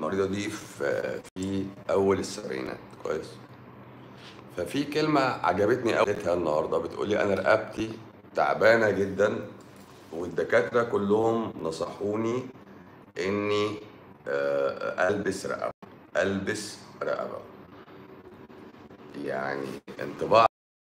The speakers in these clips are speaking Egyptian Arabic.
المريضه دي في في اول السبعينات كويس ففي كلمه عجبتني قوي قالتها النهارده بتقول لي انا رقبتي تعبانه جدا والدكاتره كلهم نصحوني اني آه، البس رقبه البس رقبه يعني انطباع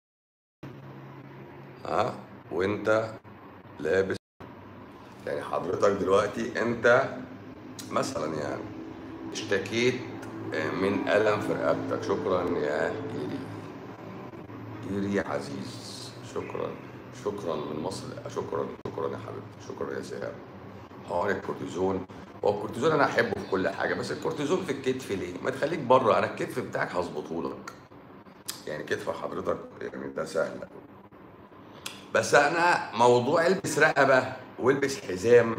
ها وانت لابس يعني حضرتك دلوقتي انت مثلا يعني اشتكيت من الم في رقبتك شكرا يا ايري ايري عزيز شكرا شكرا من مصر شكرا شكرا يا حبيبتي شكرا يا سهام حوار الكورتيزون هو الكورتيزون انا احبه في كل حاجه بس الكورتيزون في الكتف ليه؟ ما تخليك بره انا الكتف بتاعك هظبطه لك يعني كتف حضرتك يعني ده سهل بس انا موضوع البس رقبه والبس حزام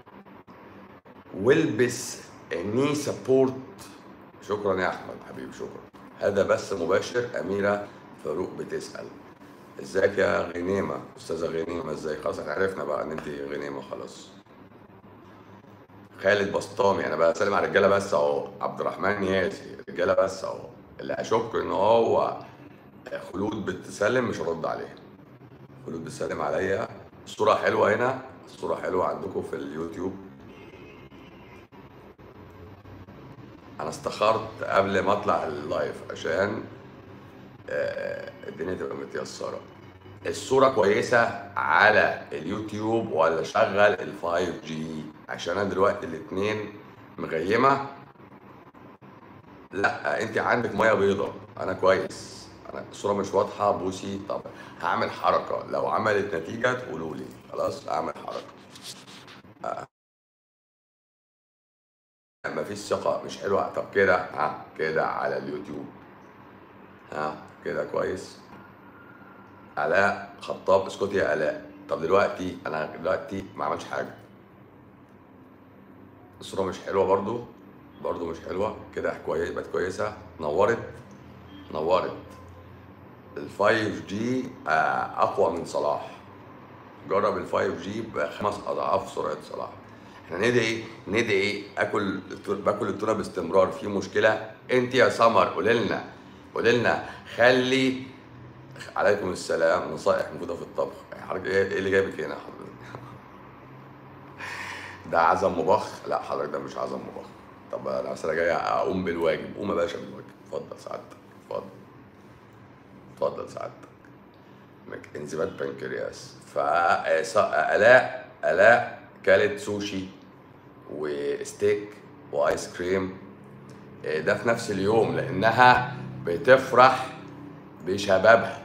والبس ني سبورت شكرا يا احمد حبيبي شكرا هذا بس مباشر اميره فاروق بتسال ازيك يا غنيمه استاذه غنيمه ازيك خلاص احنا عرفنا بقى ان انت غنيمه خلاص خالد بسطامي انا بسلم على الرجاله بس اهو عبد الرحمن ياسي رجاله بس اهو اللي اشك ان هو خلود بتسلم مش هرد عليها خلود بتسلم عليا الصوره حلوه هنا الصوره حلوه عندكم في اليوتيوب انا استخرت قبل ما اطلع اللايف عشان آه، الدنيا تبقى متيسره الصورة كويسة على اليوتيوب ولا شغل ال 5 جي عشان انا دلوقتي الاتنين مغيمة لا انت عندك مية بيضة انا كويس انا الصورة مش واضحة بوسي طب هعمل حركة لو عملت نتيجة تقولوا لي خلاص اعمل حركة آه. مفيش ثقة مش حلوة طب كده ها كده على اليوتيوب ها كده كويس علاء خطاب اسكتي يا علاء طب دلوقتي انا دلوقتي ما عملتش حاجه الصوره مش حلوه برضو برضو مش حلوه كده كويس بقت كويسه نورت نورت ال 5 جي اقوى من صلاح جرب ال 5 جي بخمس اضعاف سرعه صلاح احنا ندعي ندعي اكل باكل التونه باستمرار في مشكله انت يا سمر قولي لنا قولي لنا خلي عليكم السلام نصائح موجوده في الطبخ حضرتك ايه إيه اللي جايبك هنا حضرتك ده عزم مبخ لا حضرتك ده مش عزم مبخ طب انا اصل جاي اقوم بالواجب قوم يا باشا بالواجب اتفضل سعادتك اتفضل اتفضل سعادتك مك- انزيمات بنكرياس فالاء الاء كلت سوشي وستيك وايس كريم إيه، ده في نفس اليوم لانها بتفرح بشبابها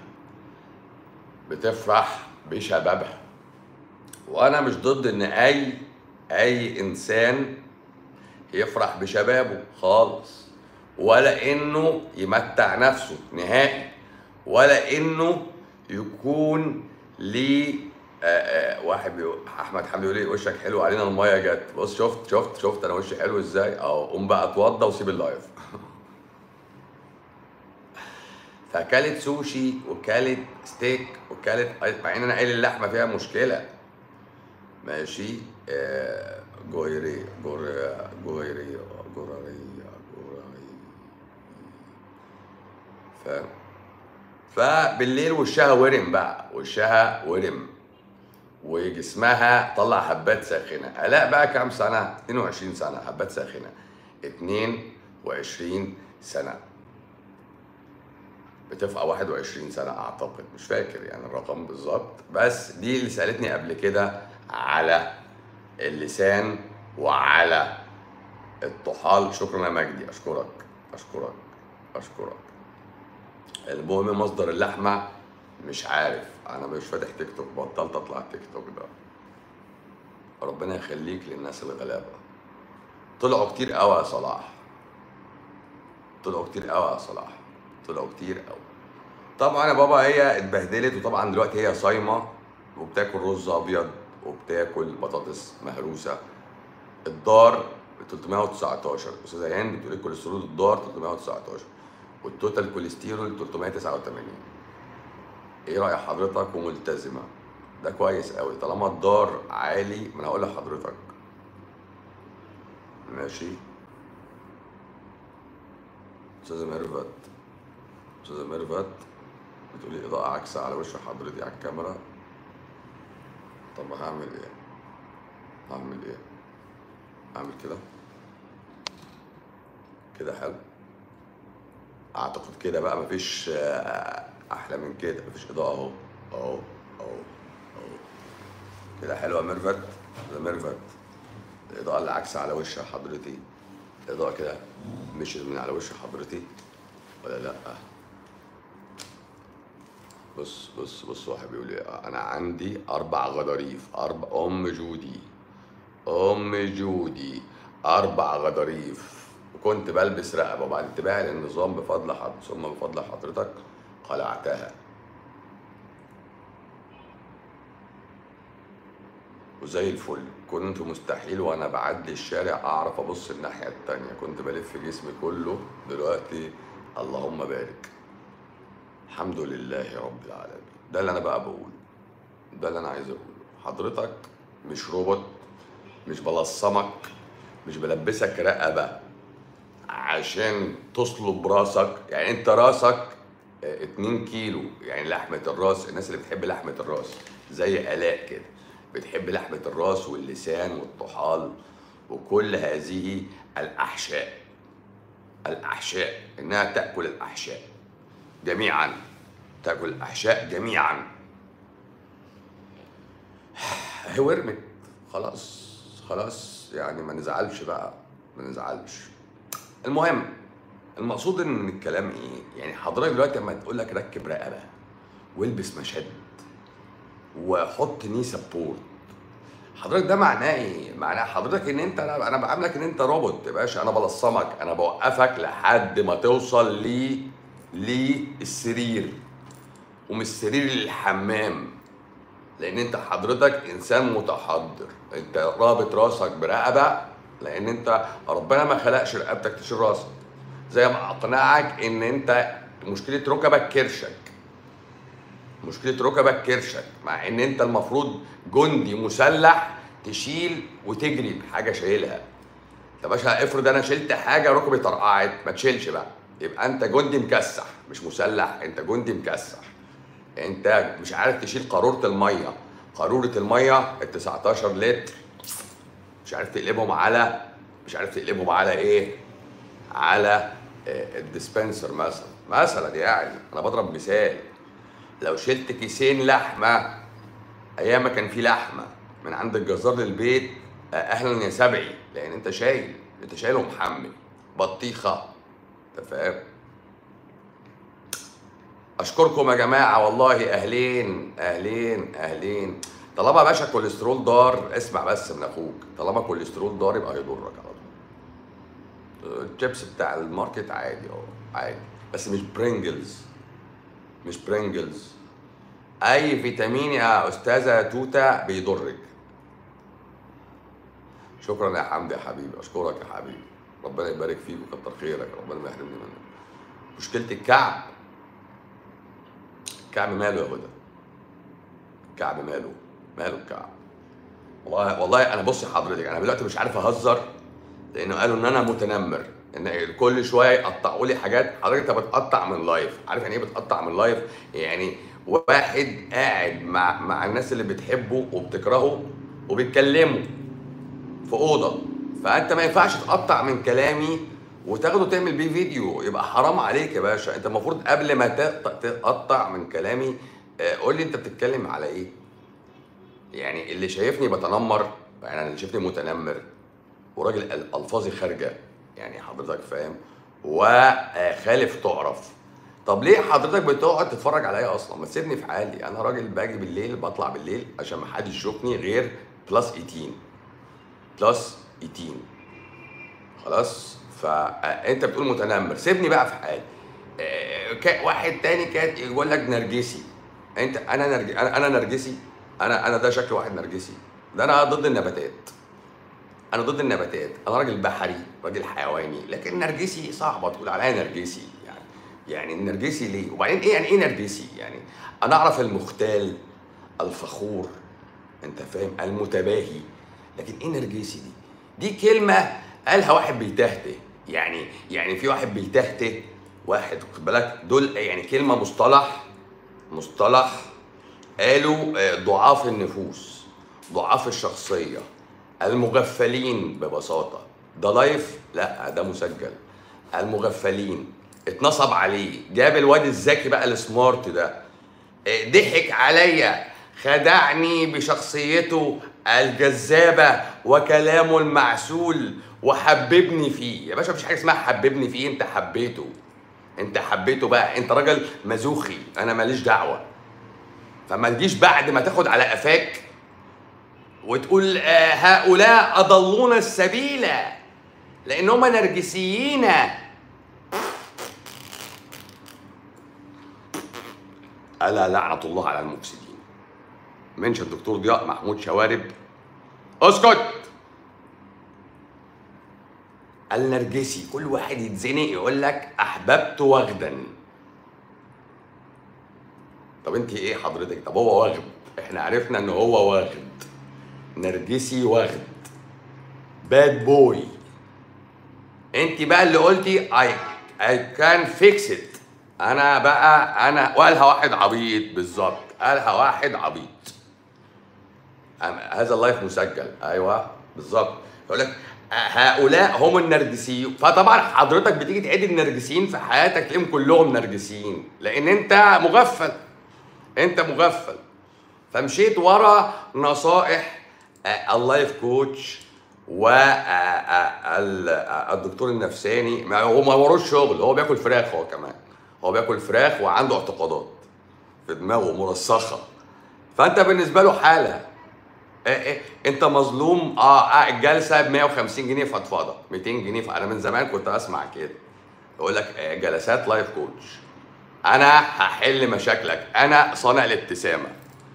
بتفرح بشبابها وانا مش ضد ان اي اي انسان يفرح بشبابه خالص ولا انه يمتع نفسه نهائي ولا انه يكون ليه آه، آه، واحد بيقول احمد حمدي بيقول لي وشك حلو علينا الميه جت بص شفت شفت شفت انا وشي حلو ازاي اه قوم بقى اتوضى وسيب اللايف فكلت سوشي وكلت ستيك وكلت مع ان انا قايل اللحمه فيها مشكله ماشي آه، جويري جور جويري جورارية جورارية فاهم فبالليل وشها ورم بقى وشها ورم وجسمها طلع حبات ساخنه الاء بقى كام سنه 22 سنه حبات ساخنه 22 سنه بتبقى 21 سنة أعتقد مش فاكر يعني الرقم بالظبط بس دي اللي سألتني قبل كده على اللسان وعلى الطحال شكرا يا مجدي أشكرك أشكرك أشكرك المهم مصدر اللحمة مش عارف أنا مش فاتح تيك توك بطلت أطلع تيك توك ده ربنا يخليك للناس الغلابة طلعوا كتير قوي يا صلاح طلعوا كتير قوي يا صلاح طلعوا كتير قوي طبعا يا بابا هي اتبهدلت وطبعا دلوقتي هي صايمه وبتاكل رز ابيض وبتاكل بطاطس مهروسه الدار ب 319 استاذه هند بتقول الكوليسترول الدار 319 والتوتال كوليسترول 389 ايه راي حضرتك وملتزمه ده كويس قوي طالما الدار عالي ما انا هقول لحضرتك ماشي استاذه ميرفت استاذه ميرفت بتقولي اضاءه عكس على وش حضرتي على الكاميرا طب هعمل ايه هعمل ايه اعمل كده كده حلو اعتقد كده بقى مفيش آه، احلى من كده مفيش اضاءه اهو اهو اهو اهو كده حلوه يا ميرفت يا ميرفت الاضاءه اللي عكس على وش حضرتي الاضاءه كده مشيت من على وش حضرتي ولا لا بص بص بص واحد بيقول لي انا عندي اربع غضاريف اربع ام جودي ام جودي اربع غضاريف وكنت بلبس رقبه وبعد اتباعي للنظام بفضل حضرتك ثم بفضل حضرتك خلعتها وزي الفل كنت مستحيل وانا بعدي الشارع اعرف ابص الناحيه التانية كنت بلف جسمي كله دلوقتي اللهم بارك الحمد لله رب العالمين ده اللي انا بقى بقوله ده اللي انا عايز اقوله حضرتك مش روبوت مش بلصمك مش بلبسك رقبه عشان تصلب راسك يعني انت راسك 2 كيلو يعني لحمه الراس الناس اللي بتحب لحمه الراس زي الاء كده بتحب لحمه الراس واللسان والطحال وكل هذه الاحشاء الاحشاء انها تاكل الاحشاء جميعا تاكل الاحشاء جميعا هي ورمت خلاص خلاص يعني ما نزعلش بقى ما نزعلش المهم المقصود ان من الكلام ايه يعني حضرتك دلوقتي لما تقول لك ركب رقبه والبس مشد وحط ني سبورت حضرتك ده معناه ايه؟ معناه حضرتك ان انت انا انا بعاملك ان انت روبوت يا باشا انا بلصمك انا بوقفك لحد ما توصل لي للسرير ومن السرير للحمام لان انت حضرتك انسان متحضر انت رابط راسك برقبه لان انت ربنا ما خلقش رقبتك تشيل راسك زي ما اقنعك ان انت مشكله ركبك كرشك مشكله ركبك كرشك مع ان انت المفروض جندي مسلح تشيل وتجري بحاجه شايلها يا باشا افرض انا شلت حاجه ركبي طرقعت ما تشيلش بقى يبقى انت جندي مكسح مش مسلح انت جندي مكسح انت مش عارف تشيل قاروره الميه قاروره الميه ال 19 لتر مش عارف تقلبهم على مش عارف تقلبهم على ايه على آه، الديسبنسر مثلا مثلا يعني انا بضرب مثال لو شلت كيسين لحمه ايام ما كان في لحمه من عند الجزار للبيت آه، اهلا يا سبعي لان انت شايل انت شايل ومحمل بطيخه انت فاهم اشكركم يا جماعه والله اهلين اهلين اهلين طالما يا باشا كوليسترول دار اسمع بس من اخوك طالما كوليسترول دار يبقى هيضرك على طول الشيبس بتاع الماركت عادي اه عادي بس مش برينجلز مش برينجلز اي فيتامين يا استاذه توته بيضرك شكرا يا حمدي يا حبيبي اشكرك يا حبيبي ربنا يبارك فيك وكتر خيرك ربنا ما يحرمني منك مشكله الكعب الكعب ماله يا هدى الكعب ماله ماله الكعب والله والله انا بص حضرتك انا دلوقتي مش عارف اهزر لانه قالوا ان انا متنمر ان كل شويه يقطعوا لي حاجات حضرتك انت بتقطع من لايف عارف يعني ايه بتقطع من لايف يعني واحد قاعد مع مع الناس اللي بتحبه وبتكرهه وبيتكلموا في اوضه فانت ما ينفعش تقطع من كلامي وتاخده تعمل بيه فيديو يبقى حرام عليك يا باشا انت المفروض قبل ما تق- تقطع من كلامي آه، قول لي انت بتتكلم على ايه يعني اللي شايفني بتنمر يعني اللي شايفني متنمر وراجل ال- الفاظي خارجه يعني حضرتك فاهم وخالف تعرف طب ليه حضرتك بتقعد تتفرج عليا اصلا ما تسيبني في حالي انا راجل باجي بالليل بطلع بالليل عشان ما حدش يشوفني غير بلس 18 بلس 18 خلاص فانت بتقول متنمر سيبني بقى في حالي آه، كا- واحد تاني كان يقول لك نرجسي انت انا نرج... انا انا نرجسي انا انا ده شكل واحد نرجسي ده انا ضد النباتات انا ضد النباتات انا راجل بحري راجل حيواني لكن نرجسي صعبه تقول عليا نرجسي يعني يعني النرجسي ليه وبعدين ايه يعني ايه نرجسي يعني انا اعرف المختال الفخور انت فاهم المتباهي لكن ايه نرجسي دي دي كلمه قالها واحد بيتهته يعني يعني في واحد بيتهته واحد خد بالك دول يعني كلمه مصطلح مصطلح قالوا آه، ضعاف النفوس ضعاف الشخصيه المغفلين ببساطه ده لايف لا ده مسجل المغفلين اتنصب عليه جاب الواد الذكي بقى السمارت ده آه، ضحك عليا خدعني بشخصيته الجذابة وكلامه المعسول وحببني فيه يا باشا مفيش حاجة اسمها حببني فيه انت حبيته انت حبيته بقى انت راجل مزوخي انا ماليش دعوة فما تجيش بعد ما تاخد على قفاك وتقول آه هؤلاء أضلونا السبيل لأن هم نرجسيين ألا لعنة الله على المفسدين منش الدكتور ضياء محمود شوارب اسكت النرجسي كل واحد يتزنق يقول لك احببت وغدا طب انت ايه حضرتك طب هو واخد احنا عرفنا ان هو واخد نرجسي واخد باد بوي انت بقى اللي قلتي اي اي كان فيكس ات انا بقى انا وقالها واحد عبيط بالظبط قالها واحد عبيط أم- هذا اللايف مسجل ايوه بالظبط يقول لك هؤلاء هم النرجسيون فطبعا حضرتك بتيجي تعد النرجسيين في حياتك تلاقيهم كلهم نرجسيين لان انت مغفل انت مغفل فمشيت ورا نصائح آه، اللايف كوتش والدكتور النفساني ما هو ما وروش شغل هو بياكل فراخ هو كمان هو بياكل فراخ وعنده اعتقادات في دماغه مرسخه فانت بالنسبه له حاله إيه إيه انت مظلوم اه, آه الجلسه ب 150 جنيه فضفاضه 200 جنيه ف- انا من زمان كنت اسمع كده يقول لك آه، جلسات لايف كوتش انا هحل مشاكلك انا صانع الابتسامه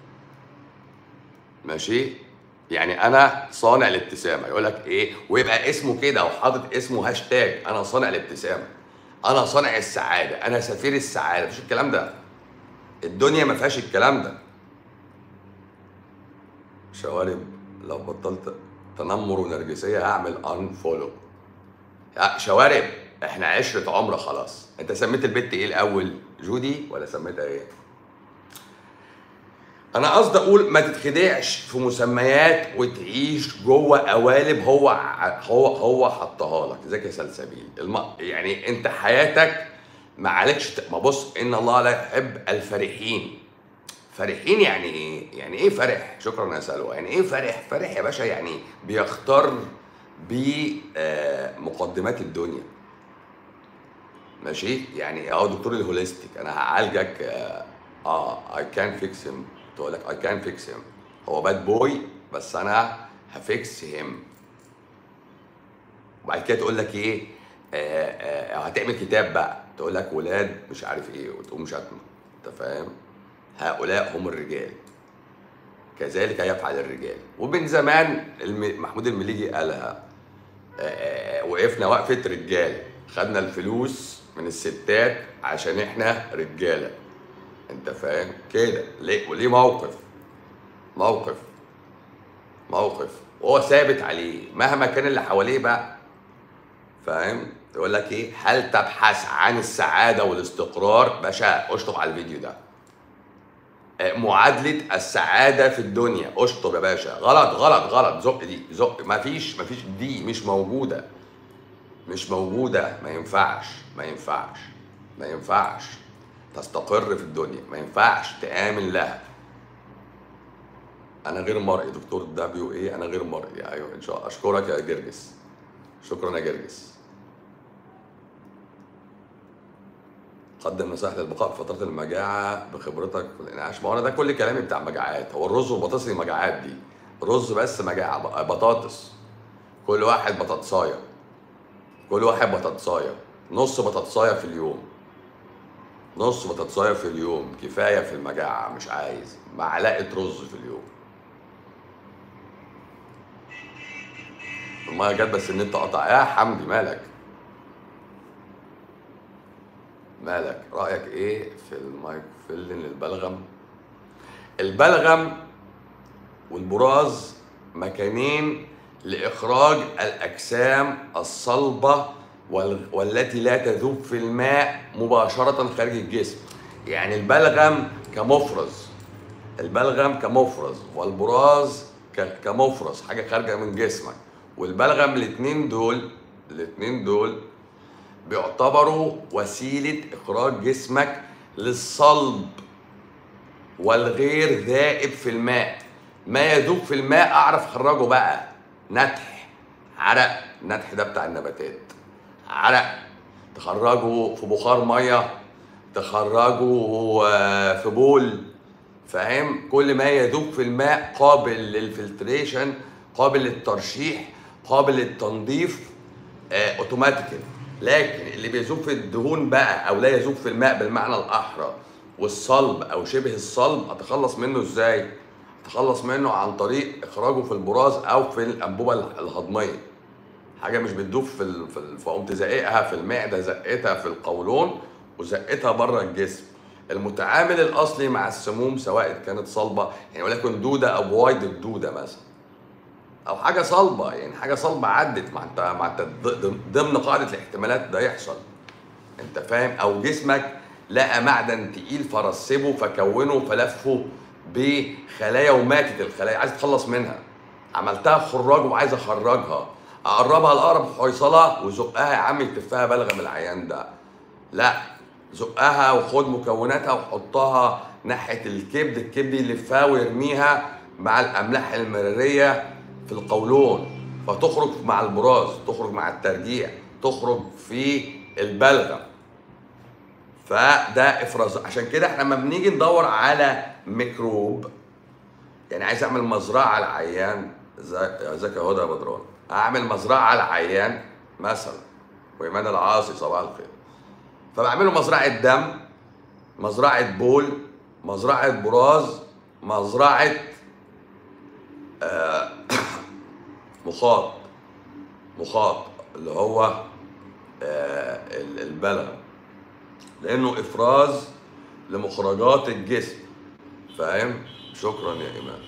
ماشي يعني انا صانع الابتسامه يقول لك ايه ويبقى اسمه كده وحاطط اسمه هاشتاج انا صانع الابتسامه انا صانع السعاده انا سفير السعاده مفيش الكلام ده الدنيا ما فيهاش الكلام ده شوارب لو بطلت تنمر ونرجسيه هعمل ان فولو شوارب احنا عشره عمر خلاص انت سميت البت ايه الاول جودي ولا سميتها ايه انا قصدي اقول ما تتخدعش في مسميات وتعيش جوه قوالب هو ع- هو هو حطها لك ازيك يا سلسبيل الم... يعني انت حياتك ما عليكش ت- ما بص ان الله لا يحب الفرحين فرحين يعني ايه؟ يعني ايه فرح؟ شكرا يا سلوى، يعني ايه فرح؟ فرح يا باشا يعني بيختار بمقدمات الدنيا. ماشي؟ يعني اهو دكتور الهوليستيك انا هعالجك اه اي كان فيكس هيم تقول لك اي كان فيكس هيم هو باد بوي بس انا هفيكس هيم وبعد كده تقول لك ايه آه آه هتعمل كتاب بقى تقول لك ولاد مش عارف ايه وتقوم شتمه انت فاهم هؤلاء هم الرجال كذلك يفعل الرجال ومن زمان الم- محمود المليجي قالها آه، آه، وقفنا وقفة رجال خدنا الفلوس من الستات عشان احنا رجالة انت فاهم كده ليه وليه موقف موقف موقف وهو ثابت عليه مهما كان اللي حواليه بقى فاهم يقول لك ايه هل تبحث عن السعاده والاستقرار باشا اشطب على الفيديو ده آه، معادله السعاده في الدنيا اشطب يا باشا غلط غلط غلط زق دي زق مفيش مفيش دي مش موجوده مش موجوده ما ينفعش ما ينفعش ما ينفعش تستقر في الدنيا ما ينفعش تآمن لها انا غير مرئي دكتور دبليو ايه انا غير مرئي ايوه ان شاء الله اشكرك يا جرجس شكرا يا جرجس قدم نصائح للبقاء في فترة المجاعة بخبرتك في الإنعاش ما هو أنا ده كل كلامي بتاع مجاعات هو الرز والبطاطس دي مجاعات دي رز بس مجاعة ب- بطاطس كل واحد بطاطساية كل واحد بطاطساية نص بطاطساية في اليوم نص بطاطساية في اليوم كفاية في المجاعة مش عايز معلقة رز في اليوم المية جت بس النت قطع يا حمدي مالك مالك رأيك ايه في المايكروفيلين للبلغم البلغم والبراز مكانين لإخراج الأجسام الصلبة وال- والتي لا تذوب في الماء مباشرة خارج الجسم يعني البلغم كمفرز البلغم كمفرز والبراز ك- كمفرز حاجة خارجة من جسمك والبلغم الاتنين دول الاتنين دول بيعتبروا وسيلة إخراج جسمك للصلب والغير ذائب في الماء ما يذوب في الماء أعرف أخرجه بقى نتح عرق النتح ده بتاع النباتات عرق تخرجه في بخار ميه تخرجه آه، في بول فاهم كل ما يذوب في الماء قابل للفلتريشن قابل للترشيح قابل للتنظيف آه، اوتوماتيكال لكن اللي بيذوب في الدهون بقى او لا يذوب في الماء بالمعنى الاحرى والصلب او شبه الصلب اتخلص منه ازاي؟ اتخلص منه عن طريق اخراجه في البراز او في الانبوبه الهضميه حاجه مش بتدوب في ال... في ال... فقمت زقيقها في المعده زقتها في القولون وزقتها بره الجسم المتعامل الاصلي مع السموم سواء كانت صلبه يعني ولكن دوده او بوايض الدوده مثلا او حاجه صلبه يعني حاجه صلبه عدت مع انت مع انت ض- ضمن قاعده الاحتمالات ده يحصل انت فاهم او جسمك لقى معدن تقيل فرسبه فكونه فلفه بخلايا وماتت الخلايا عايز تخلص منها عملتها خراج وعايز اخرجها اقربها لاقرب حيصله وزقها يا عم يتفها بلغم العيان ده لا زقها وخد مكوناتها وحطها ناحيه الكبد الكبد يلفها ويرميها مع الاملاح المراريه في القولون فتخرج مع البراز تخرج مع الترجيع تخرج في البلغم فده افراز عشان كده احنا لما بنيجي ندور على ميكروب يعني عايز اعمل مزرعه على العيان زي- ازيك يا هدى يا بدران اعمل مزرعه على العيان مثلا وايمان العاصي صباح الخير فبعمله مزرعه دم مزرعه بول مزرعه براز مزرعه آه، مخاط مخاط اللي هو آه، ال- البلغم لانه افراز لمخرجات الجسم فاهم شكرا يا ايمان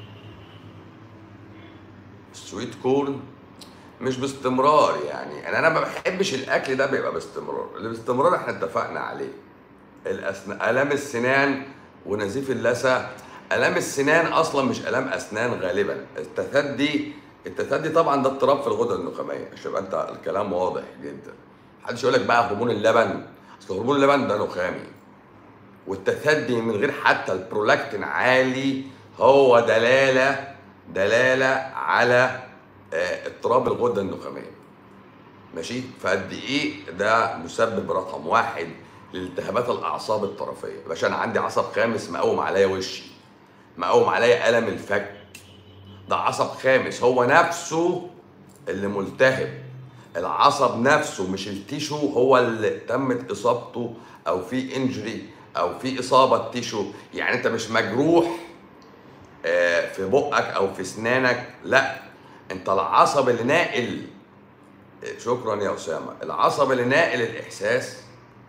السويت كورن مش باستمرار يعني انا انا ما بحبش الاكل ده بيبقى باستمرار اللي باستمرار احنا اتفقنا عليه الأسن... الام السنان ونزيف اللثه الام السنان اصلا مش الام اسنان غالبا التثدي التثدي طبعا ده اضطراب في الغده النخاميه عشان يبقى انت الكلام واضح جدا محدش يقول لك بقى هرمون اللبن اصل هرمون اللبن ده نخامي والتثدي من غير حتى البرولاكتين عالي هو دلاله دلاله على آه، اضطراب الغده النخاميه ماشي فقد ايه ده مسبب رقم واحد لالتهابات الاعصاب الطرفيه يا باشا انا عندي عصب خامس مقوم عليا وشي مقوم عليا الم الفك ده عصب خامس هو نفسه اللي ملتهب العصب نفسه مش التيشو هو اللي تمت اصابته او في انجري او في اصابه تيشو يعني انت مش مجروح آه، في بقك او في اسنانك لا انت العصب اللي ناقل آه، شكرا يا اسامه العصب اللي ناقل الاحساس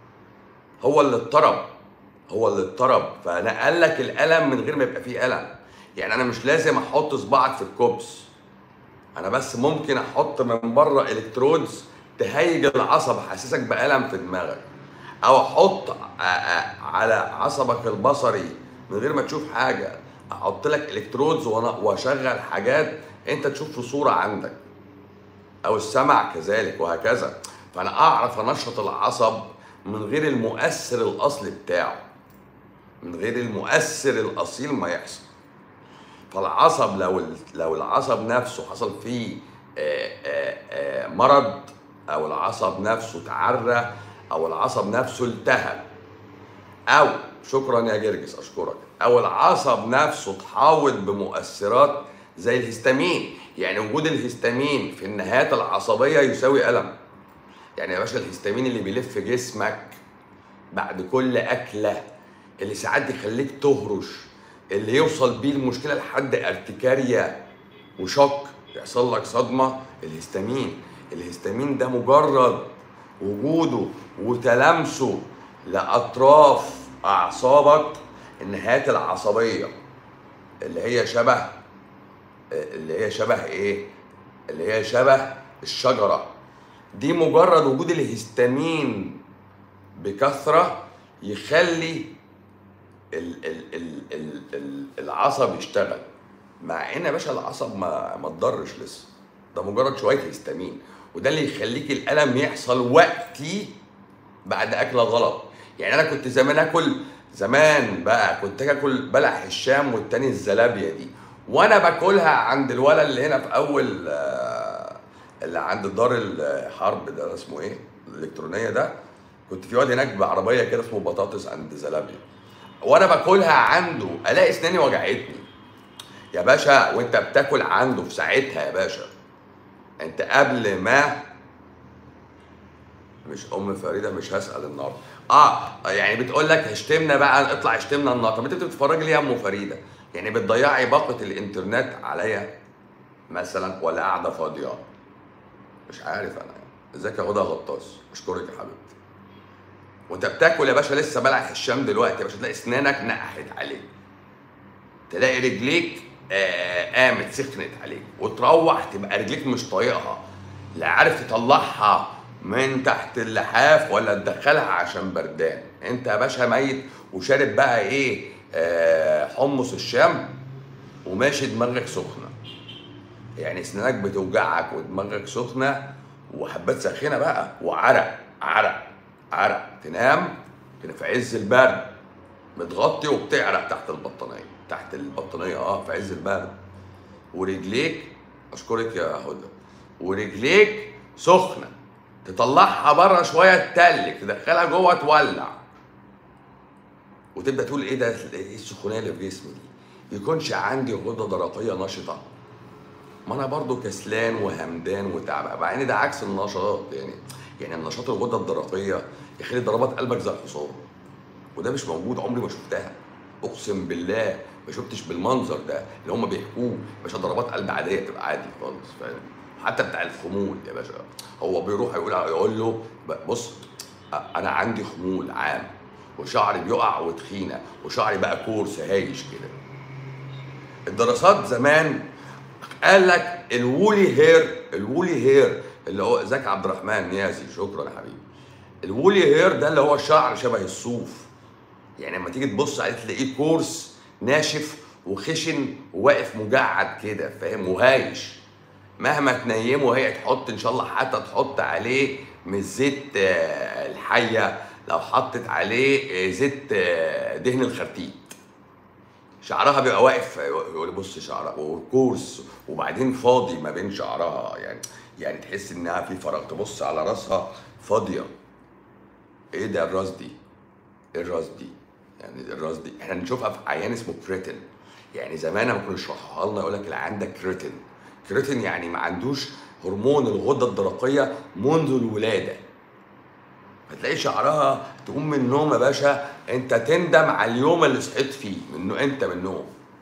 هو اللي اضطرب هو اللي اضطرب فنقل لك الالم من غير ما يبقى فيه الم يعني انا مش لازم احط صباعك في الكوبس انا بس ممكن احط من بره الكترودز تهيج العصب حاسسك بالم في دماغك او احط ع- ع- على عصبك البصري من غير ما تشوف حاجه احط لك الكترودز وأنا- واشغل حاجات انت تشوف في صوره عندك او السمع كذلك وهكذا فانا اعرف انشط العصب من غير المؤثر الاصلي بتاعه من غير المؤثر الاصيل ما يحصل فالعصب لو ال- لو العصب نفسه حصل فيه آه، آه، آه، مرض او العصب نفسه تعرى او العصب نفسه التهب او شكرا يا جرجس اشكرك او العصب نفسه اتحاوط بمؤثرات زي الهستامين يعني وجود الهستامين في النهايات العصبيه يساوي الم يعني يا باشا الهستامين اللي بيلف جسمك بعد كل اكله اللي ساعات يخليك تهرش اللي يوصل بيه المشكله لحد ارتكاريا وشوك يحصل لك صدمه الهستامين الهستامين ده مجرد وجوده وتلامسه لاطراف اعصابك النهايات العصبيه اللي هي شبه اللي هي شبه ايه اللي هي شبه الشجره دي مجرد وجود الهستامين بكثره يخلي ال ال ال ال ال العصب يشتغل مع ان يا باشا العصب ما ما اتضرش لسه ده مجرد شويه هستامين وده اللي يخليك الالم يحصل وقتي بعد اكله غلط يعني انا كنت زمان اكل زمان بقى كنت اكل بلح الشام والتاني الزلابيه دي وانا باكلها عند الولد اللي هنا في اول آه، اللي عند دار الحرب ده اسمه ايه الالكترونيه ده كنت في واد هناك بعربيه كده اسمه بطاطس عند زلابيا وانا باكلها عنده الاقي اسناني وجعتني يا باشا وانت بتاكل عنده في ساعتها يا باشا انت قبل ما مش ام فريده مش هسال النهارده اه يعني بتقول لك اشتمنا بقى اطلع اشتمنا النهارده طب انت بتتفرجي ليه يا ام فريده يعني بتضيعي باقه الانترنت عليا مثلا ولا قاعده فاضيه مش عارف انا ازيك يا هدى غطاس اشكرك يا حبيبتي وانت بتاكل يا باشا لسه بلع الشام دلوقتي يا باشا تلاقي اسنانك نقحت عليك تلاقي رجليك آه، قامت سخنت عليك وتروح تبقى رجليك مش طايقها لا عارف تطلعها من تحت اللحاف ولا تدخلها عشان بردان انت يا باشا ميت وشارب بقى ايه آه حمص الشام وماشي دماغك سخنه يعني اسنانك بتوجعك ودماغك سخنه وحبات سخينه بقى وعرق عرق عرق تنام كده في عز البرد متغطي وبتعرق تحت البطانيه تحت البطانيه اه في عز البرد ورجليك اشكرك يا هدى ورجليك سخنه تطلعها بره شويه تتلج تدخلها جوه تولع وتبدا تقول ايه ده ايه السخونيه اللي في جسمي دي يكونش عندي غده درقيه نشطه ما انا برضو كسلان وهمدان وتعبان مع ان ده عكس النشاط يعني يعني النشاط الغده الدرقيه يخلي ضربات قلبك زي الحصان وده مش موجود عمري ما شفتها اقسم بالله ما شفتش بالمنظر ده اللي هم بيحكوه مش ضربات قلب عاديه بتبقى عادي خالص فاهم حتى بتاع الخمول يا باشا هو بيروح يقول يقول له بص انا عندي خمول عام وشعري بيقع وتخينه وشعري بقى كورس هايش كده الدراسات زمان قال لك الوولي هير الوولي هير اللي هو زكي عبد الرحمن نيازي شكرا يا حبيبي الوولي هير ده اللي هو شعر شبه الصوف يعني لما تيجي تبص عليه تلاقيه كورس ناشف وخشن وواقف مجعد كده فاهم وهايش مهما تنيمه هي تحط ان شاء الله حتى تحط عليه من زيت آه، الحيه لو حطت عليه آه، زيت آه، دهن الخرتيت شعرها بيبقى واقف يقول بص شعرها وكورس وبعدين فاضي ما بين شعرها يعني يعني تحس انها في فراغ تبص على راسها فاضيه ايه ده الراس دي ايه الراس دي يعني الراس دي احنا نشوفها في عيان اسمه كريتن يعني زمان لما كانوا يشرحوها لنا يقول لك اللي عندك كريتن كريتين يعني ما عندوش هرمون الغده الدرقيه منذ الولاده فتلاقي شعرها تقوم من النوم يا باشا انت تندم على اليوم اللي صحيت فيه من انت من النوم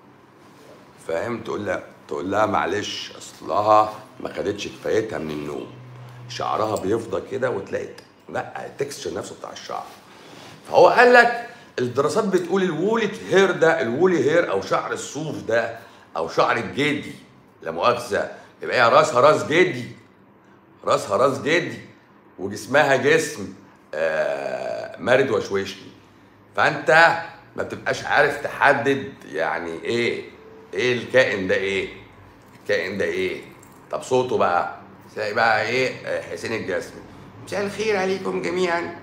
فاهم تقول لها تقول لها معلش اصلها ما خدتش كفايتها من النوم شعرها بيفضى كده وتلاقي لا التكستشر نفسه بتاع الشعر فهو قال لك الدراسات بتقول الوولي هير ده الوولي هير او شعر الصوف ده او شعر الجدي لا مؤاخذه يبقى هي راسها راس جدي راسها راس جدي وجسمها جسم آه مارد وشويشني فانت ما بتبقاش عارف تحدد يعني ايه ايه الكائن ده ايه الكائن ده ايه طب صوته بقى تلاقي بقى ايه آه، حسين الجسمي مساء الخير عليكم جميعا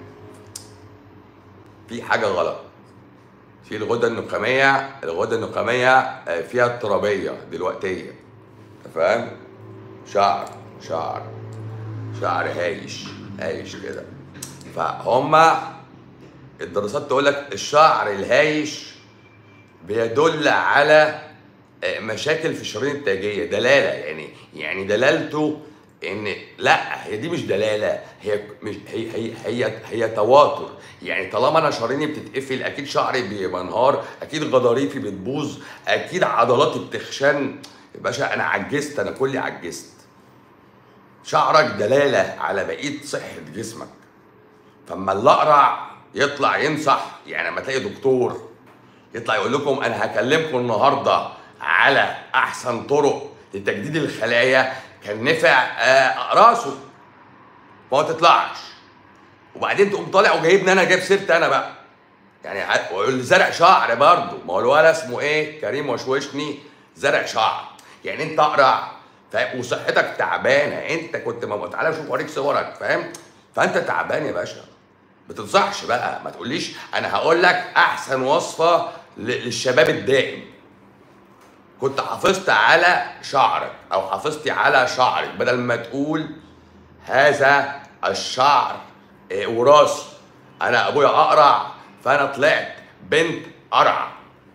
في حاجه غلط في الغده النخاميه الغده النخاميه آه، فيها اضطرابيه دلوقتيه فاهم شعر شعر شعر هايش هايش كده فهم الدراسات تقول لك الشعر الهايش بيدل على آه، مشاكل في الشرايين التاجيه دلاله يعني يعني دلالته ان لا هي دي مش دلاله هي مش هي هي هي, هي تواتر يعني طالما انا شراييني بتتقفل اكيد شعري بينهار اكيد غضاريفي بتبوظ اكيد عضلاتي بتخشن يا باشا انا عجزت انا كلي عجزت شعرك دلاله على بقيه صحه جسمك فاما الاقرع يطلع ينصح يعني لما تلاقي دكتور يطلع يقول لكم انا هكلمكم النهارده على احسن طرق لتجديد الخلايا كان نفع آه راسه ما تطلعش وبعدين تقوم طالع وجايبني انا جايب سيرتي انا بقى يعني واللي زرع شعر برضه ما هو الولد اسمه ايه كريم وشوشني زرع شعر يعني انت اقرع فاهم وصحتك تعبانه انت كنت ما تعالى شوف اوريك صورك فاهم فانت تعبان يا باشا ما تنصحش بقى ما تقوليش انا هقول لك احسن وصفه للشباب الدائم كنت حافظت على شعرك او حافظتي على شعرك بدل ما تقول هذا الشعر إيه، وراثي انا ابويا اقرع فانا طلعت بنت قرع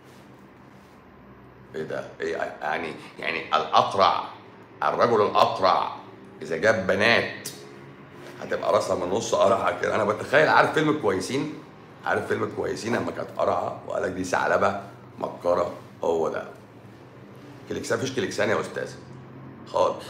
ايه ده ايه يعني يعني الاقرع الرجل الاقرع اذا جاب بنات هتبقى راسها من نص قرعه كده انا بتخيل عارف فيلم كويسين عارف فيلم كويسين لما كانت قرعه وقال لك دي ثعلبه مكره هو ده كليكسان مفيش كليكسان يا استاذ خالص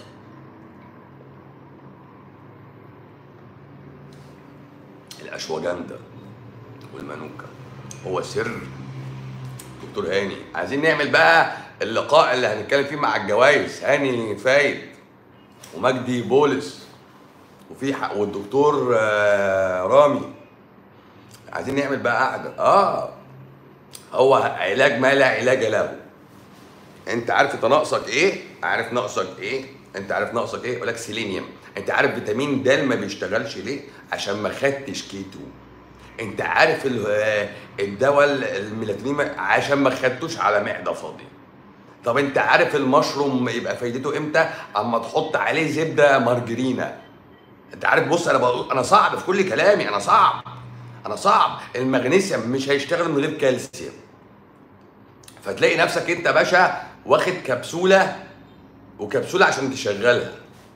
الاشواجندا والمانوكا هو سر دكتور هاني عايزين نعمل بقى اللقاء اللي هنتكلم فيه مع الجوائز هاني فايد ومجدي بولس وفي والدكتور آه، رامي عايزين نعمل بقى قعده اه هو علاج ما لا علاج له انت عارف انت ناقصك ايه عارف ناقصك ايه انت عارف ناقصك ايه يقول لك سيلينيوم انت عارف فيتامين د ما بيشتغلش ليه عشان ما خدتش كيتو انت عارف الدواء الميلاتونين عشان ما خدتوش على معده فاضيه طب انت عارف المشروم يبقى فايدته امتى اما تحط عليه زبده مارجرينا انت عارف بص انا بقول انا صعب في كل كلامي انا صعب انا صعب المغنيسيوم مش هيشتغل من غير كالسيوم فتلاقي نفسك انت باشا واخد كبسوله وكبسوله عشان تشغلها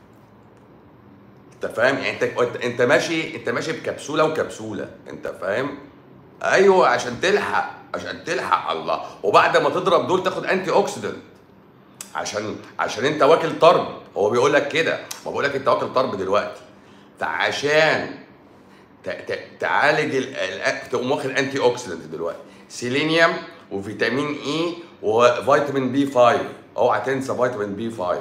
انت فاهم يعني انت انت ماشي انت ماشي بكبسوله وكبسوله انت فاهم ايوه عشان تلحق عشان تلحق الله وبعد ما تضرب دول تاخد انتي اوكسيدنت عشان عشان انت واكل طرب هو بيقول لك كده ما بقول لك انت واكل طرب دلوقتي فعشان تعالج تقوم واخد انتي اوكسيدنت دلوقتي سيلينيوم وفيتامين اي وفيتامين بي 5 اوعى تنسى فيتامين بي 5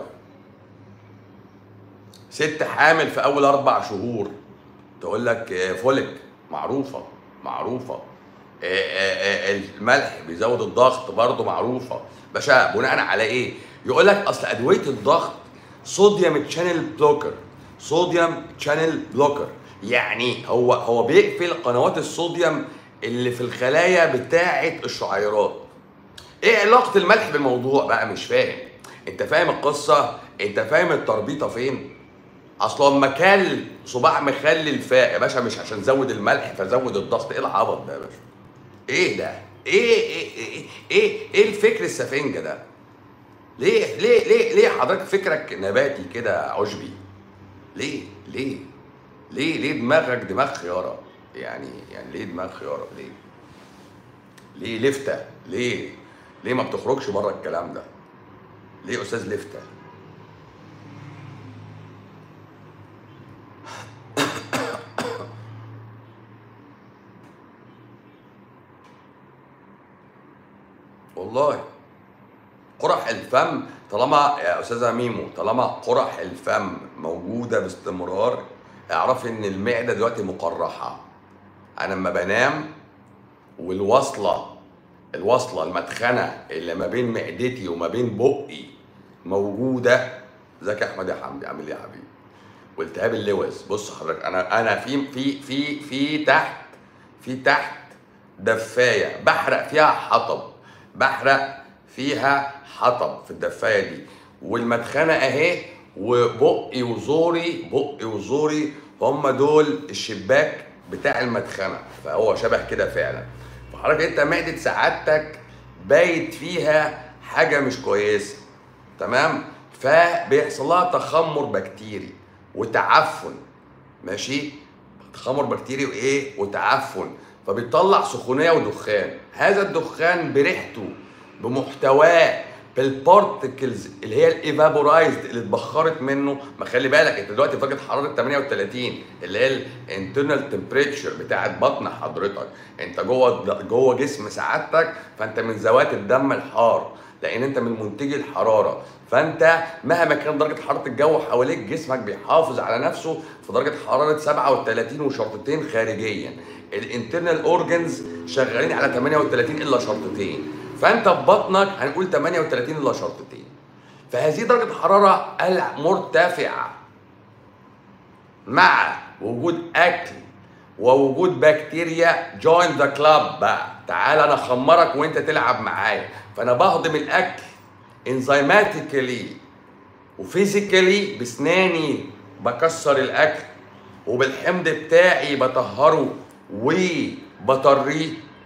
ست حامل في اول اربع شهور تقول لك آه، فولك معروفه معروفه آه، آه، الملح بيزود الضغط برضه معروفه باشا بناء على ايه يقول لك اصل ادويه الضغط صوديوم تشانل بلوكر صوديوم تشانل بلوكر يعني هو هو بيقفل قنوات الصوديوم اللي في الخلايا بتاعه الشعيرات ايه علاقه الملح بالموضوع بقى مش فاهم انت فاهم القصه انت فاهم التربيطه فين اصلا لما كل صباع مخلل فاق يا باشا مش عشان زود الملح فزود الضغط ايه العبط ده يا باشا ايه ده ايه ايه ايه ايه, إيه الفكر السفنجه ده ليه ليه ليه ليه حضرتك فكرك نباتي كده عشبي ليه ليه ليه ليه دماغك دماغ خياره يعني يعني ليه دماغ خياره ليه ليه لفته ليه ليه ما بتخرجش بره الكلام ده ليه استاذ لفته والله قرح الفم طالما يا استاذه ميمو طالما قرح الفم موجوده باستمرار اعرفي ان المعده دلوقتي مقرحه انا لما بنام والوصله الوصله المدخنه اللي ما بين معدتي وما بين بقي موجوده ازيك يا احمد يا حمدي عامل ايه يا حبيبي والتهاب اللوز بص حضرتك انا انا في في في في تحت في تحت دفايه بحرق فيها حطب بحرق فيها حطب في الدفايه دي والمدخنه اهي وبقي وزوري بقي وزوري هم دول الشباك بتاع المدخنه فهو شبه كده فعلا فحضرتك انت معده سعادتك بايت فيها حاجه مش كويسه تمام فبيحصل لها تخمر بكتيري وتعفن ماشي تخمر بكتيري وايه وتعفن فبيطلع سخونيه ودخان هذا الدخان بريحته بمحتواه بالبارتكلز اللي هي الايفابورايزد اللي اتبخرت منه ما خلي بالك انت دلوقتي في درجه حراره 38 اللي هي الانترنال تمبريتشر بتاعت بطن حضرتك انت جوه جوه جسم سعادتك فانت من ذوات الدم الحار لان انت من منتجي الحراره فانت مهما كانت درجه حراره الجو حواليك جسمك بيحافظ على نفسه في درجه حراره 37 وشرطتين خارجيا الانترنال اورجنز شغالين على 38 الا شرطتين فانت في بطنك هنقول 38 الا شرطتين فهذه درجه الحراره المرتفعه مع وجود اكل ووجود بكتيريا جوين ذا كلاب بقى تعال انا اخمرك وانت تلعب معايا فانا بهضم الاكل انزيماتيكالي وفيزيكالي بسناني بكسر الاكل وبالحمض بتاعي بطهره وبطريه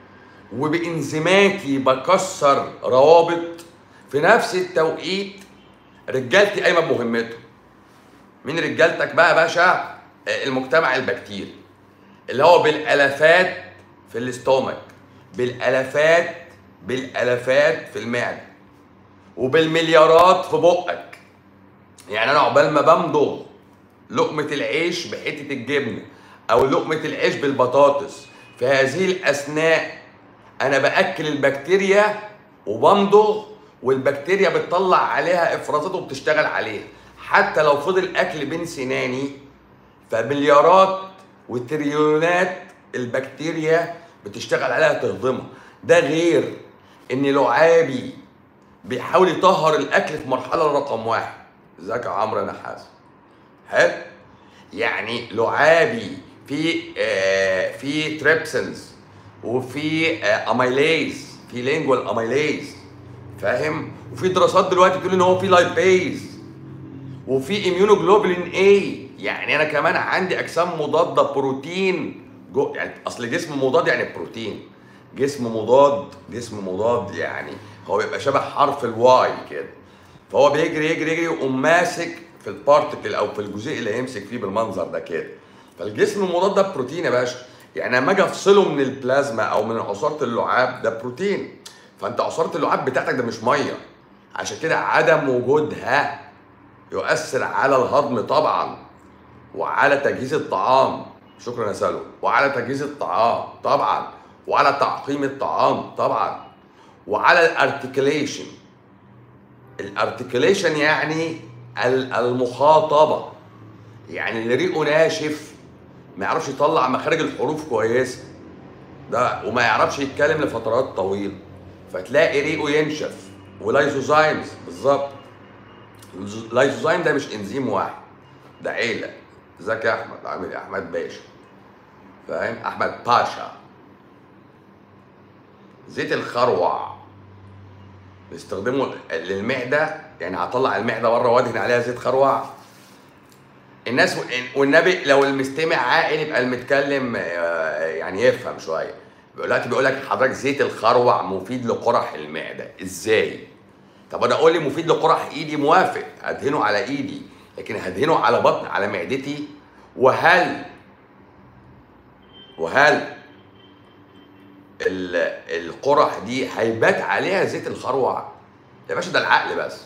وبانزيماتي بكسر روابط في نفس التوقيت رجالتي قايمه بمهمته مين رجالتك بقى يا باشا المجتمع البكتيري اللي هو بالالافات في الاستومك بالالافات بالالافات في المعده وبالمليارات في بقك يعني انا عقبال ما بمضغ لقمه العيش بحته الجبنه او لقمه العيش بالبطاطس في هذه الاثناء انا باكل البكتيريا وبمضغ والبكتيريا بتطلع عليها افرازات وبتشتغل عليها حتى لو فضل اكل بين سناني فمليارات وتريليونات البكتيريا بتشتغل عليها تهضمها ده غير ان لعابي بيحاول يطهر الاكل في مرحله رقم واحد ازيك يا عمرو انا حاسس حلو يعني لعابي في آه في تريبسنز وفي آه اميليز في لينجوال اميليز فاهم وفي دراسات دلوقتي بتقول ان هو في لايبيز وفي اميونوجلوبولين اي يعني انا كمان عندي اجسام مضاده بروتين جو يعني اصل جسم مضاد يعني بروتين جسم مضاد جسم مضاد يعني هو بيبقى شبه حرف الواي كده فهو بيجري يجري يجري ويقوم ماسك في البارتكل او في الجزيء اللي هيمسك فيه بالمنظر ده كده فالجسم المضاد ده بروتين يا باشا يعني لما اجي افصله من البلازما او من عصاره اللعاب ده بروتين فانت عصاره اللعاب بتاعتك ده مش ميه عشان كده عدم وجودها يؤثر على الهضم طبعا وعلى تجهيز الطعام شكرا يا سلوى وعلى تجهيز الطعام طبعا وعلى تعقيم الطعام طبعا وعلى الارتكليشن الارتكليشن يعني المخاطبه يعني اللي ريقه ناشف ما يعرفش يطلع مخارج الحروف كويسه ده وما يعرفش يتكلم لفترات طويله فتلاقي ريقه ينشف ولايزوزايمز بالظبط اللايزوزايم ده مش انزيم واحد ده عيله ازيك يا احمد عامل ايه احمد باشا فاهم احمد باشا زيت الخروع بيستخدمه للمعده يعني هطلع المعده بره وادهن عليها زيت خروع الناس والنبي لو المستمع عاقل يبقى المتكلم يعني يفهم شويه دلوقتي بيقول لك حضرتك زيت الخروع مفيد لقرح المعده ازاي طب انا اقول لي مفيد لقرح ايدي موافق هدهنه على ايدي لكن هدهنه على بطن على معدتي وهل وهل القرح دي هيبات عليها زيت الخروع يا باشا ده العقل بس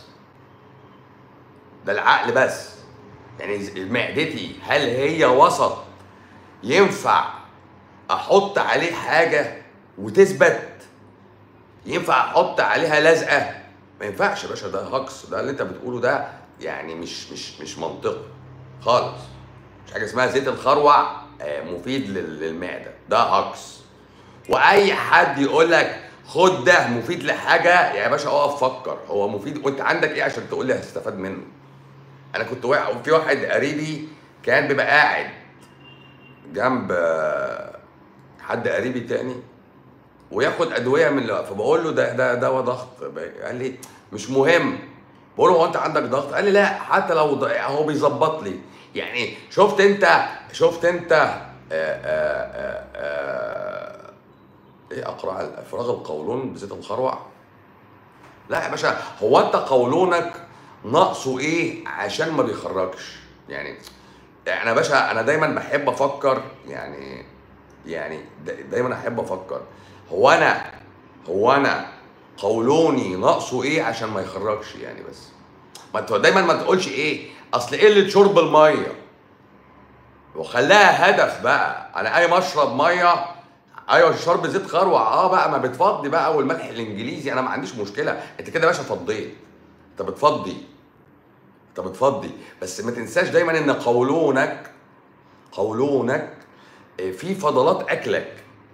ده العقل بس يعني معدتي هل هي وسط ينفع احط عليه حاجه وتثبت ينفع احط عليها لزقه ما ينفعش يا باشا ده هكس ده اللي انت بتقوله ده يعني مش مش مش منطقي خالص مش حاجه اسمها زيت الخروع مفيد للمعده ده هكس واي حد يقول لك خد ده مفيد لحاجه يا باشا اقف فكر هو مفيد وانت عندك ايه عشان تقول لي هستفاد منه انا كنت واقع في واحد قريبي كان بيبقى قاعد جنب حد قريبي تاني وياخد ادويه من فبقول له ده ده دواء ضغط قال لي مش مهم بقول له هو انت عندك ضغط قال لي لا حتى لو هو بيظبط لي يعني شفت انت شفت انت آآ آآ آآ ايه اقرع افراغ القولون بزيت الخروع لا يا باشا هو انت قولونك ناقصه ايه عشان ما بيخرجش يعني انا يا باشا انا دايما بحب افكر يعني يعني دايما احب افكر هو انا هو انا قولوني ناقصه ايه عشان ما يخرجش يعني بس ما انت دايما ما تقولش ايه اصل قله شرب الميه وخلاها هدف بقى انا اي ما اشرب ميه ايوه شرب زيت خروع اه بقى ما بتفضي بقى والملح الانجليزي انا ما عنديش مشكله انت كده يا باشا فضيت انت بتفضي انت بتفضي بس ما تنساش دايما ان قولونك قولونك آه، في فضلات اكلك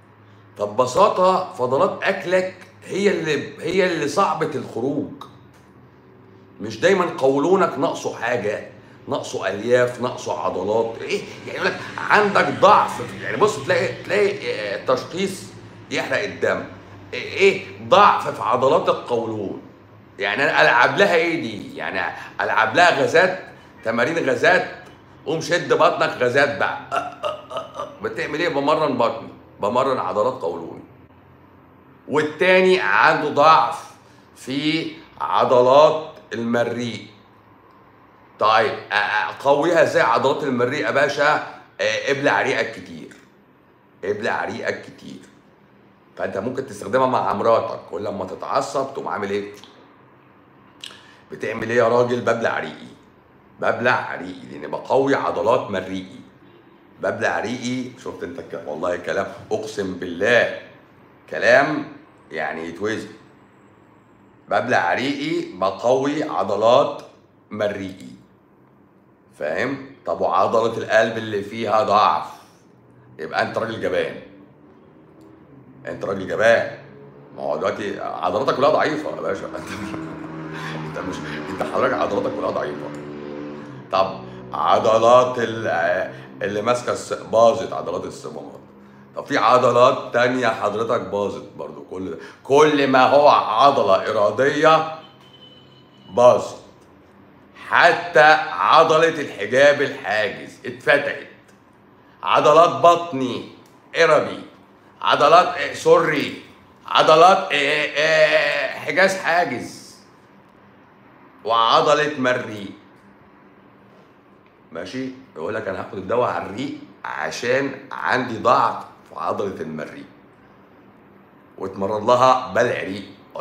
فببساطه فضلات اكلك هي اللي هي اللي صعبه الخروج مش دايما قولونك ناقصه حاجه ناقصه الياف ناقصه عضلات ايه يعني يقول لك عندك ضعف يعني بص تلاقي تلاقي آه، تشخيص يحرق الدم ايه ضعف في عضلات القولون يعني انا العب لها ايه دي يعني العب لها غازات تمارين غازات قوم شد بطنك غازات بقى أه أه أه أه. بتعمل ايه بمرن بطني بمرن عضلات قولوني والتاني عنده ضعف في عضلات المريء طيب أ- أ- قويها ازاي عضلات المريء يا باشا آه، ابلع ريقك كتير ابلع ريقك كتير فانت ممكن تستخدمها مع مراتك كل لما تتعصب تقوم عامل ايه بتعمل ايه يا راجل ببلع ريقي ببلع ريقي لان بقوي عضلات مريئي ببلع ريقي شفت انت الك- والله كلام اقسم بالله كلام يعني يتوزن ببلع ريقي بقوي عضلات مريئي فاهم طب وعضلة القلب اللي فيها ضعف يبقى انت راجل جبان انت راجل جبان ما هو دلوقتي عضلاتك كلها ضعيفة يا باشا انت انت مش انت حضرتك عضلاتك كلها ضعيفة طب عضلات ال- اللي ماسكة الس- باظت عضلات الصمامات طب في عضلات تانية حضرتك باظت برضو كل ده كل ما هو عضلة إرادية باظت حتى عضلة الحجاب الحاجز اتفتحت عضلات بطني إربي عضلات إيه، سري عضلات إيه، إيه، حجاز حاجز وعضلة مريء ماشي يقول لك انا هاخد الدواء على الريق عشان عندي ضعف في عضلة المريء واتمرن لها بلع ريق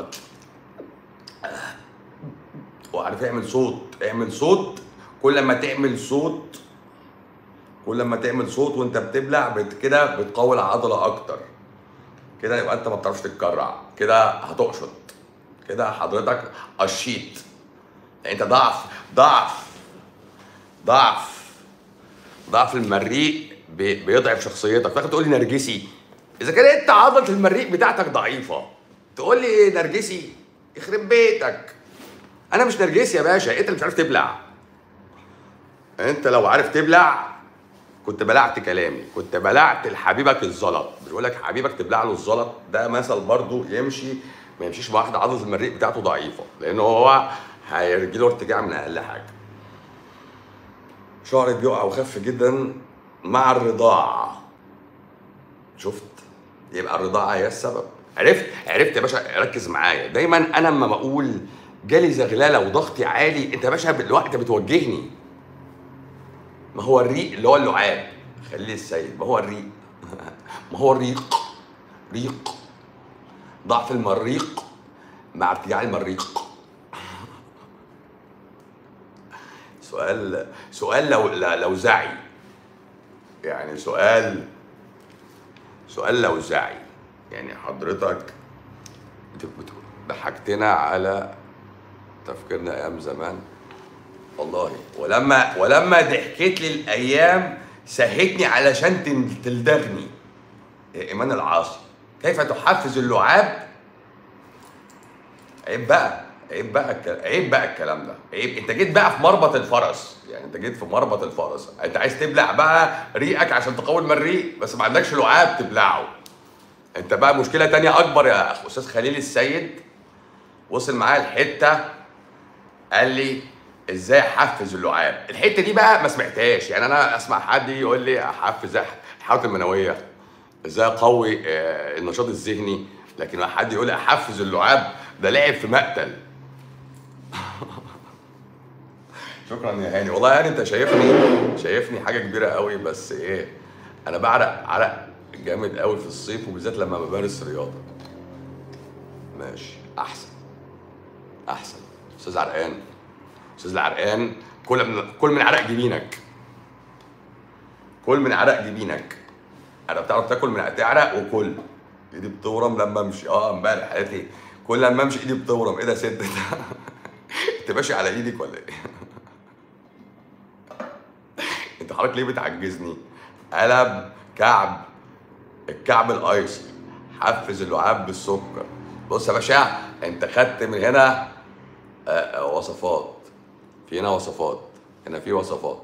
وعارف اعمل صوت اعمل صوت كل ما تعمل صوت كل ما تعمل صوت وانت بتبلع بت كده بتقوي العضله اكتر كده يبقى انت ما بتعرفش تتكرع كده هتقشط كده حضرتك قشيت انت ضعف ضعف ضعف ضعف المريء بي- بيضعف شخصيتك فاكر تقول لي نرجسي اذا كان انت عضله المريء بتاعتك ضعيفه تقول لي إيه نرجسي يخرب بيتك انا مش نرجسي يا باشا انت اللي مش عارف تبلع انت لو عارف تبلع كنت بلعت كلامي كنت بلعت لحبيبك الزلط بيقول لك حبيبك تبلع له الزلط ده مثل برضو يمشي ما يمشيش مع واحد عضله المريء بتاعته ضعيفه لان هو هيجي له ارتجاع من اقل حاجه شعري بيقع وخف جدا مع الرضاعه شفت يبقى الرضاعه هي السبب عرفت عرفت يا باشا ركز معايا دايما انا لما بقول جالي زغلله وضغطي عالي انت يا باشا بالوقت بتوجهني ما هو الريق اللي هو اللعاب خليه السيد ما هو الريق ما هو الريق ريق ضعف المريق مع ارتجاع المريق سؤال سؤال لو لو زعي يعني سؤال سؤال لوزعي يعني حضرتك بت- بت- ضحكتنا على تفكيرنا ايام زمان والله ولما ولما ضحكت لي الايام سهتني علشان تن- تلدغني يا ايمان العاصي كيف تحفز اللعاب عيب بقى عيب بقى الك- عيب بقى الكلام ده عيب انت جيت بقى في مربط الفرس يعني انت جيت في مربط الفرس انت عايز تبلع بقى ريقك عشان تقوي المريء بس ما عندكش لعاب تبلعه انت بقى مشكله تانية اكبر يا اخ استاذ خليل السيد وصل معايا الحته قال لي ازاي احفز اللعاب الحته دي بقى ما سمعتهاش يعني انا اسمع حد يقول لي احفز الحيوانات المنويه ازاي اقوي آه، النشاط الذهني لكن حد يقول لي احفز اللعاب ده لعب في مقتل شكرا يا هاني والله يعني انت شايفني شايفني حاجه كبيره قوي بس ايه انا بعرق عرق جامد قوي في الصيف وبالذات لما بمارس رياضه ماشي احسن احسن استاذ عرقان استاذ العرقان كل من كل من عرق جبينك كل من عرق جبينك انا بتعرف تاكل من تعرق وكل ايدي بتورم لما امشي اه امبارح قالت لي كل لما امشي ايدي بتورم ايه ده ست ده انت ماشي على ايدك ولا ايه انت حضرتك ليه بتعجزني قلب كعب الكعب الايسر حفز اللعاب بالسكر بص يا باشا انت خدت من هنا آه، آه، وصفات في هنا وصفات هنا في وصفات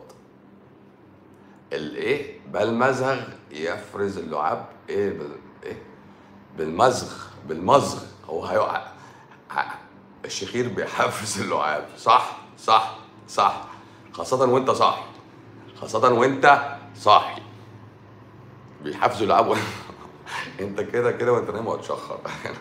الايه بالمزغ يفرز اللعاب ايه بال ايه بالمزغ بالمزغ هو هيقع ه- الشخير بيحفز اللعاب صح صح صح خاصة وانت صاحي خاصة وانت صاحي بيحفزوا اللعاب و... انت كده كده وانت نايم وهتشخر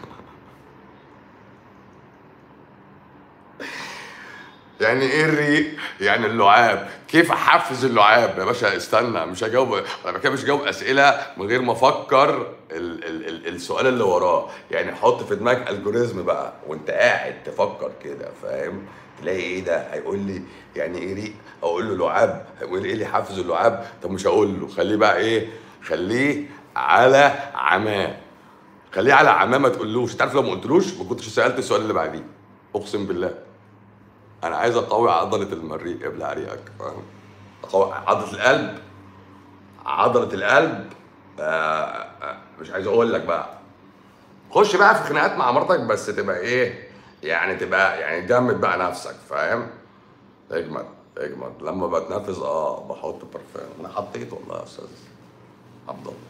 يعني ايه الريق؟ يعني اللعاب، كيف احفز اللعاب؟ يا باشا استنى مش هجاوب انا كده مش هجاوب اسئله من غير ما افكر ال ال ال السؤال اللي وراه، يعني حط في دماغك الجوريزم بقى وانت قاعد تفكر كده فاهم؟ تلاقي ايه ده؟ هيقول لي يعني ايه ريق؟ اقول له لعاب، هيقول لي ايه اللي يحفز اللعاب؟ طب مش هقول له، خليه بقى ايه؟ خليه على عماه. خليه على عماه ما تقولوش، انت عارف لو ما قلتلوش ما كنتش سالت السؤال اللي بعديه. اقسم بالله. انا عايز اقوي عضله المريء قبل عريقك فاهم اقوي عضله القلب عضله القلب آه آه مش عايز اقول لك بقى خش بقى في خناقات مع مراتك بس تبقى ايه يعني تبقى يعني جمد بقى نفسك فاهم اجمد اجمد لما بتنفذ اه بحط برفان انا حطيت والله يا استاذ عبد الله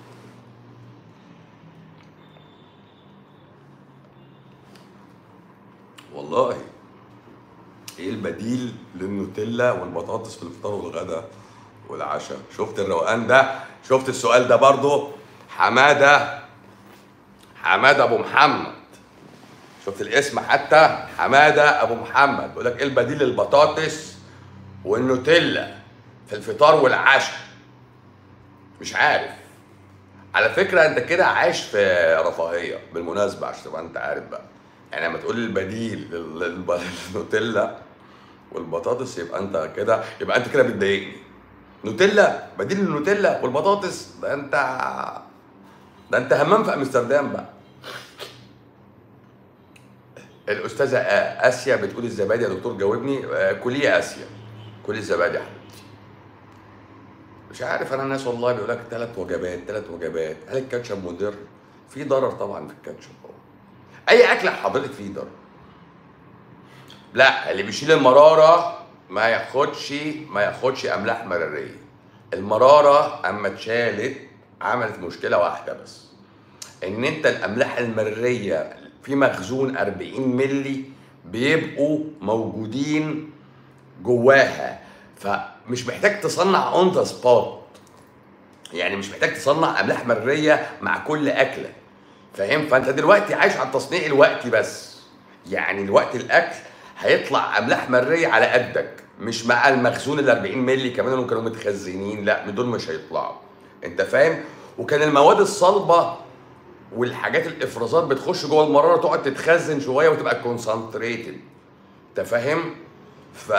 والله ايه البديل للنوتيلا والبطاطس في الفطار والغداء والعشاء شفت الروقان ده شفت السؤال ده برضو حماده حماده ابو محمد شفت الاسم حتى حماده ابو محمد بيقول لك ايه البديل للبطاطس والنوتيلا في الفطار والعشاء مي عارف على فكره انت كده عايش في رفاهيه بالمناسبه عشان تبقى انت عارف بقى يعني لما تقول البديل لل- للب- للنوتيلا والبطاطس يبقى انت كده يبقى انت كده بتضايقني نوتيلا بديل للنوتيلا والبطاطس ده انت ده انت همام في امستردام بقى الاستاذه آ- اسيا بتقول الزبادي يا دكتور جاوبني آه، كلي يا اسيا كلي الزبادي يا حبيبتي مش عارف انا الناس والله بيقول لك ثلاث وجبات ثلاث وجبات هل الكاتشب مضر؟ في ضرر طبعا في الكاتشب أهو. اي اكل حضرتك فيه ضرر لا اللي بيشيل المراره ما ياخدش ما ياخدش املاح مراريه المراره اما اتشالت عملت مشكله واحده بس ان انت الاملاح المراريه في مخزون 40 ملي بيبقوا موجودين جواها فمش محتاج تصنع اون ذا سبوت يعني مش محتاج تصنع املاح مريه مع كل اكله فاهم فانت دلوقتي عايش على التصنيع الوقتي بس يعني الوقت الاكل هيطلع املاح مريه على قدك مش مع المخزون ال 40 مللي كمان اللي كانوا متخزنين لا من دول مش هيطلعوا انت فاهم وكان المواد الصلبه والحاجات الافرازات بتخش جوه المراره تقعد تتخزن شويه وتبقى كونسنتريتد انت فاهم ف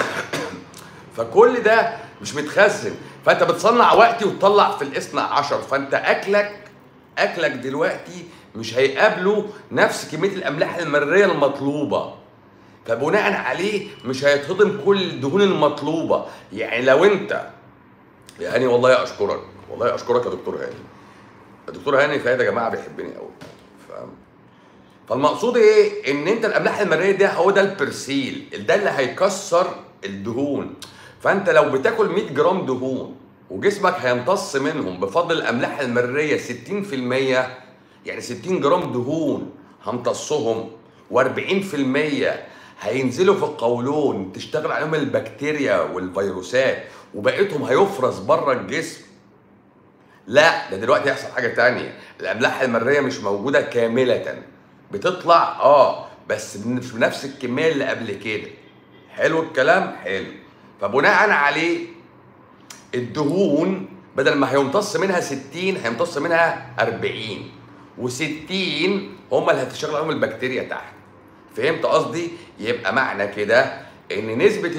فكل ده مش متخزن فانت بتصنع وقتي وتطلع في الاثنى عشر فانت اكلك اكلك دلوقتي مش هيقابله نفس كميه الاملاح المريه المطلوبه فبناء عليه مش هيتهضم كل الدهون المطلوبه يعني لو انت يا هاني والله اشكرك والله اشكرك يا دكتور هاني الدكتور هاني فايد يا جماعه بيحبني قوي فاهم فالمقصود ايه ان انت الاملاح المريه ده هو ده البرسيل ده اللي هيكسر الدهون فانت لو بتاكل 100 جرام دهون وجسمك هيمتص منهم بفضل الاملاح المريه 60% يعني 60 جرام دهون همتصهم و40% هينزلوا في القولون تشتغل عليهم البكتيريا والفيروسات وبقيتهم هيفرز بره الجسم لا ده دلوقتي هيحصل حاجه تانية الاملاح المريه مش موجوده كامله بتطلع اه بس مش بنفس الكميه اللي قبل كده حلو الكلام حلو فبناء عليه الدهون بدل ما هيمتص منها 60 هيمتص منها 40 و60 هم اللي هتشتغل عليهم البكتيريا تحت فهمت قصدي يبقى معنى كده ان نسبه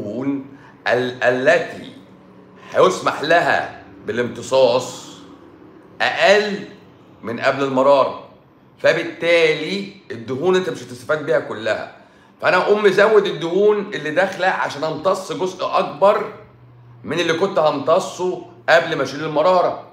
الدهون ال- التي هيسمح لها بالامتصاص اقل من قبل المراره فبالتالي الدهون انت مش هتستفاد بيها كلها فانا اقوم مزود الدهون اللي داخله عشان امتص جزء اكبر من اللي كنت همتصه قبل ما اشيل المراره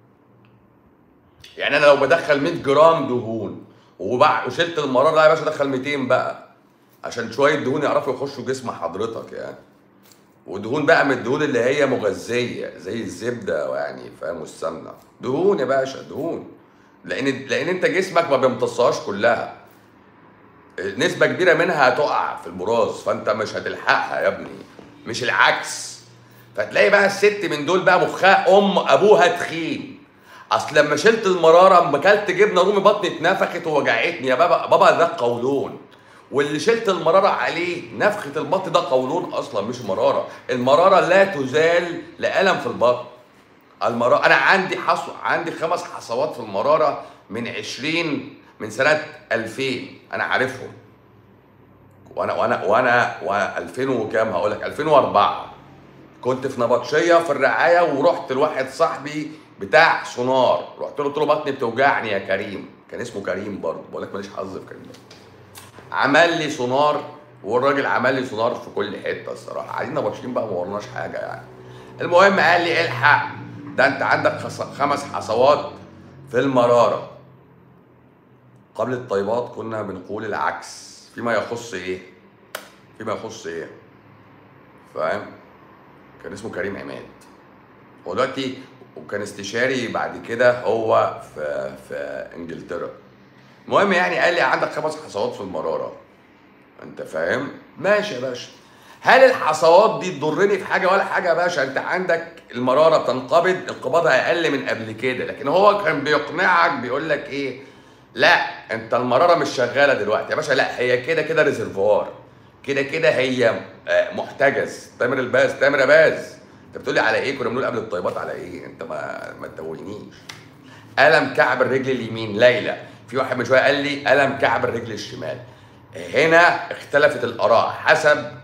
يعني انا لو بدخل 100 جرام دهون وبع- وشلت المراره لا يا باشا ادخل 200 بقى عشان شويه دهون يعرفوا يخشوا جسم حضرتك يعني ودهون بقى من الدهون اللي هي مغذيه زي الزبده يعني فاهم والسمنه دهون يا باشا دهون لان لان انت جسمك ما بيمتصهاش كلها نسبه كبيره منها هتقع في البراز فانت مش هتلحقها يا ابني مش العكس فتلاقي بقى الست من دول بقى مخها ام ابوها تخين اصل لما شلت المراره اما اكلت جبنه رومي بطني اتنفخت ووجعتني يا بابا بابا ده قولون واللي شلت المراره عليه نفخه البطن ده قولون اصلا مش مراره المراره لا تزال لالم في البطن المراره انا عندي حصو عندي خمس حصوات في المراره من 20 من سنه 2000 انا عارفهم وانا وانا وانا وانا 2000 وكام هقول لك 2004 كنت في نبطشيه في الرعايه ورحت لواحد صاحبي بتاع سونار رحت له قلت له بطني بتوجعني يا كريم كان اسمه كريم برضه بقول لك ماليش حظ في كريم ده عمل لي سونار والراجل عمل لي سونار في كل حته الصراحه قاعدين نبطشين بقى ما ورناش حاجه يعني المهم قال لي الحق ده انت عندك خص- خمس حصوات في المراره قبل الطيبات كنا بنقول العكس فيما يخص ايه فيما يخص ايه فاهم كان اسمه كريم عماد هو دلوقتي وكان استشاري بعد كده هو في في انجلترا المهم يعني قال لي عندك خمس حصوات في المراره انت فاهم ماشي يا باشا هل الحصوات دي تضرني في حاجه ولا حاجه يا باشا انت عندك المراره بتنقبض انقباضها اقل من قبل كده لكن هو كان بيقنعك بيقول لك ايه لا انت المراره مش شغاله دلوقتي يا باشا لا هي كده كده ريزرفوار كده كده هي آه، محتجز تامر الباز تامر يا باز انت بتقولي على ايه كنا بنقول قبل الطيبات على ايه انت ما ما تتوهنيش الم كعب الرجل اليمين ليلى في واحد من شويه قال لي الم كعب الرجل الشمال هنا اختلفت الاراء حسب آه،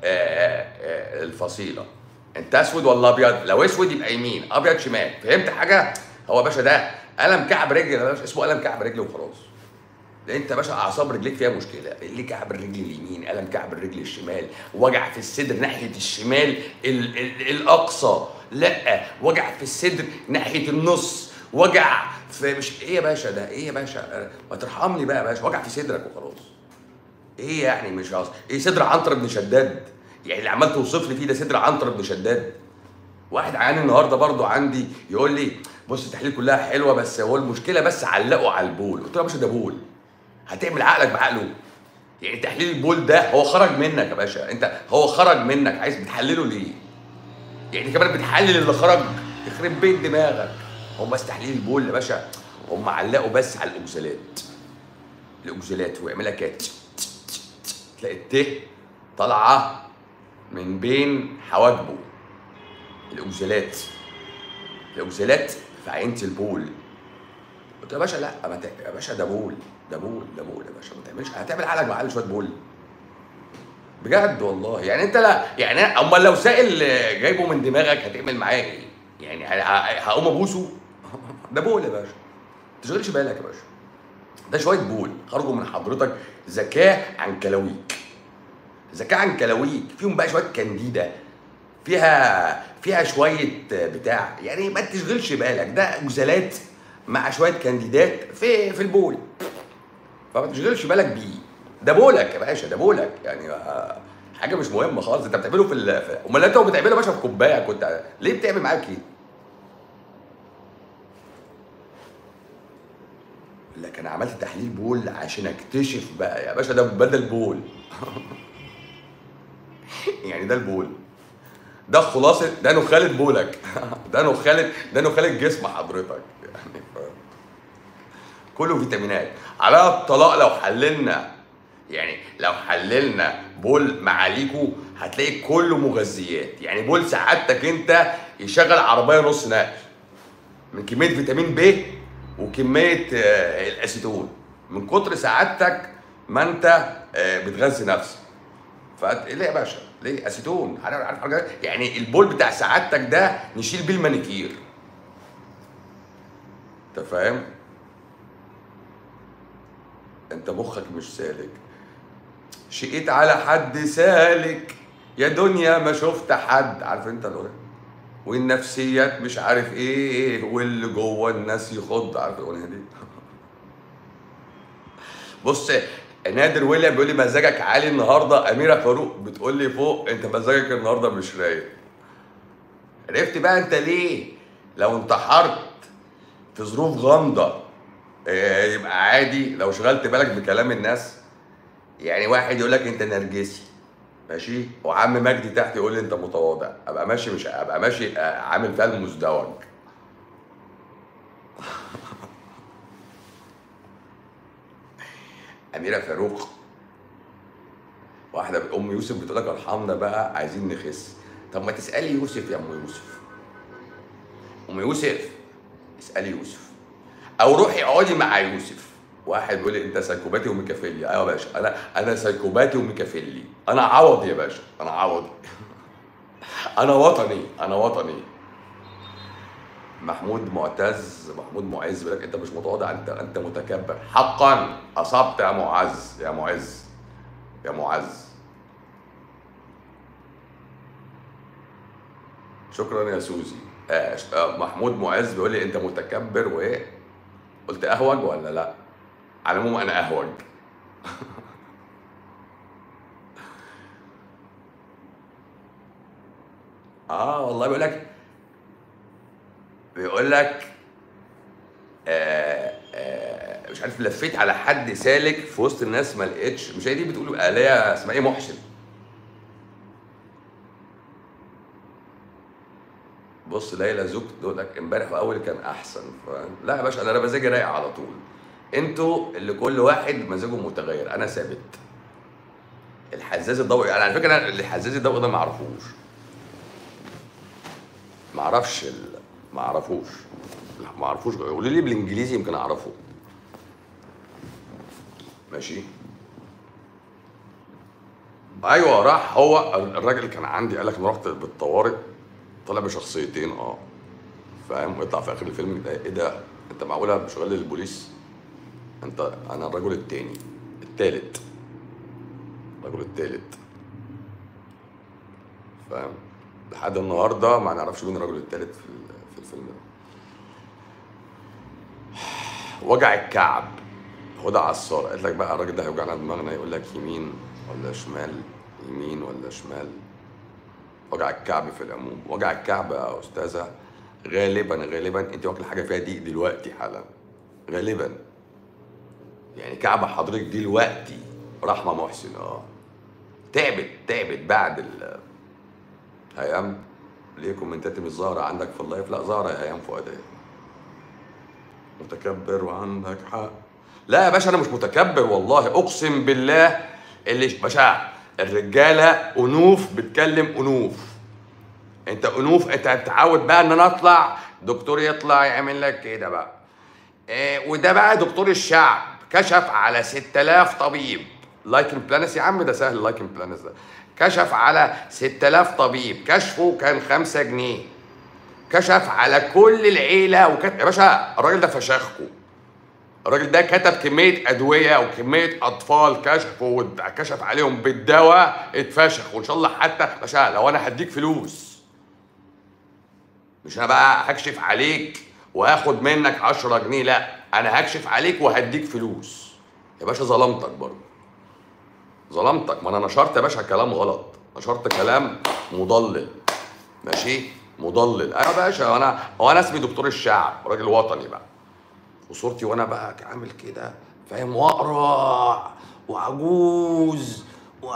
آه، الفصيله انت اسود ولا ابيض لو اسود يبقى يمين ابيض شمال فهمت حاجه هو يا باشا ده الم كعب رجل يا باشا اسمه الم كعب رجل وخلاص لان انت يا باشا اعصاب رجليك فيها مشكله اللي كعب الرجل اليمين الم كعب الرجل الشمال وجع في الصدر ناحيه الشمال ال ال الاقصى لا وجع في الصدر ناحيه النص وجع في مش ايه يا باشا ده ايه يا باشا ما ترحمني بقى يا باشا وجع في صدرك وخلاص ايه يعني مش عاوز ايه صدر عنتر بن شداد يعني اللي عمال توصف لي فيه ده صدر عنتر بن شداد واحد عيان النهارده برضو عندي يقول لي بص التحليل كلها حلوه بس هو المشكله بس علقوا على البول قلت له يا باشا ده بول هتعمل عقلك بعقله يعني تحليل البول ده هو خرج منك يا باشا انت هو خرج منك عايز بتحلله ليه يعني كمان بتحلل اللي خرج يخرب بيت دماغك هم بس تحليل البول يا باشا هم علقوا بس على الاوكسالات الاوكسالات ويعملها كده تلاقي الت طالعه من بين حواجبه الاوكسالات الاوكسالات في عينة البول قلت له يا باشا لا ما ت... يا باشا ده بول ده بول ده بول يا باشا ما تعملش هتعمل عقلك بعقل شويه بول بجد والله يعني انت لا يعني امال لو سائل جايبه من دماغك هتعمل معاه ايه؟ يعني ه- ه- هقوم ابوسه ده بول يا باشا ما تشغلش بالك يا باشا ده شويه بول خرجوا من حضرتك ذكاء عن كلاويك ذكاء عن كلاويك فيهم بقى شويه كانديدا فيها فيها شويه بتاع يعني ما تشغلش بالك ده غزلات مع شويه كانديدات في في البول فما تشغلش بالك بيه ده بولك يا باشا ده بولك يعني آه، حاجه مش مهمه خالص انت بتعمله في ال- في- امال انت بتعمله يا باشا في كوبايه كنت ليه بتعمل معاك كده؟ لكن انا عملت تحليل بول عشان اكتشف بقى يا باشا ده بدل بول يعني ده البول ده خلاصه ده نخالة بولك ده نخالة ده نخالة جسم حضرتك يعني ف- كله فيتامينات على الطلاق لو حللنا يعني لو حللنا بول معاليكو هتلاقي كله مغذيات يعني بول سعادتك انت يشغل عربيه نص نقل من كميه فيتامين ب وكميه آه، الاسيتون من كتر سعادتك ما انت آه، بتغذي نفسك فليه يا باشا ليه اسيتون عارف عارف حاجه يعني البول بتاع سعادتك ده نشيل بيه المانيكير انت فاهم انت مخك مش سالك شقيت على حد سالك يا دنيا ما شفت حد عارف انت الاغنيه والنفسيات مش عارف ايه واللي جوه الناس يخض عارف الاغنيه دي بص نادر ويليام بيقول لي مزاجك عالي النهارده اميره فاروق بتقول لي فوق انت مزاجك النهارده مش رايق عرفت بقى انت ليه لو انتحرت في ظروف غامضه آه، يبقى عادي لو شغلت بالك بكلام الناس يعني واحد يقول لك انت نرجسي ماشي وعم مجدي تحت يقول لي انت متواضع ابقى ماشي مش ابقى ماشي آه، عامل فيها المزدوج اميره فاروق واحده ام يوسف بتقول لك ارحمنا بقى عايزين نخس طب ما تسالي يوسف يا ام يوسف ام يوسف اسالي يوسف او روحي اقعدي مع يوسف واحد بيقول لي انت سايكوباتي وميكافيلي ايوه يا باشا انا انا سايكوباتي وميكافيلي انا عوضي يا باشا انا عوضي انا وطني انا وطني محمود معتز محمود معز بيقول لك انت مش متواضع انت انت متكبر حقا اصبت يا معز يا معز يا معز شكرا يا سوزي آه ش- آه، محمود معز بيقول لي انت متكبر وايه قلت اهوج ولا لا على العموم انا اهوج اه والله بيقول لك بيقول لك آه آه مش عارف لفيت على حد سالك في وسط الناس ما لقيتش مش هي دي بتقول آلية اسمها ايه محسن بص ليلى زوج تقول لك امبارح في اول كان احسن ف... لا يا باشا انا مزاجي رايق على طول انتوا اللي كل واحد مزاجه متغير انا ثابت الحزاز الضوئي انا على فكره أنا الحزاز الضوئي ده ما اعرفوش ما اعرفش ال... ما اعرفوش لا ما اعرفوش قولوا لي بالانجليزي يمكن اعرفه ماشي ايوه راح هو الراجل كان عندي قال لك انا رحت بالطوارئ طلع بشخصيتين اه فاهم ويطلع في اخر الفيلم ده ايه ده انت معقوله شغال للبوليس انت انا الرجل التاني التالت الرجل التالت فاهم لحد النهارده ما نعرفش مين الرجل التالت في ال- في الفيلم ده وجع الكعب هدى عصار قالت لك بقى الراجل ده هيوجعنا دماغنا يقول لك يمين ولا شمال يمين ولا شمال وجع الكعب في العموم وجع الكعب يا استاذه غالبا غالبا انت واكله حاجه فيها دي دلوقتي حالا غالبا يعني كعب حضرتك دلوقتي رحمه محسن اه تعبت تعبت بعد ال هيام ليه كومنتاتي مش ظاهره عندك في اللايف لا ظاهره يا هيام فؤاديه متكبر وعندك حق لا يا باشا انا مش متكبر والله اقسم بالله اللي باشا الرجاله انوف بتكلم انوف انت انوف انت هتتعود بقى ان انا اطلع دكتور يطلع يعمل لك كده بقى إيه وده بقى دكتور الشعب كشف على 6000 طبيب لايكن بلانس يا عم ده سهل لايكن بلانس ده كشف على 6000 طبيب كشفه كان 5 جنيه كشف على كل العيله وكتب يا باشا الراجل ده فشخكم الراجل ده كتب كميه ادويه وكميه اطفال كشفوا وكشف عليهم بالدواء اتفشخ وان شاء الله حتى باشا لو انا هديك فلوس مش انا بقى هكشف عليك وهاخد منك 10 جنيه لا انا هكشف عليك وهديك فلوس يا باشا ظلمتك برضه ظلمتك ما انا نشرت يا باشا كلام غلط نشرت كلام مضلل ماشي مضلل ايوه يا باشا وانا هو انا اسمي دكتور الشعب راجل وطني بقى وصورتي وانا بقى عامل كده فاهم واقرع وعجوز و...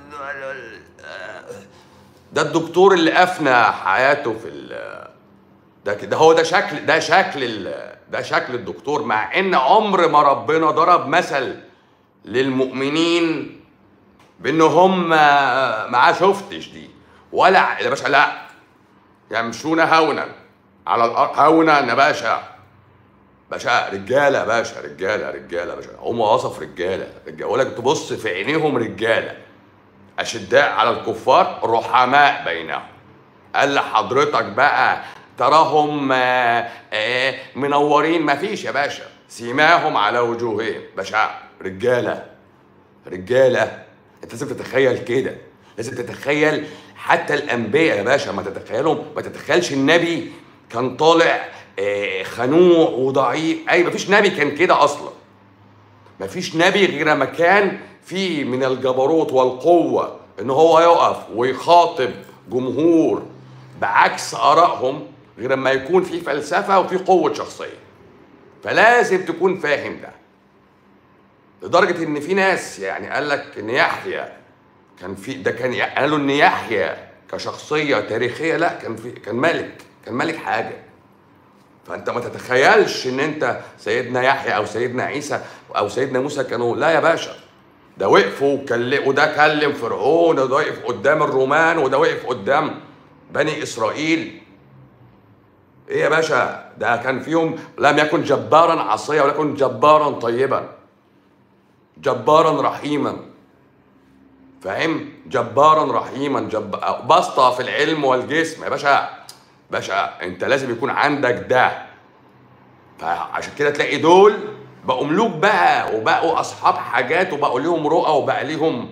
ده الدكتور اللي افنى حياته في ال... ده كده هو ده شكل ده شكل ال... ده شكل الدكتور مع ان عمر ما ربنا ضرب مثل للمؤمنين بان هم معاه شفتش دي ولا يا باشا لا يمشون هونا على الارض هونا يا باشا باشا رجاله يا باشا رجاله رجاله يا باشا هم وصف رجاله رجاله ولا تبص في عينيهم رجاله اشداء على الكفار رحماء بينهم قال لحضرتك بقى تراهم آه، آه، منورين مفيش يا باشا سيماهم على وجوههم باشا رجاله رجاله انت لازم تتخيل كده لازم تتخيل حتى الانبياء يا باشا ما تتخيلهم ما تتخيلش النبي كان طالع آه، خنوع وضعيف اي مفيش نبي كان كده اصلا مفيش نبي غير ما كان فيه من الجبروت والقوه ان هو يقف ويخاطب جمهور بعكس ارائهم غير ما يكون في فلسفه وفي قوه شخصيه فلازم تكون فاهم ده لدرجه ان في ناس يعني قال لك ان يحيى كان في ده كان قالوا ان يحيى كشخصيه تاريخيه لا كان في كان ملك كان ملك حاجه فانت ما تتخيلش ان انت سيدنا يحيى او سيدنا عيسى او سيدنا موسى كانوا لا يا باشا ده وقفوا وكلم وده كلم فرعون وده وقف قدام الرومان وده وقف قدام بني اسرائيل ايه يا باشا ده كان فيهم لم يكن جبارا عصيا ولكن جبارا طيبا جبارا رحيما فاهم جبارا رحيما جب... بسطة في العلم والجسم يا باشا باشا انت لازم يكون عندك ده فعشان كده تلاقي دول بقوا ملوك بقى وبقوا اصحاب حاجات وبقوا ليهم رؤى وبقى ليهم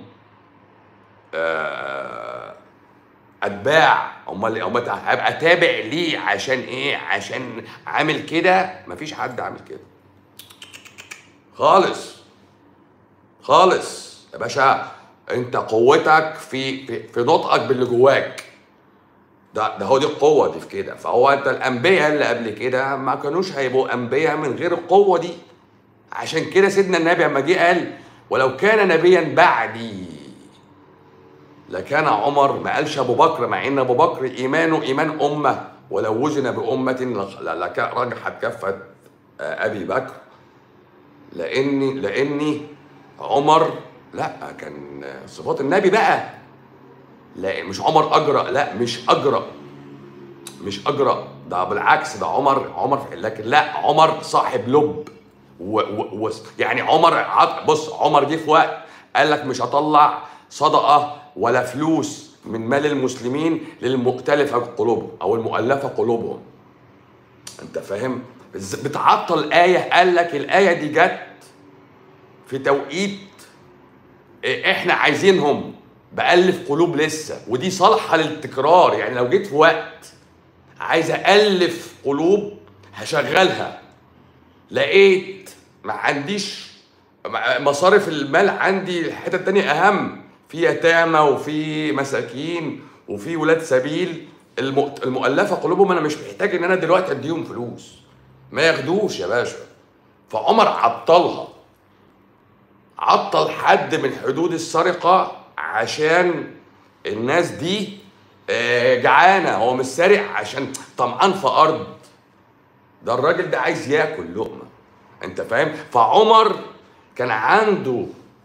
آه، اتباع امال امال هبقى تابع ليه عشان ايه عشان عامل كده مفيش حد عامل كده خالص خالص يا باشا انت قوتك في في, في نطقك باللي جواك ده ده هو دي القوه دي في كده فهو انت الانبياء اللي قبل كده ما كانوش هيبقوا انبياء من غير القوه دي عشان كده سيدنا النبي لما جه قال ولو كان نبيا بعدي لكان عمر ما قالش ابو بكر مع ان ابو بكر ايمانه ايمان امه ولو وزن بامه رجحت كفه ابي بكر لاني لاني عمر لا كان صفات النبي بقى لا مش عمر اجرأ لا مش اجرأ مش اجرأ ده بالعكس ده عمر عمر لكن لا عمر صاحب لب و و و يعني عمر عط- بص عمر جه في وقت قال لك مش هطلع صدقه ولا فلوس من مال المسلمين للمختلفه قلوبهم او المؤلفه قلوبهم انت فاهم بز- بتعطل ايه قال لك الايه دي جت في توقيت إيه، احنا عايزينهم بألف قلوب لسه ودي صالحه للتكرار يعني لو جيت في وقت عايز ألف قلوب هشغلها لقيت ما عنديش مصارف المال عندي حتة تانية أهم في يتامى وفي مساكين وفي ولاد سبيل الم- المؤلفة قلوبهم أنا مش محتاج إن أنا دلوقتي أديهم فلوس ما ياخدوش يا باشا فعمر عطلها عطل حد من حدود السرقة عشان الناس دي آه، جعانة هو مش سارق عشان طمعان في أرض ده الراجل ده عايز ياكل لقمة انت فاهم فعمر كان عنده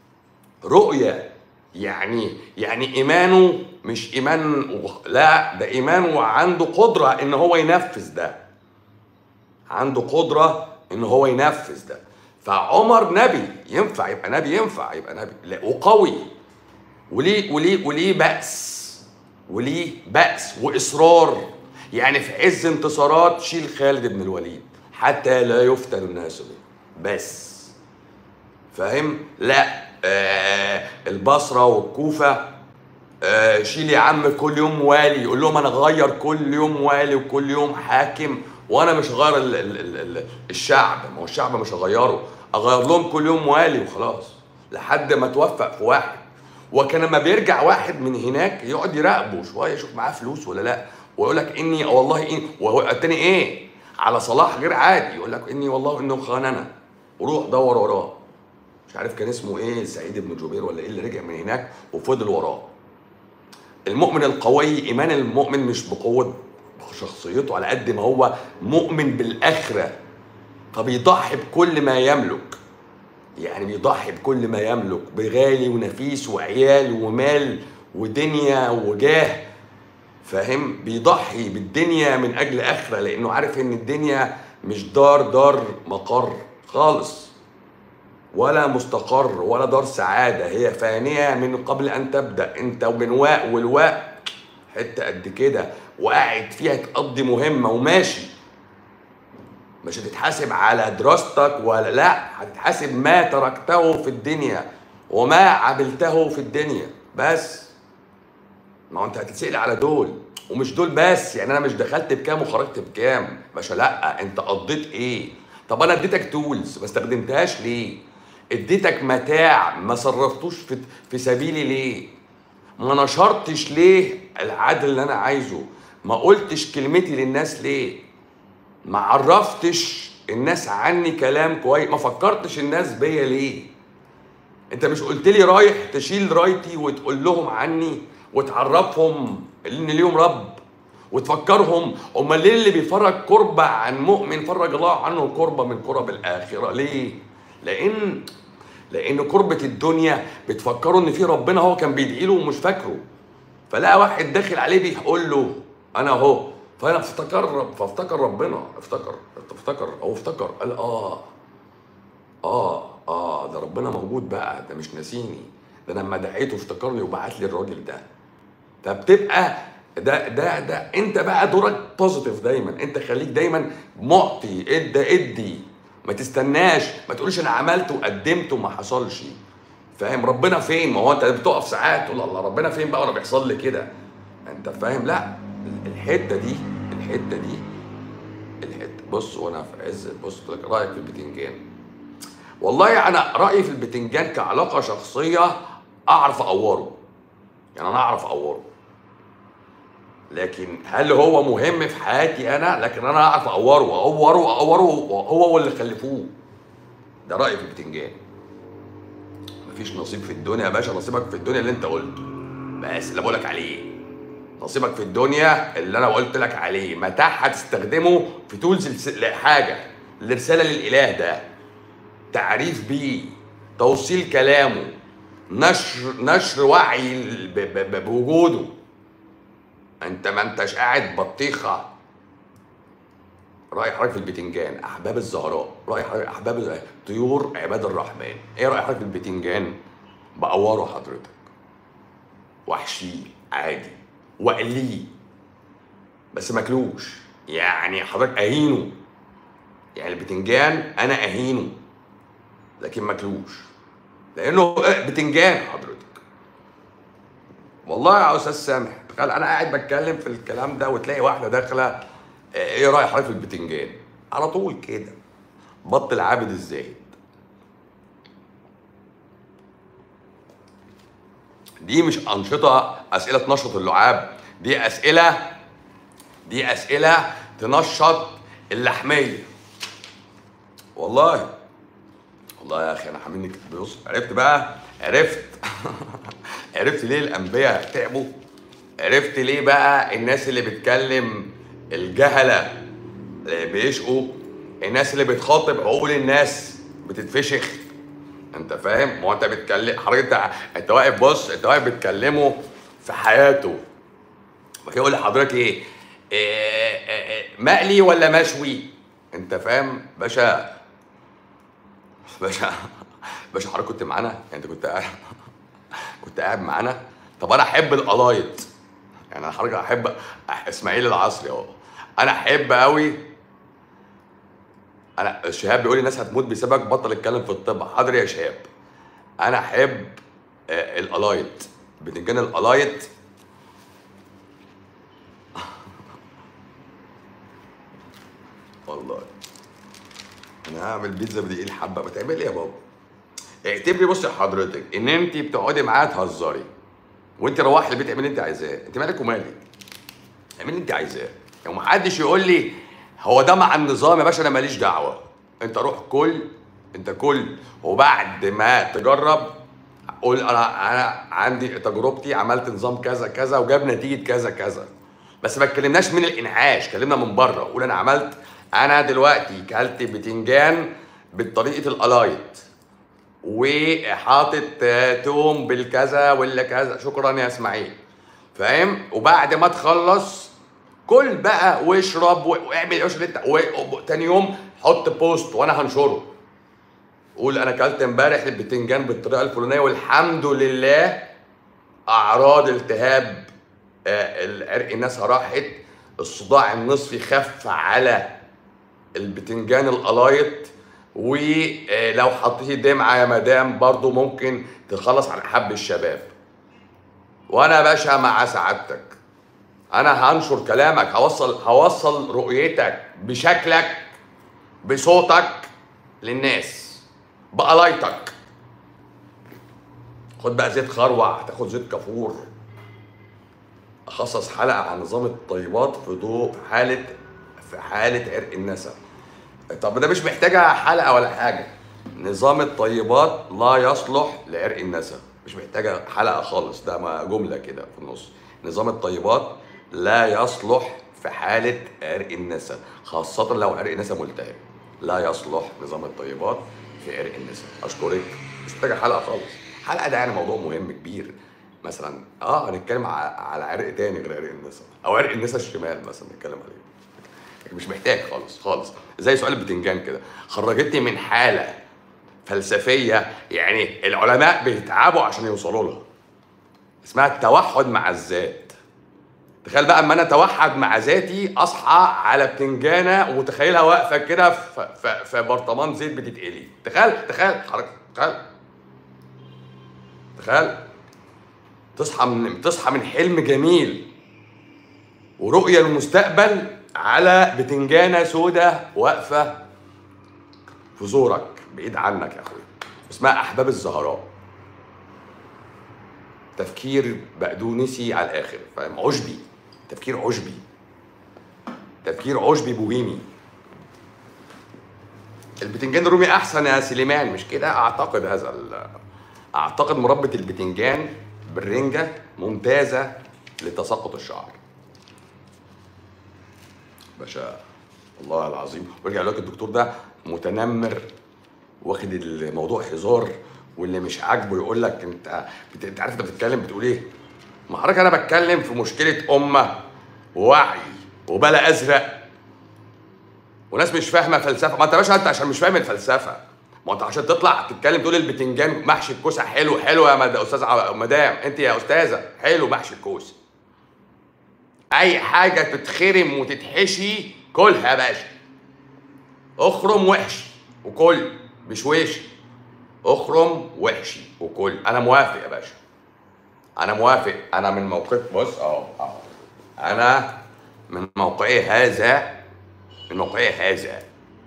رؤية يعني يعني إيمانه مش إيمان وخ- لا ده إيمانه وعنده قدرة إن هو ينفذ ده عنده قدرة إن هو ينفذ ده فعمر نبي ينفع يبقى نبي ينفع يبقى نبي لا، وقوي وليه وليه وليه بأس وليه بأس وإصرار يعني في عز انتصارات شيل خالد بن الوليد حتى لا يفتن الناس به بس فاهم لا آه البصرة والكوفة آه شيل يا عم كل يوم والي يقول لهم انا اغير كل يوم والي وكل يوم حاكم وانا مش هغير ال ال ال ال الشعب ما هو الشعب مش هغيره اغير لهم كل يوم والي وخلاص لحد ما توفق في واحد وكان لما بيرجع واحد من هناك يقعد يراقبه شويه يشوف معاه فلوس ولا لا ويقول لك اني والله إني وهو التاني ايه على صلاح غير عادي يقول لك اني والله انه خاننا وروح دور وراه مش عارف كان اسمه ايه سعيد بن جبير ولا ايه اللي رجع من هناك وفضل وراه المؤمن القوي ايمان المؤمن مش بقوه شخصيته على قد ما هو مؤمن بالاخره فبيضحي بكل ما يملك يعني بيضحي بكل ما يملك بغالي ونفيس وعيال ومال ودنيا وجاه فاهم بيضحي بالدنيا من اجل اخره لانه عارف ان الدنيا مش دار دار مقر خالص ولا مستقر ولا دار سعاده هي فانيه من قبل ان تبدا انت ومن واء والواء حته قد كده وقاعد فيها تقضي مهمه وماشي مش هتتحاسب على دراستك ولا لا هتتحاسب ما تركته في الدنيا وما عملته في الدنيا بس ما هو انت هتتسأل على دول ومش دول بس يعني انا مش دخلت بكام وخرجت بكام باشا لا انت قضيت ايه طب انا اديتك تولز ما استخدمتهاش ليه اديتك متاع ما صرفتوش في في سبيلي ليه ما نشرتش ليه العدل اللي انا عايزه ما قلتش كلمتي للناس ليه ما عرفتش الناس عني كلام كويس ما فكرتش الناس بيا ليه انت مش قلت لي رايح تشيل رايتي وتقول لهم عني وتعرفهم ان ليهم رب وتفكرهم امال ليه اللي بيفرج كربة عن مؤمن فرج الله عنه كربة من كرب الاخره ليه لان لان كربة الدنيا بتفكروا ان في ربنا هو كان بيدعي له ومش فاكره فلقى واحد داخل عليه بيقول له انا اهو فانا افتكر فافتكر ربنا افتكر افتكر او افتكر قال اه اه اه ده ربنا موجود بقى ده مش ناسيني ده أنا لما دعيته افتكرني وبعت لي الراجل ده فبتبقى ده ده ده انت بقى دورك بوزيتيف دايما انت خليك دايما معطي ادى ادي ما تستناش ما تقولش انا عملت وقدمت وما حصلش فاهم ربنا فين ما هو انت بتقف ساعات تقول الله ربنا فين بقى وانا بيحصل لي كده انت فاهم لا الحته دي الحته دي الحته بص وانا في عز بص لك رايك في البتنجان والله انا رايي في البتنجان كعلاقه شخصيه اعرف اقوره يعني انا اعرف اقوره لكن هل هو مهم في حياتي انا لكن انا اعرف اقوره اقوره اقوره هو واللي خلفوه ده رايي في البتنجان مفيش نصيب في الدنيا يا باشا نصيبك في الدنيا اللي انت قلته بس اللي بقولك عليه نصيبك في الدنيا اللي انا قلت لك عليه متاع هتستخدمه في تولز حاجه الرساله للاله ده تعريف بيه توصيل كلامه نشر نشر وعي ب- ب- ب- بوجوده انت ما انتش قاعد بطيخه راي حضرتك في البتنجان احباب الزهراء راي حضرتك احباب طيور عباد الرحمن ايه راي حضرتك في البتنجان بقوره حضرتك واحشيه عادي واقليه بس ماكلوش يعني حضرتك اهينه يعني البتنجان انا اهينه لكن ماكلوش لانه بتنجان حضرتك والله يا استاذ سامح تخيل انا قاعد بتكلم في الكلام ده وتلاقي واحده داخله ايه رايك حضرتك في البتنجان على طول كده بط العابد الزاهد دي مش انشطه اسئله تنشط اللعاب دي اسئله دي اسئله تنشط اللحميه والله والله يا اخي انا حاملني كده بص عرفت بقى عرفت عرفت ليه الانبياء تعبوا عرفت ليه بقى الناس اللي بتكلم الجهله اللي بيشقوا الناس اللي بتخاطب عقول الناس بتتفشخ انت فاهم ما هو انت بتكلم حضرتك انت انت واقف بص انت واقف بتكلمه في حياته وكده يقول لحضرتك ايه إيه- إيه- مقلي ولا مشوي انت فاهم باشا باشا باشا حضرتك كنت معانا يعني انت كنت قاعد كنت قاعد معانا طب انا احب القلايط يعني انا حضرتك احب اسماعيل العصري اهو انا احب قوي انا الشهاب بيقول لي الناس هتموت بسببك بطل اتكلم في الطب حاضر يا شهاب انا احب آه، القلايط بتنجان القلايط والله انا هعمل بيتزا بدقيق الحبه ما تعمل ايه يا بابا اعتبري بصي حضرتك ان انت بتقعدي معاها تهزري وانت روحي البيت اعملي اللي انت عايزاه انت مالك ومالك اعملي اللي انت عايزاه ومحدش يقول لي هو ده مع النظام يا باشا انا ماليش دعوه انت روح كل انت كل وبعد ما تجرب قول انا انا عندي تجربتي عملت نظام كذا كذا وجاب نتيجه كذا كذا بس ما اتكلمناش من الانعاش كلمنا من بره قول انا عملت انا دلوقتي كلت بتنجان بطريقه القلايط وحاطط آه، توم بالكذا ولا كذا شكرا يا اسماعيل فاهم وبعد ما تخلص كل بقى واشرب و- واعمل ايش اللي انت و- تاني يوم حط بوست وانا هنشره قول انا اكلت امبارح البتنجان بالطريقه الفلانيه والحمد لله اعراض التهاب آه، العرق الناس راحت الصداع النصفي خف على البتنجان القلايط ولو حطيتي دمعه يا مدام برضو ممكن تخلص على حب الشباب وانا يا باشا مع سعادتك انا هنشر كلامك هوصل هوصل رؤيتك بشكلك بصوتك للناس بقلايتك خد بقى زيت خروع تاخد زيت كافور اخصص حلقه عن نظام الطيبات في ضوء حاله في حاله عرق النسا طب ده مش محتاجه حلقه ولا حاجه نظام الطيبات لا يصلح لعرق النسا مش محتاجه حلقه خالص ده ما جمله كده في النص نظام الطيبات لا يصلح في حاله عرق النسا خاصه لو عرق النسا ملتهب لا يصلح نظام الطيبات في عرق النسا اشكرك مش محتاجه حلقه خالص حلقه ده يعني موضوع مهم كبير مثلا اه هنتكلم ع- على عرق تاني غير عرق النسا او عرق النسا الشمال مثلا نتكلم عليه لكن مش محتاج خالص خالص زي سؤال البتنجان كده خرجتني من حاله فلسفيه يعني العلماء بيتعبوا عشان يوصلوا لها اسمها التوحد مع الذات تخيل بقى اما انا اتوحد مع ذاتي اصحى على بتنجانه ومتخيلها واقفه كده في, في, في برطمان زيت بتتقلي تخيل تخيل حركه تخيل تخيل تصحى من تصحى من حلم جميل ورؤيه للمستقبل على بتنجانه سودة واقفه في زورك بعيد عنك يا اخويا اسمها احباب الزهراء تفكير بقدونسي على الاخر فاهم عشبي تفكير عشبي تفكير عشبي بوهيمي البتنجان الرومي احسن يا سليمان مش كده اعتقد هذا ال- اعتقد مربة البتنجان بالرنجة ممتازة لتساقط الشعر باشا والله العظيم وارجع لك الدكتور ده متنمر واخد الموضوع هزار واللي مش عاجبه يقول لك انت بت- انت عارف انت بتتكلم بتقول ايه؟ ما حضرتك انا بتكلم في مشكله امه ووعي وبلا ازرق وناس مش فاهمه فلسفه ما انت يا باشا انت عشان مش فاهم الفلسفه ما انت عشان تطلع تتكلم تقول البتنجان محشي الكوسه حلو حلو يا مد... استاذ ع- مدام انت يا استاذه حلو محشي الكوسه اي حاجه تتخرم وتتحشي كلها يا باشا اخرم وحش وكل مش وش اخرم وحشي وكل انا موافق يا باشا انا موافق انا من موقف بص اهو اهو انا من موقعي هذا من موقعي هذا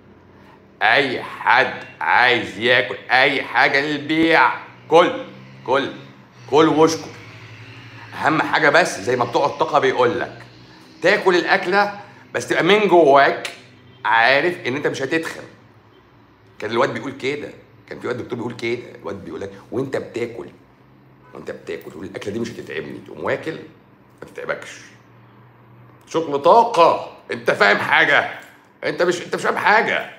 اي حد عايز ياكل اي حاجه للبيع كل كل كل واشكر اهم حاجه بس زي ما بتوع الطاقه بيقول لك تاكل الاكله بس تبقى من جواك عارف ان انت مش هتتخن كان الواد بيقول كده كان في واد دكتور بيقول كده الواد بيقول لك وانت بتاكل وانت بتاكل تقول الاكله دي مش هتتعبني تقوم واكل ما تتعبكش شغل طاقه انت فاهم حاجه انت مش انت مش فاهم حاجه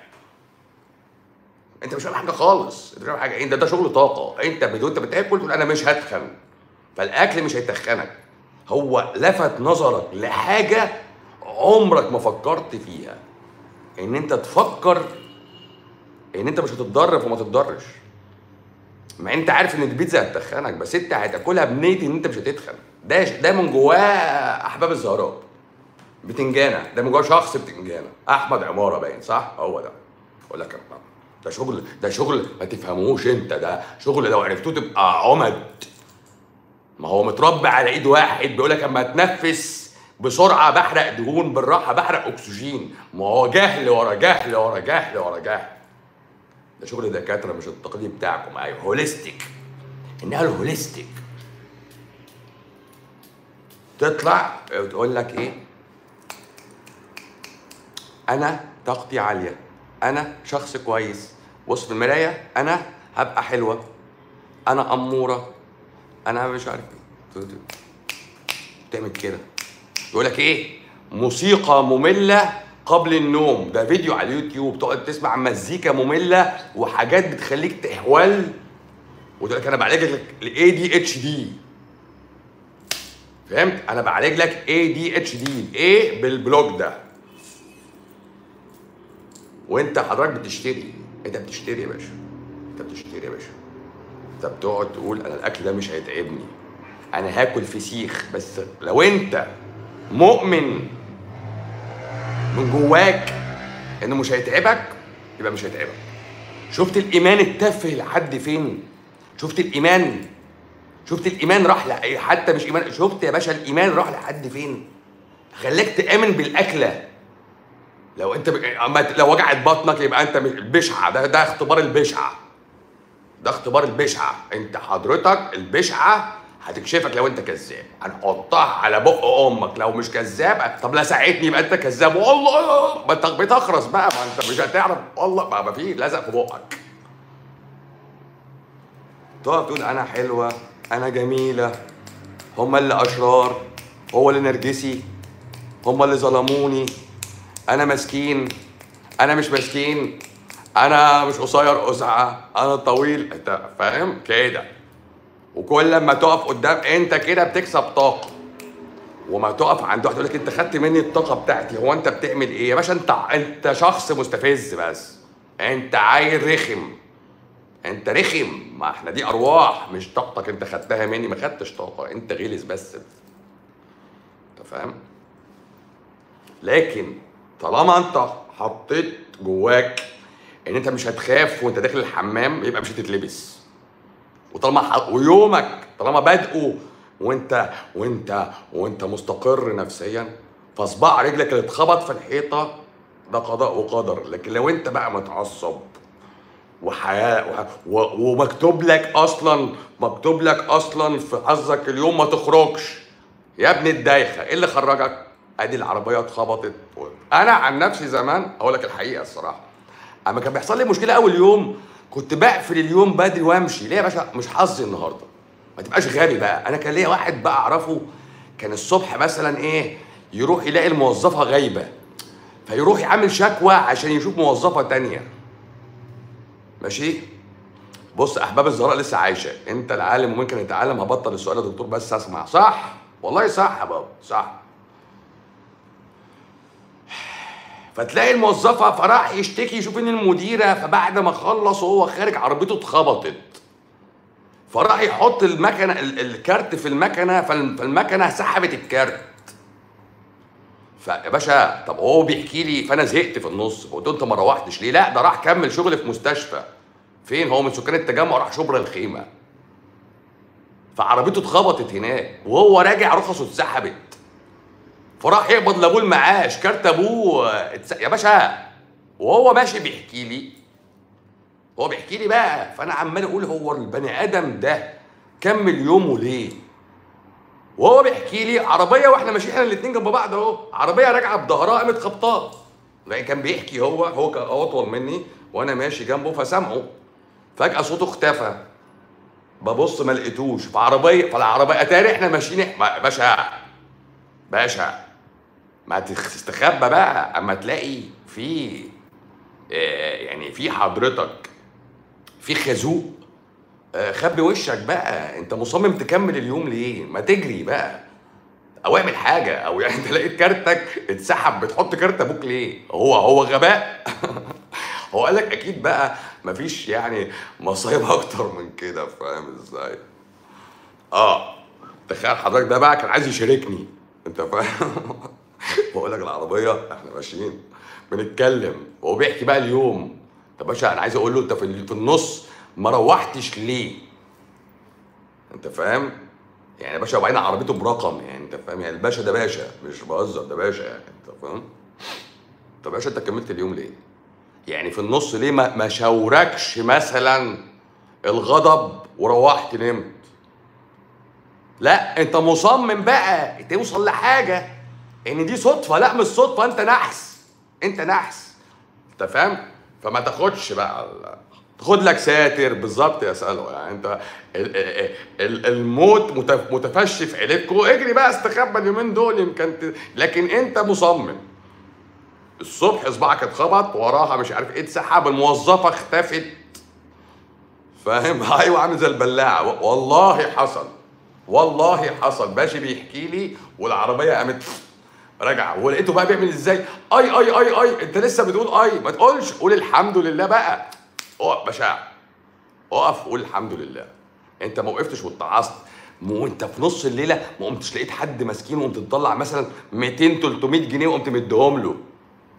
انت مش فاهم حاجه خالص انت مش فاهم حاجه انت ده شغل طاقه انت بت- وانت بتاكل تقول انا مش هتخن فالاكل مش هيتخنك هو لفت نظرك لحاجه عمرك ما فكرت فيها ان انت تفكر ان انت مش هتتضرر وما تتضرش مع انت عارف ان البيتزا هتتخنك بس انت هتاكلها بنيه ان انت مش هتتخن ده ده من جواه احباب الزهراء بتنجانه ده من جواه شخص بتنجانه احمد عماره باين صح هو ده اقول لك أنا- ده شغل ده شغل ما تفهموش انت ده شغل لو عرفتوه تبقى عمد ما هو متربي على ايد واحد بيقول لك اما اتنفس بسرعه بحرق دهون بالراحه بحرق اكسجين ما هو جهل ورا جهل ورا جهل ورا جهل ده شغل دكاتره مش التقليد بتاعكم ايوه هوليستيك انها الهوليستيك تطلع تقول لك ايه انا طاقتي عاليه انا شخص كويس بص في المرايه انا هبقى حلوه انا اموره انا مش عارف ايه تعمل كده يقول لك ايه موسيقى ممله قبل النوم ده فيديو على اليوتيوب تقعد تسمع مزيكا ممله وحاجات بتخليك تحول وتقول لك انا بعالج لك الاي دي اتش دي فهمت انا بعالج لك اي دي اتش دي ايه بالبلوج ده وانت حضرتك بتشتري انت بتشتري يا باشا انت بتشتري يا باشا انت بتقعد تقول انا الاكل ده مش هيتعبني انا هاكل فسيخ بس لو انت مؤمن من جواك انه مش هيتعبك يبقى مش هيتعبك شفت الايمان التافه لحد فين شفت الايمان شفت الايمان راح لح... حتى مش ايمان شفت يا باشا الايمان راح لحد فين خلاك تامن بالاكله لو انت ب... اما لو وجعت بطنك يبقى انت مش- البشعه ده ده اختبار البشعه ده اختبار البشعه انت حضرتك البشعه هتكشفك لو انت كذاب هنحطها على بق امك لو مش كذاب طب لا ساعدني يبقى انت كذاب والله ما انت بتخرس بقى ما انت مش هتعرف والله ما ما في لزق في بقك تقف تقول انا حلوه انا جميله هما اللي اشرار هو اللي نرجسي هما اللي ظلموني انا مسكين انا مش مسكين انا مش قصير قزعه انا طويل انت فاهم كده وكل لما تقف قدام انت كده بتكسب طاقه وما تقف عند واحد يقول لك انت خدت مني الطاقه بتاعتي هو انت بتعمل ايه يا باشا انت انت شخص مستفز بس انت عيل رخم انت رخم ما احنا دي ارواح مش طاقتك انت خدتها مني ما خدتش طاقه انت غلس بس انت فاهم لكن طالما انت حطيت جواك ان انت مش هتخاف وانت داخل الحمام يبقى مش هتتلبس وطالما ح... ويومك طالما بادئه وانت وانت وانت مستقر نفسيا فصباع رجلك اللي اتخبط في الحيطه ده قضاء وقدر لكن لو انت بقى متعصب وحياه وح... و... ومكتوب لك اصلا مكتوب لك اصلا في حظك اليوم ما تخرجش يا ابن الدايخه ايه اللي خرجك ادي العربيه اتخبطت انا عن نفسي زمان اقول لك الحقيقه الصراحه اما كان بيحصل لي مشكله اول يوم كنت بقفل اليوم بدري وامشي ليه يا باشا مش حظي النهارده ما تبقاش غبي بقى انا كان ليا واحد بقى اعرفه كان الصبح مثلا ايه يروح يلاقي الموظفه غايبه فيروح يعمل شكوى عشان يشوف موظفه تانية ماشي بص احباب الزهراء لسه عايشه انت العالم وممكن يتعلم هبطل السؤال يا دكتور بس اسمع صح والله صح يا بابا صح فتلاقي الموظفه فراح يشتكي يشوف ان المديره فبعد ما خلص وهو خارج عربيته اتخبطت فراح يحط المكنه ال- الكارت في المكنه فالم- فالمكنه سحبت الكارت فيا باشا طب هو بيحكي لي فانا زهقت في النص قلت له انت ما روحتش ليه؟ لا ده راح كمل شغل في مستشفى فين هو من سكان التجمع راح شبرا الخيمه فعربيته اتخبطت هناك وهو راجع رخصه اتسحبت فراح يقبض لابوه المعاش كارت ابوه اتس... يا باشا وهو ماشي بيحكي لي هو بيحكي لي بقى فانا عمال اقول هو البني ادم ده كمل يومه ليه وهو بيحكي لي عربيه واحنا ماشيين احنا الاثنين جنب بعض اهو عربيه راجعه بظهرها قامت خبطاه لكن كان بيحكي هو هو كان اطول مني وانا ماشي جنبه فسامعه فجاه صوته اختفى ببص ما لقيتوش فعربيه فالعربيه اتاري احنا ماشيين ما- باشا باشا ما تستخبى بقى اما تلاقي في آه، يعني في حضرتك في خازوق آه، خبي وشك بقى انت مصمم تكمل اليوم ليه ما تجري بقى او اعمل حاجه او يعني انت لقيت كارتك اتسحب بتحط كارت ابوك ليه هو هو غباء هو قال لك اكيد بقى مفيش يعني مصايب اكتر من كده فاهم ازاي اه تخيل حضرتك ده بقى كان عايز يشاركني انت فاهم بقول لك العربيه احنا ماشيين بنتكلم وهو بيحكي بقى اليوم طب باشا انا عايز اقول له انت في ال- في النص ما روحتش ليه انت فاهم يعني يا باشا وبعدين عربيته برقم يعني انت فاهم يعني الباشا ده باشا مش بهزر ده باشا يعني انت فاهم طب يا باشا انت كملت اليوم ليه يعني في النص ليه ما ما شاوركش مثلا الغضب وروحت نمت لا انت مصمم بقى توصل لحاجه ان دي صدفه لا مش صدفه انت نحس انت نحس انت فاهم فما تاخدش بقى ال- خد لك ساتر بالظبط يا سلوى يعني انت ال- ال- ال- الموت متف- متفشي في عيلتكم اجري بقى استخبى اليومين دول يمكن ت... لكن انت مصمم الصبح صباعك اتخبط وراها مش عارف ايه اتسحب الموظفه اختفت فاهم ايوه عامل زي البلاعه و- والله حصل والله حصل باشا بيحكي لي والعربيه قامت راجعه ولقيته بقى بيعمل ازاي اي اي اي اي انت لسه بتقول اي ما تقولش قول الحمد لله بقى اقف باشا اقف قول الحمد لله انت ما وقفتش واتعصت وانت في نص الليله ما قمتش لقيت حد مسكين وقمت تطلع مثلا 200 300 جنيه وقمت مديهم له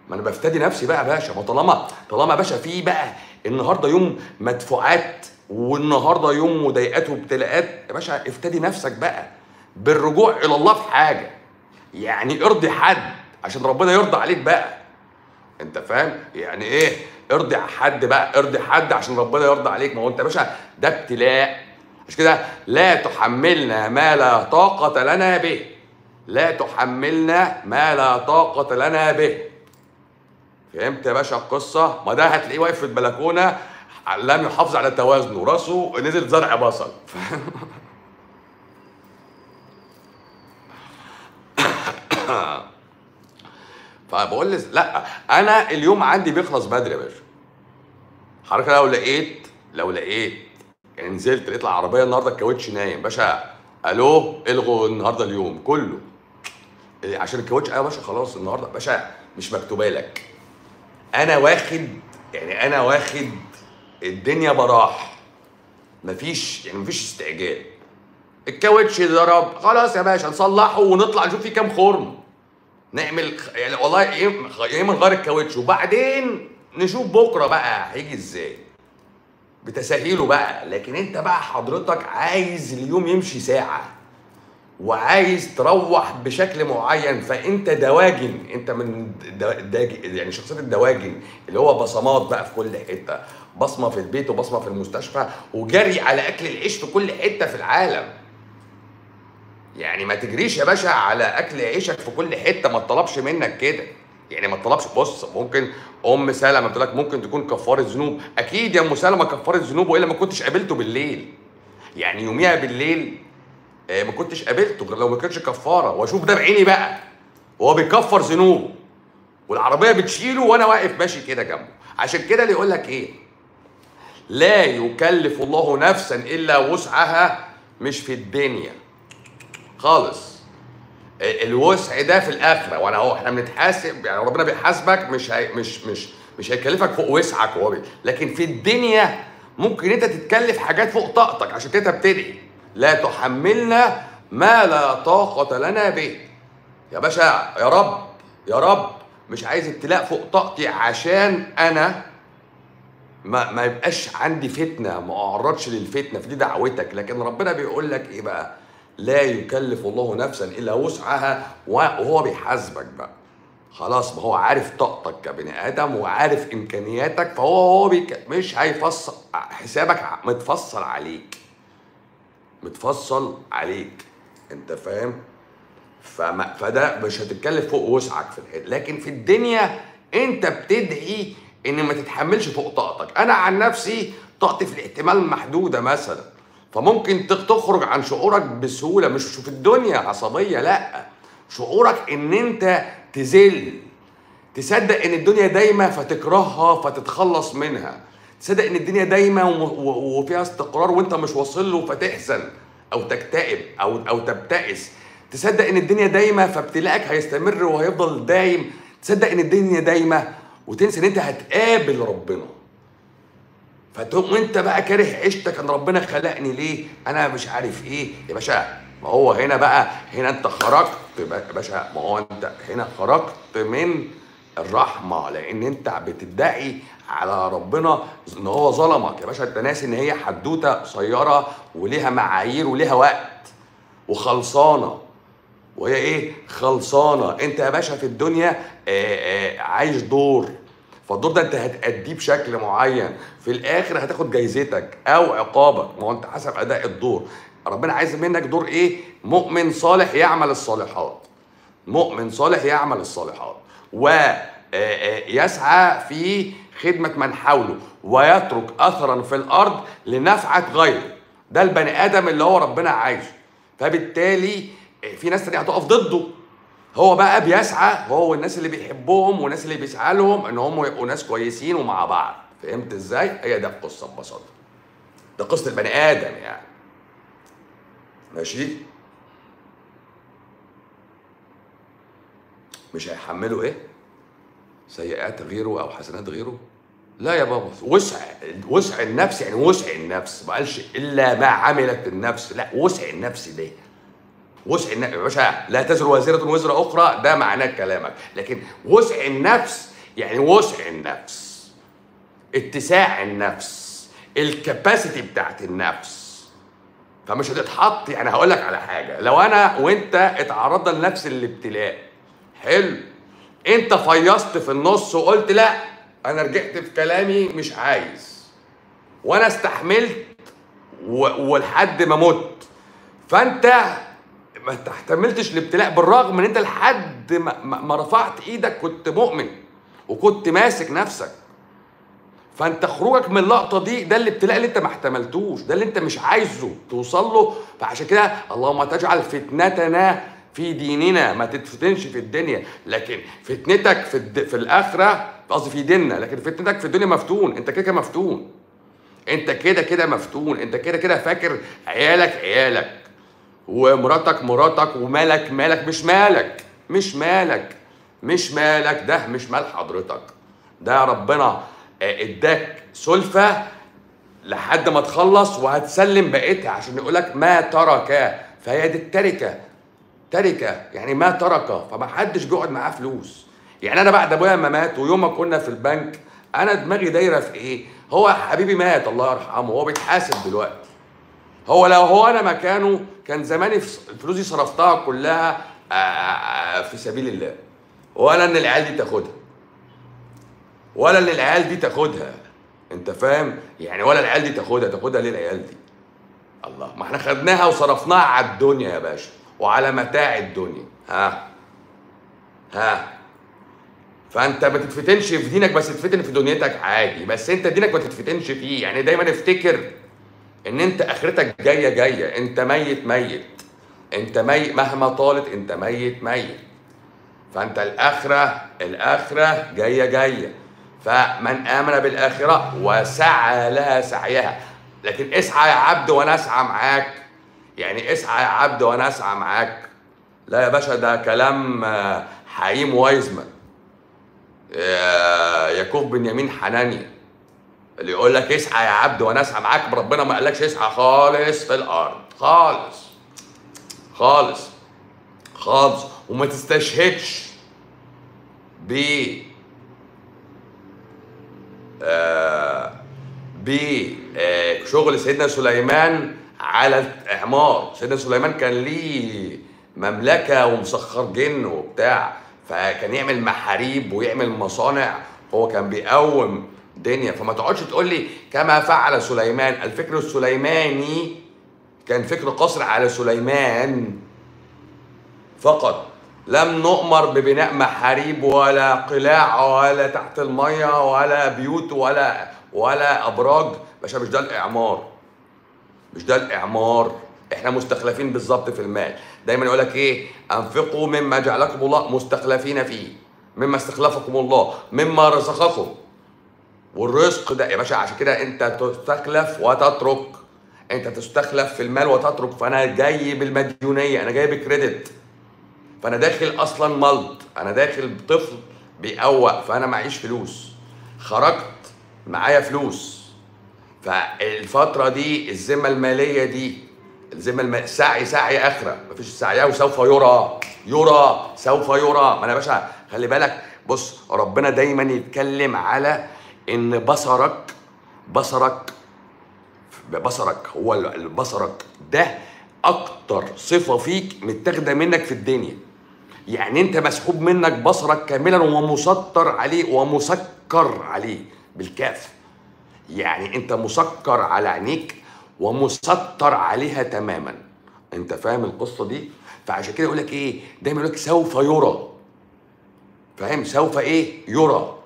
ما انا بفتدي نفسي بقى يا باشا ما طالما طالما يا باشا في بقى النهارده يوم مدفوعات والنهارده يوم مضايقات وابتلاءات يا باشا افتدي نفسك بقى بالرجوع الى الله في حاجه يعني ارضي حد عشان ربنا يرضى عليك بقى انت فاهم يعني ايه ارضي حد بقى ارضي حد عشان ربنا يرضى عليك ما هو انت يا باشا ده ابتلاء مش كده لا تحملنا ما لا طاقة لنا به لا تحملنا ما لا طاقة لنا به فهمت يا باشا القصة ما ده هتلاقيه واقف في البلكونة لم يحافظ على توازنه راسه نزل زرع بصل فبقول لي لا انا اليوم عندي بيخلص بدري يا باشا حضرتك لو لقيت لو لقيت يعني نزلت لقيت العربيه النهارده الكاوتش نايم باشا الو الغوا النهارده اليوم كله إيه، عشان الكاوتش ايوه يا باشا خلاص النهارده باشا مش مكتوبه لك انا واخد يعني انا واخد الدنيا براح مفيش يعني مفيش استعجال الكاوتش ضرب خلاص يا باشا نصلحه ونطلع نشوف فيه كام خرم نعمل خ- يعني والله ايه يا اما نغير الكاوتش وبعدين نشوف بكره بقى هيجي ازاي بتسهيله بقى لكن انت بقى حضرتك عايز اليوم يمشي ساعه وعايز تروح بشكل معين فانت دواجن انت من الد- الداج- يعني شخصيه الدواجن اللي هو بصمات بقى في كل حته بصمه في البيت وبصمه في المستشفى وجري على اكل العيش في كل حته في العالم يعني ما تجريش يا باشا على اكل عيشك في كل حته ما تطلبش منك كده يعني ما تطلبش بص ممكن ام سلمى بتقول لك ممكن تكون كفاره ذنوب اكيد يا ام سلمى كفاره ذنوب والا ما كنتش قابلته بالليل يعني يوميها بالليل آه، ما كنتش قابلته غير لو ما كانش كفاره واشوف ده بعيني بقى وهو بيكفر ذنوبه والعربيه بتشيله وانا واقف ماشي كده جنبه عشان كده اللي يقول لك ايه لا يكلف الله نفسا الا وسعها مش في الدنيا خالص الوسع ده في الاخره وانا اهو احنا بنتحاسب يعني ربنا بيحاسبك مش هي مش مش مش هيكلفك فوق وسعك هو بي. لكن في الدنيا ممكن انت تتكلف حاجات فوق طاقتك عشان كده بتدعي لا تحملنا ما لا طاقة لنا به يا باشا يا رب يا رب مش عايز ابتلاء فوق طاقتي عشان انا ما ما يبقاش عندي فتنه ما اعرضش للفتنه في دي دعوتك لكن ربنا بيقول لك ايه بقى لا يكلف الله نفسا الا وسعها وهو بيحاسبك بقى خلاص ما هو عارف طاقتك كبني ادم وعارف امكانياتك فهو هو بيك مش هيفصل حسابك متفصل عليك متفصل عليك انت فاهم فما فده مش هتتكلف فوق وسعك في الحته لكن في الدنيا انت بتدعي ان ما تتحملش فوق طاقتك انا عن نفسي طاقتي في الاحتمال محدوده مثلا فممكن تخ- تخرج عن شعورك بسهوله مش في الدنيا عصبيه لا شعورك ان انت تذل تصدق ان الدنيا دايمه فتكرهها فتتخلص منها تصدق ان الدنيا دايمه وم- و- وفيها استقرار وانت مش واصل له فتحزن او تكتئب او او تبتئس تصدق ان الدنيا دايمه فابتلاءك هيستمر وهيفضل دايم تصدق ان الدنيا دايمه وتنسى ان انت هتقابل ربنا فتقوم انت بقى كاره عيشتك ان ربنا خلقني ليه انا مش عارف ايه يا باشا ما هو هنا بقى هنا انت خرجت بقى- يا باشا ما هو انت هنا خرجت من الرحمه لان انت بتدعي على ربنا ان هو ظلمك يا باشا انت ناسي ان هي حدوته قصيره وليها معايير وليها وقت وخلصانه وهي ايه خلصانه انت يا باشا في الدنيا آه، آه، عايش دور فالدور ده انت هتأديه بشكل معين في الاخر هتاخد جايزتك او عقابك ما هو انت حسب اداء الدور ربنا عايز منك دور ايه مؤمن صالح يعمل الصالحات مؤمن صالح يعمل الصالحات ويسعى في خدمة من حوله ويترك أثرا في الأرض لنفعة غيره ده البني آدم اللي هو ربنا عايزه فبالتالي آه، في ناس تانية هتقف ضده هو بقى بيسعى هو والناس اللي بيحبهم والناس اللي بيسعى لهم ان هم يبقوا ناس كويسين ومع بعض فهمت ازاي هي ده القصه ببساطه ده قصه البني ادم يعني ماشي مش هيحملوا ايه سيئات غيره او حسنات غيره لا يا بابا وسع وسع النفس يعني وسع النفس ما قالش الا ما عملت النفس لا وسع النفس ده وسع النفس يا باشا لا تزر وازرة وزر أخرى ده معناه كلامك لكن وسع النفس يعني وسع النفس اتساع النفس الكباسيتي بتاعت النفس فمش هتتحط يعني هقول لك على حاجه لو انا وانت اتعرضنا لنفس الابتلاء حلو انت فيصت في النص وقلت لا انا رجعت في كلامي مش عايز وانا استحملت و- ولحد ما مت فانت ما تحتملتش الابتلاء بالرغم ان انت لحد ما, ما ما رفعت ايدك كنت مؤمن وكنت ماسك نفسك فانت خروجك من اللقطه دي ده الابتلاء اللي انت ما احتملتوش ده اللي انت مش عايزه توصل له فعشان كده اللهم تجعل فتنتنا في ديننا ما تتفتنش في الدنيا لكن فتنتك في الد... في الاخره قصدي في ديننا لكن فتنتك في الدنيا مفتون انت كده كده مفتون انت كده كده مفتون انت كده كده فاكر عيالك عيالك ومراتك مراتك ومالك مالك مش مالك مش مالك مش مالك ده مش مال حضرتك ده ربنا آه، اداك سلفة لحد ما تخلص وهتسلم بقيتها عشان يقولك ما ترك فهي دي التركة تركة يعني ما ترك فما حدش بيقعد معاه فلوس يعني انا بعد ابويا ما مات ويوم ما كنا في البنك انا دماغي دايره في ايه هو حبيبي مات الله يرحمه هو بيتحاسب دلوقتي هو لو هو انا مكانه كان زماني في- الفلوس دي صرفتها كلها آه، آه، في سبيل الله ولا ان العيال دي تاخدها ولا ان العيال دي تاخدها انت فاهم يعني ولا العيال دي تاخدها تاخدها ليه العيال دي الله ما احنا خدناها وصرفناها على الدنيا يا باشا وعلى متاع الدنيا ها ها فانت ما تتفتنش في دينك بس تتفتن في دنيتك عادي بس انت دينك ما تتفتنش فيه يعني دايما افتكر ان انت اخرتك جايه جايه انت ميت ميت انت ميت مهما طالت انت ميت ميت فانت الاخره الاخره جايه جايه فمن امن بالاخره وسعى لها سعيها لكن اسعى يا عبد وانا اسعى معاك يعني اسعى يا عبد وانا اسعى معاك لا يا باشا ده كلام آه، حكيم وايزمان آه، يعقوب بن يمين حنانيا اللي يقول لك اسعى يا عبد وانا اسعى معاك ربنا ما قالكش اسعى خالص في الارض خالص خالص خالص وما تستشهدش ب آه بشغل سيدنا سليمان على الاعمار سيدنا سليمان كان ليه مملكه ومسخر جن وبتاع فكان يعمل محاريب ويعمل مصانع هو كان بيقوم دنيا فما تقعدش تقول لي كما فعل سليمان الفكر السليماني كان فكر قصر على سليمان فقط لم نؤمر ببناء محاريب ولا قلاع ولا تحت المية ولا بيوت ولا ولا أبراج باشا مش ده الإعمار مش ده الإعمار احنا مستخلفين بالظبط في المال دايما يقول لك ايه انفقوا مما جعلكم الله مستخلفين فيه مما استخلفكم الله مما رزقكم والرزق ده يا باشا عشان كده انت تستخلف وتترك انت تستخلف في المال وتترك فانا جاي بالمديونيه انا جاي بكريدت فانا داخل اصلا ملط انا داخل طفل بيقوق فانا معيش فلوس خرجت معايا فلوس فالفتره دي الذمه الماليه دي الذمه الم... سعي سعي اخره مفيش سعيه وسوف يرى يرى سوف يرى ما انا يا باشا خلي بالك بص ربنا دايما يتكلم على ان بصرك بصرك بصرك هو ال- بصرك ده اكتر صفه فيك متاخده منك في الدنيا يعني انت مسحوب منك بصرك كاملا ومسطر عليه ومسكر عليه بالكاف يعني انت مسكر على عينيك ومسطر عليها تماما انت فاهم القصه دي فعشان كده يقول لك ايه دايما يقول لك سوف يرى فاهم سوف ايه يرى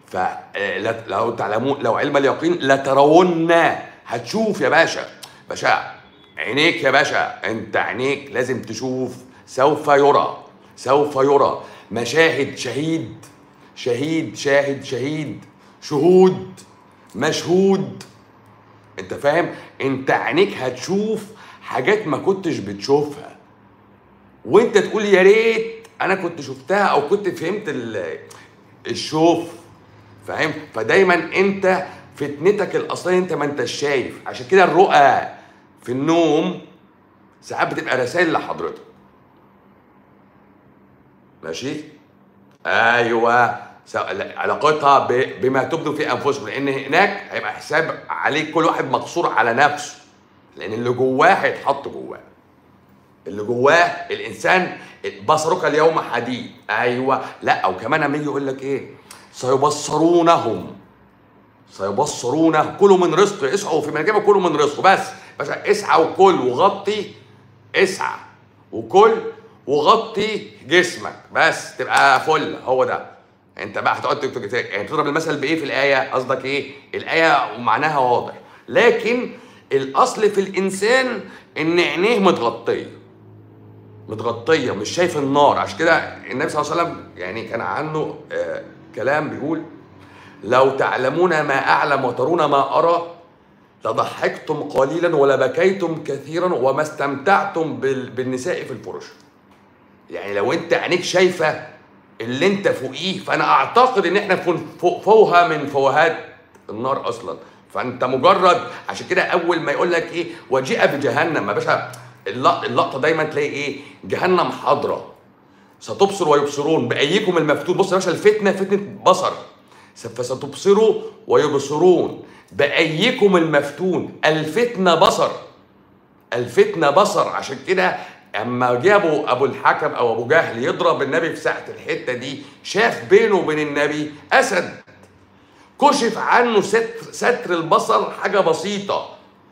فلو تعلمون لو علم اليقين لترون هتشوف يا باشا باشا عينيك يا باشا انت عينيك لازم تشوف سوف يرى سوف يرى مشاهد شهيد شهيد شاهد شهيد شهود مشهود انت فاهم انت عينيك هتشوف حاجات ما كنتش بتشوفها وانت تقول يا ريت انا كنت شفتها او كنت فهمت ال- الشوف فاهم فدايما انت فتنتك الاصليه انت ما انتش شايف عشان كده الرؤى في النوم ساعات بتبقى رسائل لحضرتك ماشي ايوه سواء علاقتها ب- بما تبدو في انفسكم لان هناك هيبقى حساب عليك كل واحد مقصور على نفسه لان اللي جواه هيتحط جواه اللي جواه الانسان بصرك اليوم حديد ايوه لا او كمان لما يجي يقول لك ايه سيبصرونهم سيبصرونه كلوا من رزقه اسعوا في مناجمه كلوا من رزقه بس بس اسعى وكل وغطي اسعى وكل وغطي جسمك بس تبقى فل هو ده انت بقى هتقعد تكتب يعني بتضرب المثل بايه في الايه قصدك ايه الايه معناها واضح لكن الاصل في الانسان ان عينيه متغطيه متغطيه مش شايف النار عشان كده النبي صلى الله عليه وسلم يعني كان عنه آه كلام بيقول لو تعلمون ما اعلم وترون ما ارى لضحكتم قليلا ولبكيتم كثيرا وما استمتعتم بال- بالنساء في الفرش يعني لو انت عينيك شايفه اللي انت فوقيه فانا اعتقد ان احنا فوق- فوق فوها من فوهات النار اصلا فانت مجرد عشان كده اول ما يقول لك ايه وجيء بجهنم يا باشا اللق- اللقطه دايما تلاقي ايه جهنم حاضره ستبصر ويبصرون بايكم المفتون بص يا باشا الفتنه فتنه بصر فستبصروا ويبصرون بايكم المفتون الفتنه بصر الفتنه بصر عشان كده اما جابوا ابو الحكم او ابو جهل يضرب النبي في ساعه الحته دي شاف بينه وبين النبي اسد كشف عنه ستر, ستر البصر حاجه بسيطه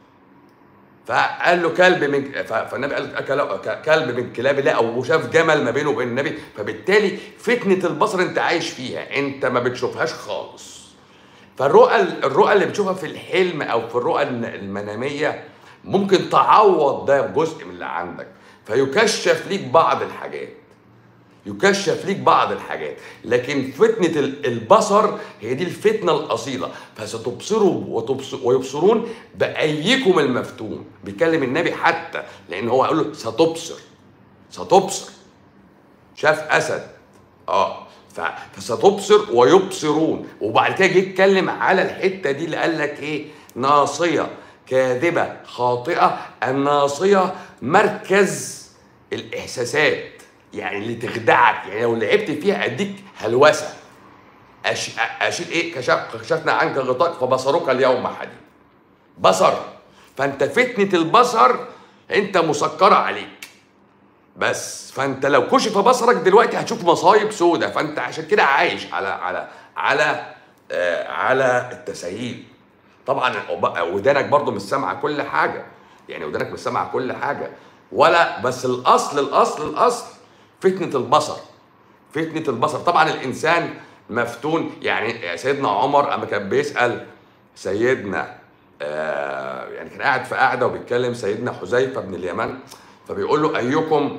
فقال له كلب من ف- فالنبي قال أكل- كلب من كلاب الله او شاف جمل ما بينه وبين النبي فبالتالي فتنه البصر انت عايش فيها انت ما بتشوفهاش خالص فالرؤى الرؤى اللي بتشوفها في الحلم او في الرؤى الن- المناميه ممكن تعوض ده بجزء من اللي عندك فيكشف ليك بعض الحاجات يكشف ليك بعض الحاجات لكن فتنة ال- البصر هي دي الفتنة الأصيلة فستبصروا وتبص- ويبصرون بأيكم المفتون بيكلم النبي حتى لأن هو قال له ستبصر ستبصر شاف أسد اه ف- فستبصر ويبصرون وبعد كده جه يتكلم على الحته دي اللي قال لك ايه ناصيه كاذبه خاطئه الناصيه مركز الاحساسات يعني اللي تخدعك يعني لو لعبت فيها اديك هلوسه أش... اشيل ايه كشف... كشفنا عنك غطاء فبصرك اليوم حديد بصر فانت فتنه البصر انت مسكره عليك بس فانت لو كشف بصرك دلوقتي هتشوف مصايب سودة فانت عشان كده عايش على على على آه على التسهيل طبعا وب- ودانك برضو مش سامعه كل حاجه يعني ودانك مش سامعه كل حاجه ولا بس الاصل الاصل الاصل فتنه البصر فتنه البصر طبعا الانسان مفتون يعني سيدنا عمر اما كان بيسال سيدنا آه يعني كان قاعد في قاعده وبيتكلم سيدنا حذيفه بن اليمن فبيقول له ايكم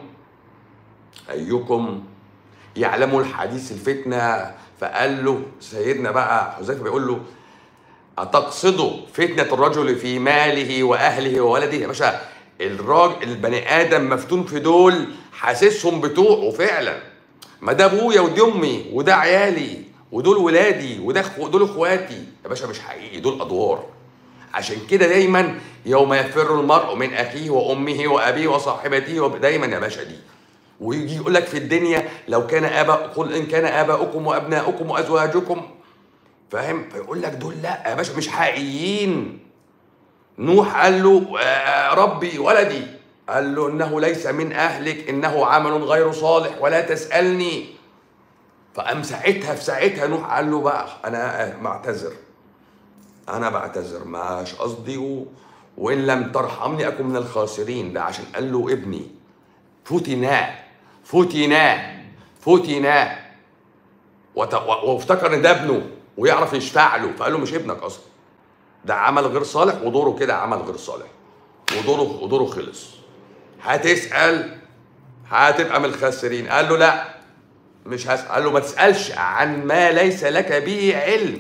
ايكم يعلم الحديث الفتنه فقال له سيدنا بقى حذيفه بيقول له أتقصد فتنة الرجل في ماله وأهله وولده يا باشا الراجل البني آدم مفتون في دول حاسسهم بتوعه فعلا ما ده أبويا ودي أمي وده عيالي ودول ولادي وده أخو- دول إخواتي يا باشا مش حقيقي دول أدوار عشان كده دايما يوم يفر المرء من أخيه وأمه وأبيه وصاحبته وب- دايما يا باشا دي ويجي يقول لك في الدنيا لو كان آباء قل إن كان آباؤكم وأبناؤكم وأزواجكم فاهم فيقول لك دول لا يا باشا مش حقيقيين نوح قال له آه، ربي ولدي قال له انه ليس من اهلك انه عمل غير صالح ولا تسالني فقام ساعتها في ساعتها نوح قال له بقى انا معتذر انا بعتذر ماش قصدي و... وان لم ترحمني اكن من الخاسرين ده عشان قال له ابني فتنا فتنا فتنا وت... و- وافتكر ان ده ابنه ويعرف يشفع له فقال له مش ابنك اصلا ده عمل غير صالح ودوره كده عمل غير صالح ودوره ودوره خلص هتسال هتبقى من الخاسرين قال له لا مش هسأل قال له ما تسألش عن ما ليس لك به علم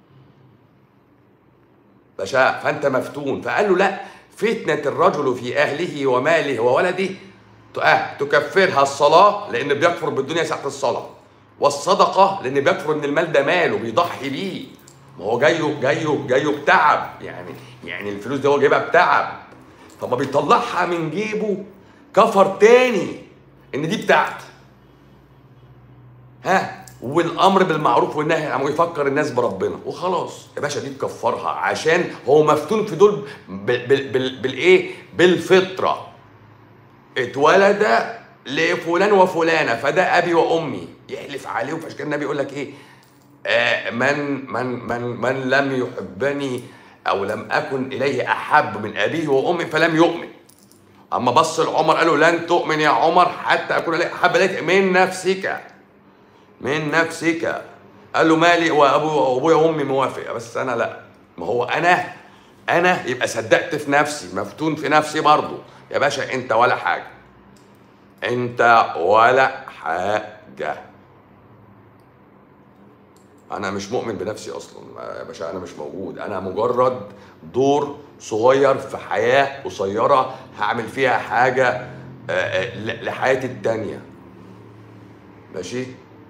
باشا فانت مفتون فقال له لا فتنة الرجل في أهله وماله وولده ت- آه تكفرها الصلاة لأن بيكفر بالدنيا ساعة الصلاة والصدقة لأن بيكفر إن المال ده ماله بيضحي بيه ما هو جايه جايه جايه بتعب يعني يعني الفلوس دي هو جايبها بتعب فما بيطلعها من جيبه كفر تاني إن دي بتاعتي ها والامر بالمعروف والنهي عن المنكر يفكر الناس بربنا وخلاص يا باشا دي تكفرها عشان هو مفتون في دول بال- بال- بال- بالايه بالفطره اتولد لفلان وفلانه فده ابي وامي يحلف عليهم فعشان كده النبي يقول لك ايه آه من من من من لم يحبني او لم اكن اليه احب من ابيه وامي فلم يؤمن اما بص لعمر قال له لن تؤمن يا عمر حتى اكون اليه احب اليك من نفسك من نفسك قال له مالي وابوي وابويا وامي موافق بس انا لا ما هو انا انا يبقى صدقت في نفسي مفتون في نفسي برضه يا باشا انت ولا حاجه انت ولا حاجه انا مش مؤمن بنفسي اصلا يا باشا انا مش موجود انا مجرد دور صغير في حياه قصيره هعمل فيها حاجه آه، آه، ل- لحياتي التانيه ماشي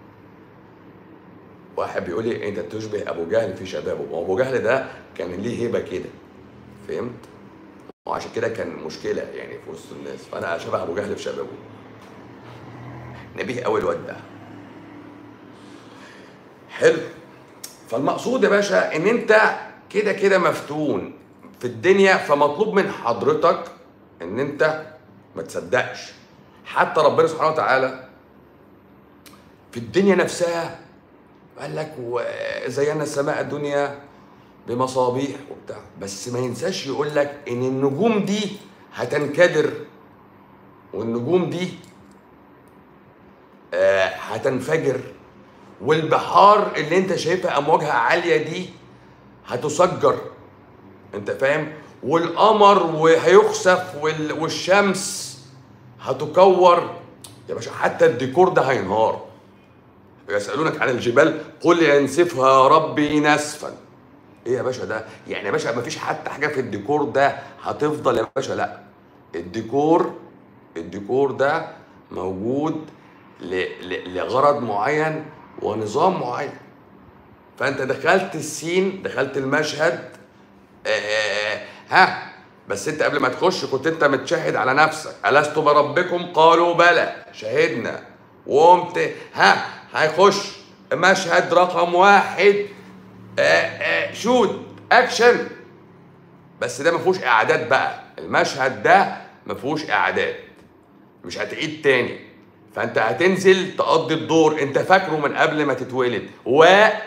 واحد بيقول لي انت تشبه ابو جهل في شبابه ما هو ابو جهل ده كان ليه هيبه كده فهمت وعشان كده كان مشكله يعني في وسط الناس فانا شبه ابو جهل في شبابه نبيه قوي الواد ده حلو فالمقصود يا باشا ان انت كده كده مفتون في الدنيا فمطلوب من حضرتك ان انت ما تصدقش حتى ربنا سبحانه وتعالى في الدنيا نفسها قال لك وزينا السماء الدنيا بمصابيح وبتاع بس ما ينساش يقول لك ان النجوم دي هتنكدر والنجوم دي آه، هتنفجر والبحار اللي انت شايفها امواجها عاليه دي هتسجر انت فاهم والقمر وهيخسف وال- والشمس هتكور يا باشا حتى الديكور ده هينهار يسألونك عن الجبال قل ينسفها ربي نسفا ايه يا باشا ده يعني يا باشا ما فيش حتى حاجه في الديكور ده هتفضل يا باشا لا الديكور الديكور ده موجود ل... ل... لغرض معين ونظام معين فانت دخلت السين دخلت المشهد آه ها بس انت قبل ما تخش كنت انت متشهد على نفسك الست بربكم قالوا بلى شهدنا وقمت ها هيخش مشهد رقم واحد آه آه شوت اكشن بس ده ما فيهوش اعداد بقى المشهد ده ما فيهوش اعداد مش هتعيد تاني فانت هتنزل تقضي الدور انت فاكره من قبل ما تتولد و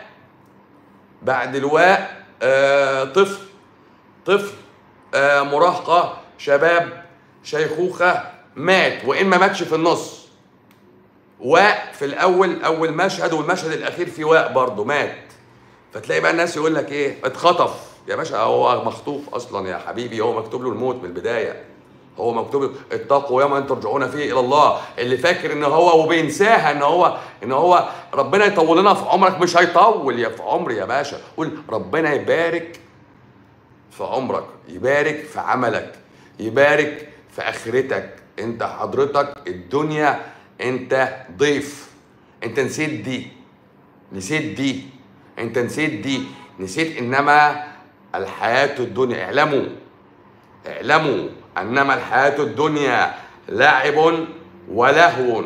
بعد الواء آه طفل طفل آه مراهقة شباب شيخوخة مات وإن ما ماتش في النص واء في الأول أول مشهد والمشهد الأخير في واء برضه مات فتلاقي بقى الناس يقول لك إيه اتخطف يا باشا هو مخطوف أصلا يا حبيبي هو مكتوب له الموت من البداية هو مكتوب له اتقوا يوما ترجعون فيه الى الله اللي فاكر ان هو وبينساها ان هو ان هو ربنا يطول لنا في عمرك مش هيطول يا في عمري يا باشا قول ربنا يبارك في عمرك يبارك في عملك يبارك في اخرتك انت حضرتك الدنيا انت ضيف انت نسيت دي نسيت دي انت نسيت دي نسيت انما الحياة الدنيا اعلموا اعلموا انما الحياة الدنيا لعب ولهو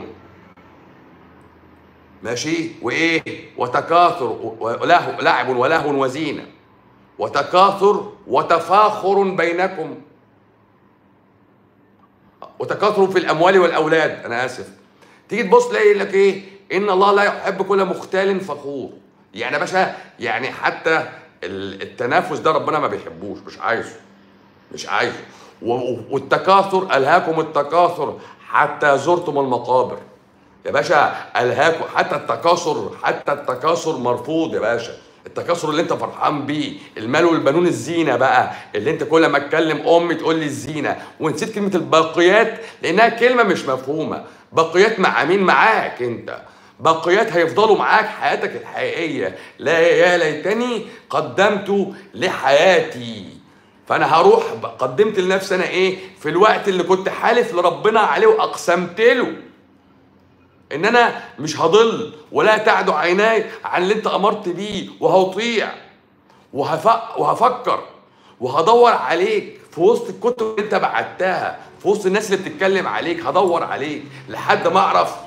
ماشي وايه وتكاثر ولهو لعب ولهو وزينه وتكاثر وتفاخر بينكم وتكاثر في الاموال والاولاد انا اسف تيجي تبص تلاقي لك ايه ان الله لا يحب كل مختال فخور يعني يا باشا يعني حتى ال- التنافس ده ربنا ما بيحبوش مش عايزه مش عايزه و- والتكاثر الهاكم التكاثر حتى زرتم المقابر يا باشا الهاكم حتى التكاثر حتى التكاثر مرفوض يا باشا التكاثر اللي انت فرحان بيه المال والبنون الزينه بقى اللي انت كل ما اتكلم امي تقول لي الزينه ونسيت كلمه الباقيات لانها كلمه مش مفهومه باقيات مع مين معاك انت باقيات هيفضلوا معاك حياتك الحقيقيه لا يا ليتني قدمت لحياتي فانا هروح قدمت لنفسي انا ايه في الوقت اللي كنت حالف لربنا عليه واقسمت له ان انا مش هضل ولا تعد عيناي عن اللي انت امرت بيه وهطيع وهف... وهفكر وهدور عليك في وسط الكتب اللي انت بعتها في وسط الناس اللي بتتكلم عليك هدور عليك لحد ما اعرف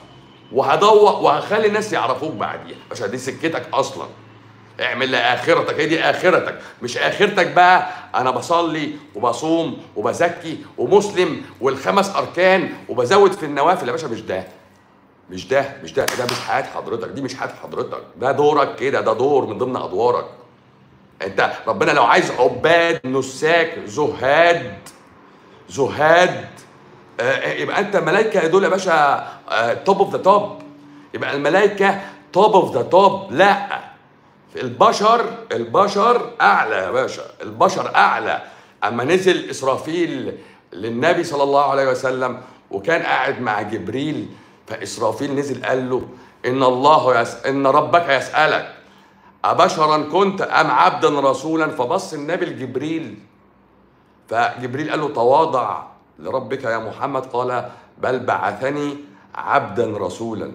وهدور وهخلي الناس يعرفوك بعديها عشان دي سكتك اصلا اعمل لاخرتك هي دي اخرتك مش اخرتك بقى انا بصلي وبصوم وبزكي ومسلم والخمس اركان وبزود في النوافل يا باشا مش ده مش ده مش ده ده مش حياه حضرتك دي مش حياه حضرتك ده دورك كده ده دور من ضمن ادوارك انت ربنا لو عايز عباد نساك زهاد زهاد آه، يبقى انت ملائكه دول يا باشا توب اوف ذا توب يبقى الملائكه توب اوف ذا توب لا البشر البشر اعلى يا باشا البشر اعلى اما نزل اسرافيل للنبي صلى الله عليه وسلم وكان قاعد مع جبريل فاسرافيل نزل قال له ان الله يس... ان ربك يسالك ابشرا كنت ام عبدا رسولا فبص النبي لجبريل فجبريل قال له تواضع لربك يا محمد قال بل بعثني عبدا رسولا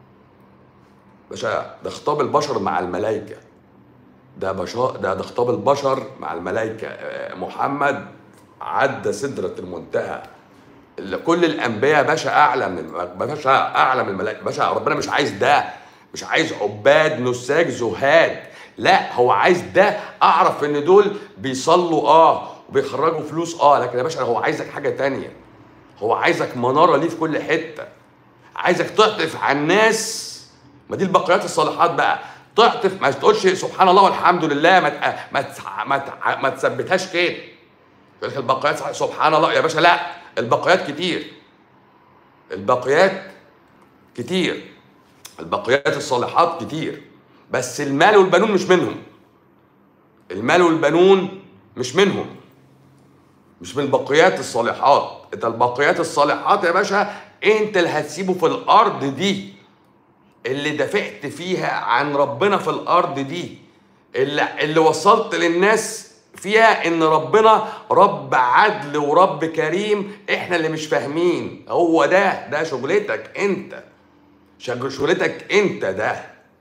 باشا ده خطاب البشر مع الملائكه ده بشا ده ده خطاب البشر مع الملائكه آه، محمد عدى سدره المنتهى اللي كل الانبياء باشا اعلى من الم- باشا اعلى من الملائكه باشا ربنا مش عايز ده مش عايز عباد نساك زهاد لا هو عايز ده اعرف ان دول بيصلوا اه وبيخرجوا فلوس اه لكن يا باشا هو عايزك حاجه تانية هو عايزك مناره ليه في كل حته عايزك تعطف على الناس ما دي البقيات الصالحات بقى تعطف ما تقولش سبحان الله والحمد لله ما تق- ما تع- ما تع- ما تثبتهاش كده يقول لك البقيات صح- سبحان الله يا باشا لا البقيات كتير البقيات كتير البقيات الصالحات كتير بس المال والبنون مش منهم المال والبنون مش منهم مش من البقيات الصالحات انت البقيات الصالحات يا باشا انت اللي هتسيبه في الارض دي اللي دافعت فيها عن ربنا في الارض دي اللي, اللي وصلت للناس فيها ان ربنا رب عدل ورب كريم احنا اللي مش فاهمين هو ده ده شغلتك انت شغ- شغلتك انت ده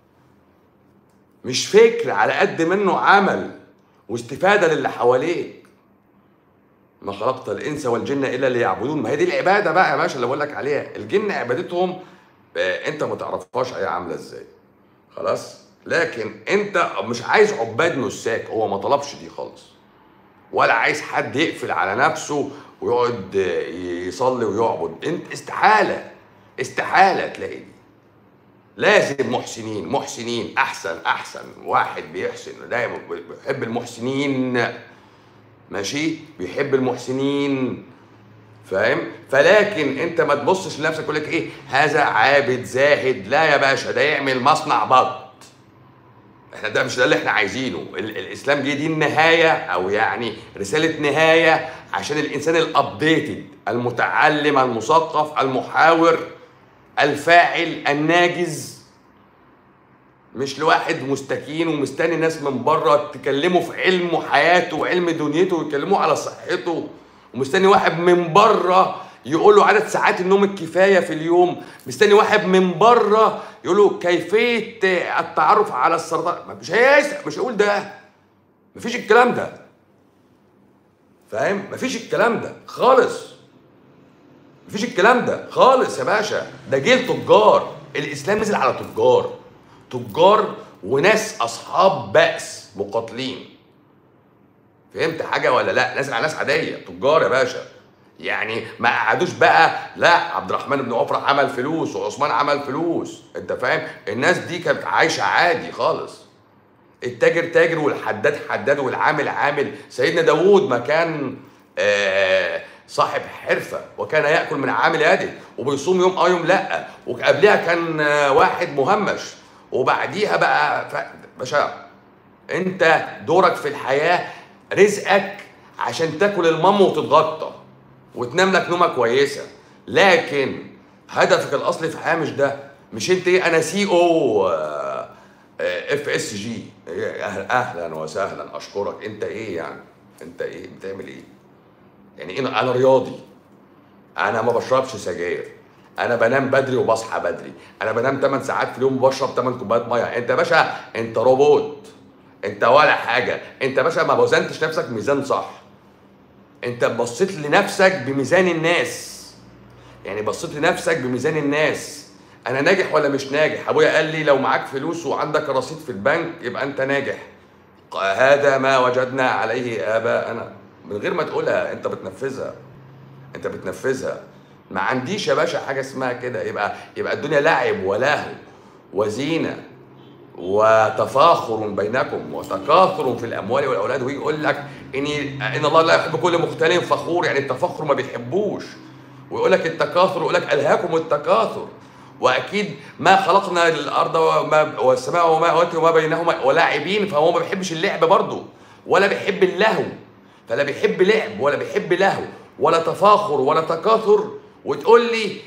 مش فكر على قد منه عمل واستفادة للي حواليك ما خلقت الانس والجن الا ليعبدون ما هي دي العباده بقى يا باشا اللي بقول لك عليها الجن عبادتهم آه، انت ما تعرفهاش هي عامله ازاي خلاص لكن انت مش عايز عباد نساك هو ما طلبش دي خالص ولا عايز حد يقفل على نفسه ويقعد آه، يصلي ويعبد انت استحاله استحاله تلاقي دي لازم محسنين محسنين احسن احسن واحد بيحسن دايما بيحب المحسنين ماشي بيحب المحسنين فاهم فلكن انت ما تبصش لنفسك تقول لك ايه هذا عابد زاهد لا يا باشا ده يعمل مصنع بط احنا ده مش ده اللي احنا عايزينه ال- الاسلام دي دي النهايه او يعني رساله نهايه عشان الانسان الابديتد المتعلم المثقف المحاور الفاعل الناجز مش لواحد مستكين ومستني ناس من بره تكلمه في علمه حياته وعلم دنيته ويكلموه على صحته ومستني واحد من بره يقول له عدد ساعات النوم الكفايه في اليوم مستني واحد من بره يقول له كيفيه التعرف على السرطان ما مش هيسأل مش هيقول ده مفيش الكلام ده فاهم مفيش الكلام ده خالص مفيش الكلام ده خالص يا باشا ده جيل تجار الاسلام نزل على تجار تجار وناس اصحاب بأس مقاتلين فهمت حاجه ولا لا نازل على ناس عاديه تجار يا باشا يعني ما قعدوش بقى لا عبد الرحمن بن عفرة عمل فلوس وعثمان عمل فلوس انت فاهم الناس دي كانت عايشه عادي خالص التاجر تاجر والحداد حداد والعامل عامل سيدنا داوود ما كان آه صاحب حرفة وكان يأكل من عامل يده وبيصوم يوم اه يوم لا وقبلها كان آه واحد مهمش وبعديها بقى ف... باشا انت دورك في الحياة رزقك عشان تاكل المام وتتغطى وتنام لك نومة كويسة لكن هدفك الاصلي في الحياة مش ده مش انت ايه انا سي او اف اس جي اهلا وسهلا اشكرك انت ايه يعني انت ايه بتعمل ايه يعني ايه انا رياضي انا ما بشربش سجاير انا بنام بدري وبصحى بدري انا بنام 8 ساعات في اليوم وبشرب 8 كوبايات ميه انت يا باشا انت روبوت انت ولا حاجه انت يا باشا ما وزنتش نفسك ميزان صح انت بصيت لنفسك بميزان الناس يعني بصيت لنفسك بميزان الناس انا ناجح ولا مش ناجح ابويا قال لي لو معاك فلوس وعندك رصيد في البنك يبقى انت ناجح هذا ما وجدنا عليه اباءنا من غير ما تقولها انت بتنفذها انت بتنفذها ما عنديش يا باشا حاجه اسمها كده يبقى يبقى الدنيا لعب ولهو وزينه وتفاخر بينكم وتكاثر في الاموال والاولاد ويجي يقول لك اني ان الله لا يحب كل مختال فخور يعني التفاخر ما بيحبوش ويقول لك التكاثر ويقول لك الهاكم التكاثر واكيد ما خلقنا الارض وما والسماء وما وما بينهما ولاعبين فهو ما بيحبش اللعب برضه ولا بيحب اللهو فلا بيحب لعب ولا بيحب لهو ولا تفاخر ولا تكاثر وتقول لي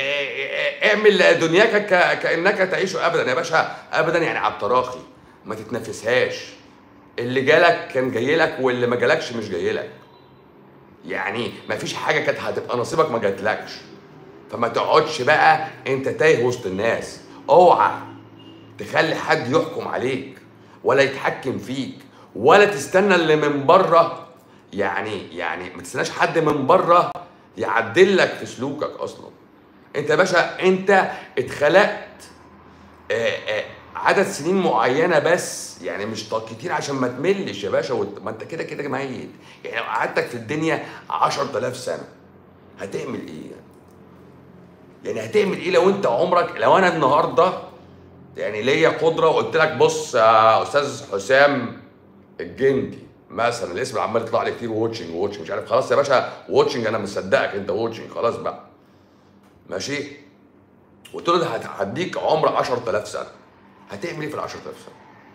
اعمل دنياك كانك تعيش ابدا يا باشا ابدا يعني على التراخي ما تتنافسهاش اللي جالك كان جاي لك واللي ما جالكش مش جاي لك يعني ما فيش حاجه كانت هتبقى نصيبك ما جاتلكش فما تقعدش بقى انت تايه وسط الناس اوعى تخلي حد يحكم عليك ولا يتحكم فيك ولا تستنى اللي من بره يعني يعني ما تستناش حد من بره يعدل لك في سلوكك اصلا انت يا باشا انت اتخلقت آآ آآ عدد سنين معينه بس يعني مش كتير عشان ما تملش يا باشا وت... ما انت كده كده ميت يعني لو قعدتك في الدنيا 10000 سنه هتعمل ايه يعني؟ يعني هتعمل ايه لو انت عمرك لو انا النهارده يعني ليا قدره وقلت لك بص يا استاذ حسام الجندي مثلا الاسم اللي عمال يطلع لي كتير ووتشنج ووتشنج مش عارف خلاص يا باشا ووتشنج انا مصدقك انت ووتشنج خلاص بقى ماشي قلت له ده هديك عمر 10000 سنه هتعمل ايه في ال 10000 سنه؟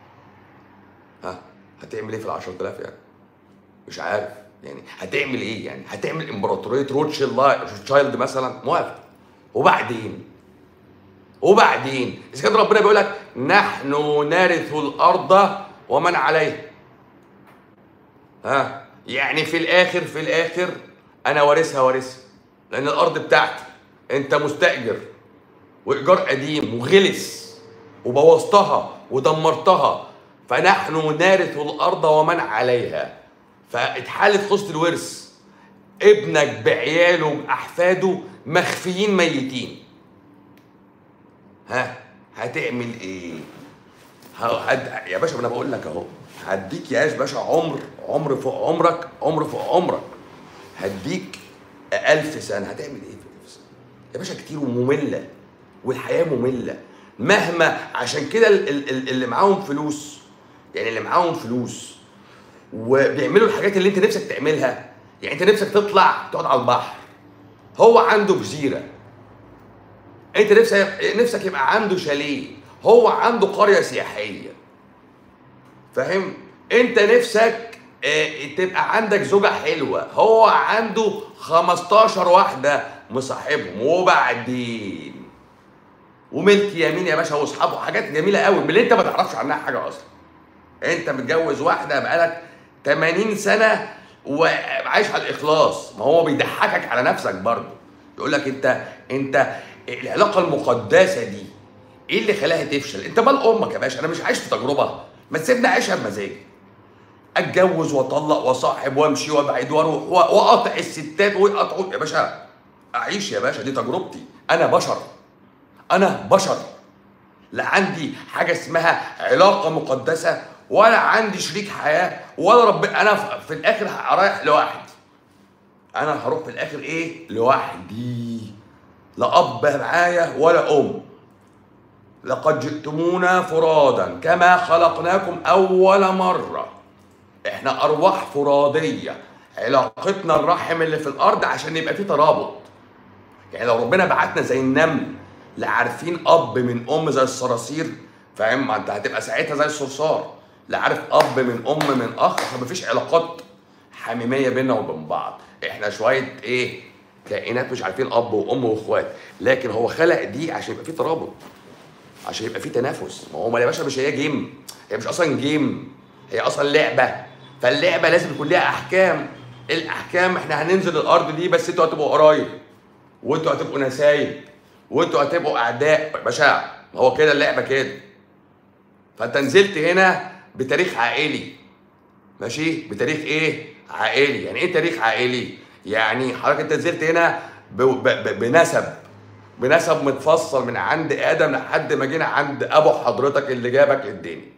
ها هتعمل ايه في ال 10000 يعني؟ مش عارف يعني هتعمل ايه يعني؟ هتعمل امبراطوريه روتشيلد مثلا موافق وبعدين وبعدين اذا كان ربنا بيقول لك نحن نرث الارض ومن عليها ها يعني في الاخر في الاخر انا وارثها وارثها لان الارض بتاعتي انت مستاجر وايجار قديم وغلس وبوظتها ودمرتها فنحن نرث الارض ومن عليها فاتحالت خصة الورث ابنك بعياله باحفاده مخفيين ميتين ها هتعمل ايه هد... يا باشا انا بقول لك اهو هديك يا باشا عمر عمر فوق عمرك عمر فوق عمرك هديك ألف سنة هتعمل ايه في ألف سنة يا باشا كتير ومملة والحياة مملة مهما عشان كده اللي معاهم فلوس يعني اللي معاهم فلوس وبيعملوا الحاجات اللي انت نفسك تعملها يعني انت نفسك تطلع تقعد على البحر هو عنده جزيرة انت نفسك نفسك يبقى عنده شاليه هو عنده قرية سياحية فاهم انت نفسك اه تبقى عندك زوجة حلوة هو عنده 15 واحدة مصاحبهم وبعدين وملك يمين يا باشا واصحابه حاجات جميلة قوي من اللي انت ما تعرفش عنها حاجة اصلا انت متجوز واحدة بقالك 80 سنة وعايش على الاخلاص ما هو بيضحكك على نفسك برضه يقول لك انت انت العلاقة المقدسة دي ايه اللي خلاها تفشل انت مال امك يا باشا انا مش عايش في تجربه ما تسيبني اعيشها بمزاجي اتجوز واطلق واصاحب وامشي وابعد واروح واقاطع الستات ويقطعوا يا باشا اعيش يا باشا دي تجربتي انا بشر انا بشر لا عندي حاجه اسمها علاقه مقدسه ولا عندي شريك حياه ولا رب انا في الاخر رايح لوحدي انا هروح في الاخر ايه لوحدي لا اب معايا ولا ام لقد جئتمونا فرادا كما خلقناكم اول مره احنا ارواح فراديه علاقتنا الرحم اللي في الارض عشان يبقى في ترابط يعني لو ربنا بعتنا زي النمل لا عارفين اب من ام زي الصراصير فاهم ما انت هتبقى ساعتها زي الصرصار لا عارف اب من ام من اخ فمفيش علاقات حميميه بيننا وبين بعض احنا شويه ايه كائنات مش عارفين اب وام واخوات لكن هو خلق دي عشان يبقى في ترابط عشان يبقى في تنافس ما هو يا باشا مش هي جيم هي مش اصلا جيم هي اصلا لعبه فاللعبه لازم يكون ليها احكام الاحكام احنا هننزل الارض دي بس انتوا هتبقوا قرايب وانتوا هتبقوا نسايب وانتوا هتبقوا اعداء يا باشا هو كده اللعبه كده فانت نزلت هنا بتاريخ عائلي ماشي بتاريخ ايه عائلي يعني ايه تاريخ عائلي يعني حضرتك انت نزلت هنا ب... ب... ب... بنسب بنسب متفصل من عند ادم لحد ما جينا عند ابو حضرتك اللي جابك للدنيا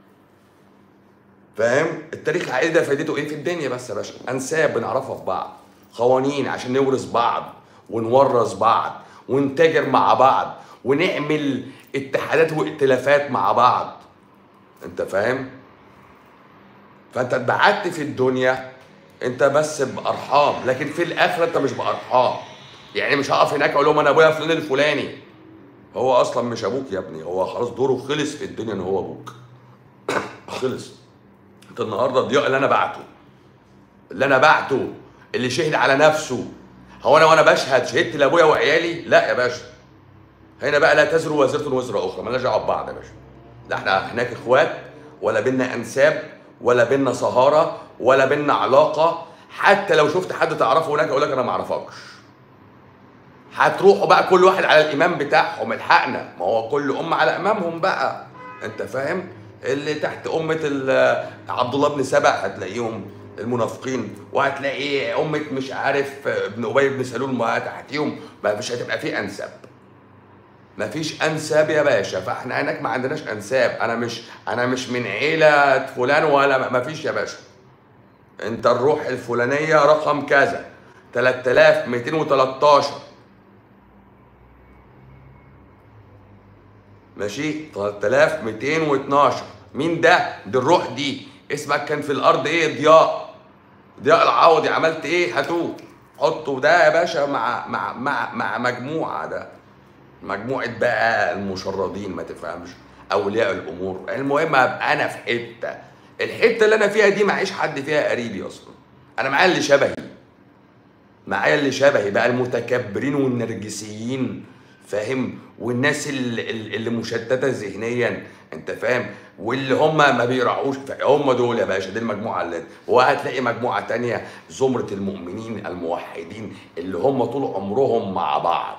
فاهم التاريخ العائلي ده فايدته ايه في الدنيا بس يا باشا انساب بنعرفها في بعض قوانين عشان نورث بعض ونورث بعض ونتاجر مع بعض ونعمل اتحادات وائتلافات مع بعض انت فاهم فانت اتبعت في الدنيا انت بس بارحام لكن في الاخره انت مش بارحام يعني مش هقف هناك اقول لهم انا ابويا فلان الفلاني هو اصلا مش ابوك يا ابني هو خلاص دوره خلص في الدنيا ان هو ابوك خلص انت النهارده الضياء اللي انا بعته اللي انا بعته اللي شهد على نفسه هو انا وانا بشهد شهدت لابويا وعيالي لا يا باشا هنا بقى لا تزر وازرة وزر اخرى مالناش دعوه ببعض يا باشا لا احنا هناك اخوات ولا بينا انساب ولا بينا صهاره ولا بينا علاقه حتى لو شفت حد تعرفه هناك اقول لك انا ما اعرفكش هتروحوا بقى كل واحد على الامام بتاعهم الحقنا ما هو كل ام على امامهم بقى انت فاهم اللي تحت امه ال- عبد الله بن سبع هتلاقيهم المنافقين وهتلاقي امه مش عارف ابن ابي بن سلول ما تحتيهم ما مش هتبقى في انساب ما فيش انساب يا باشا فاحنا هناك ما عندناش انساب انا مش انا مش من عيله فلان ولا ما فيش يا باشا انت الروح الفلانيه رقم كذا 3213 ماشي 3212 مين ده دي الروح دي اسمك كان في الارض ايه ضياء ضياء العوضي عملت ايه هاتوه حطوا ده يا باشا مع مع مع مع مجموعه ده مجموعه بقى المشردين ما تفهمش اولياء الامور المهم ابقى انا في حته الحته اللي انا فيها دي معيش حد فيها قريبي اصلا انا معايا اللي شبهي معايا اللي شبهي بقى المتكبرين والنرجسيين فاهم والناس اللي, اللي مشتته ذهنيا انت فاهم واللي هم ما بيراعوش هم دول يا باشا دي المجموعه اللي وهتلاقي مجموعه تانية زمره المؤمنين الموحدين اللي هم طول عمرهم مع بعض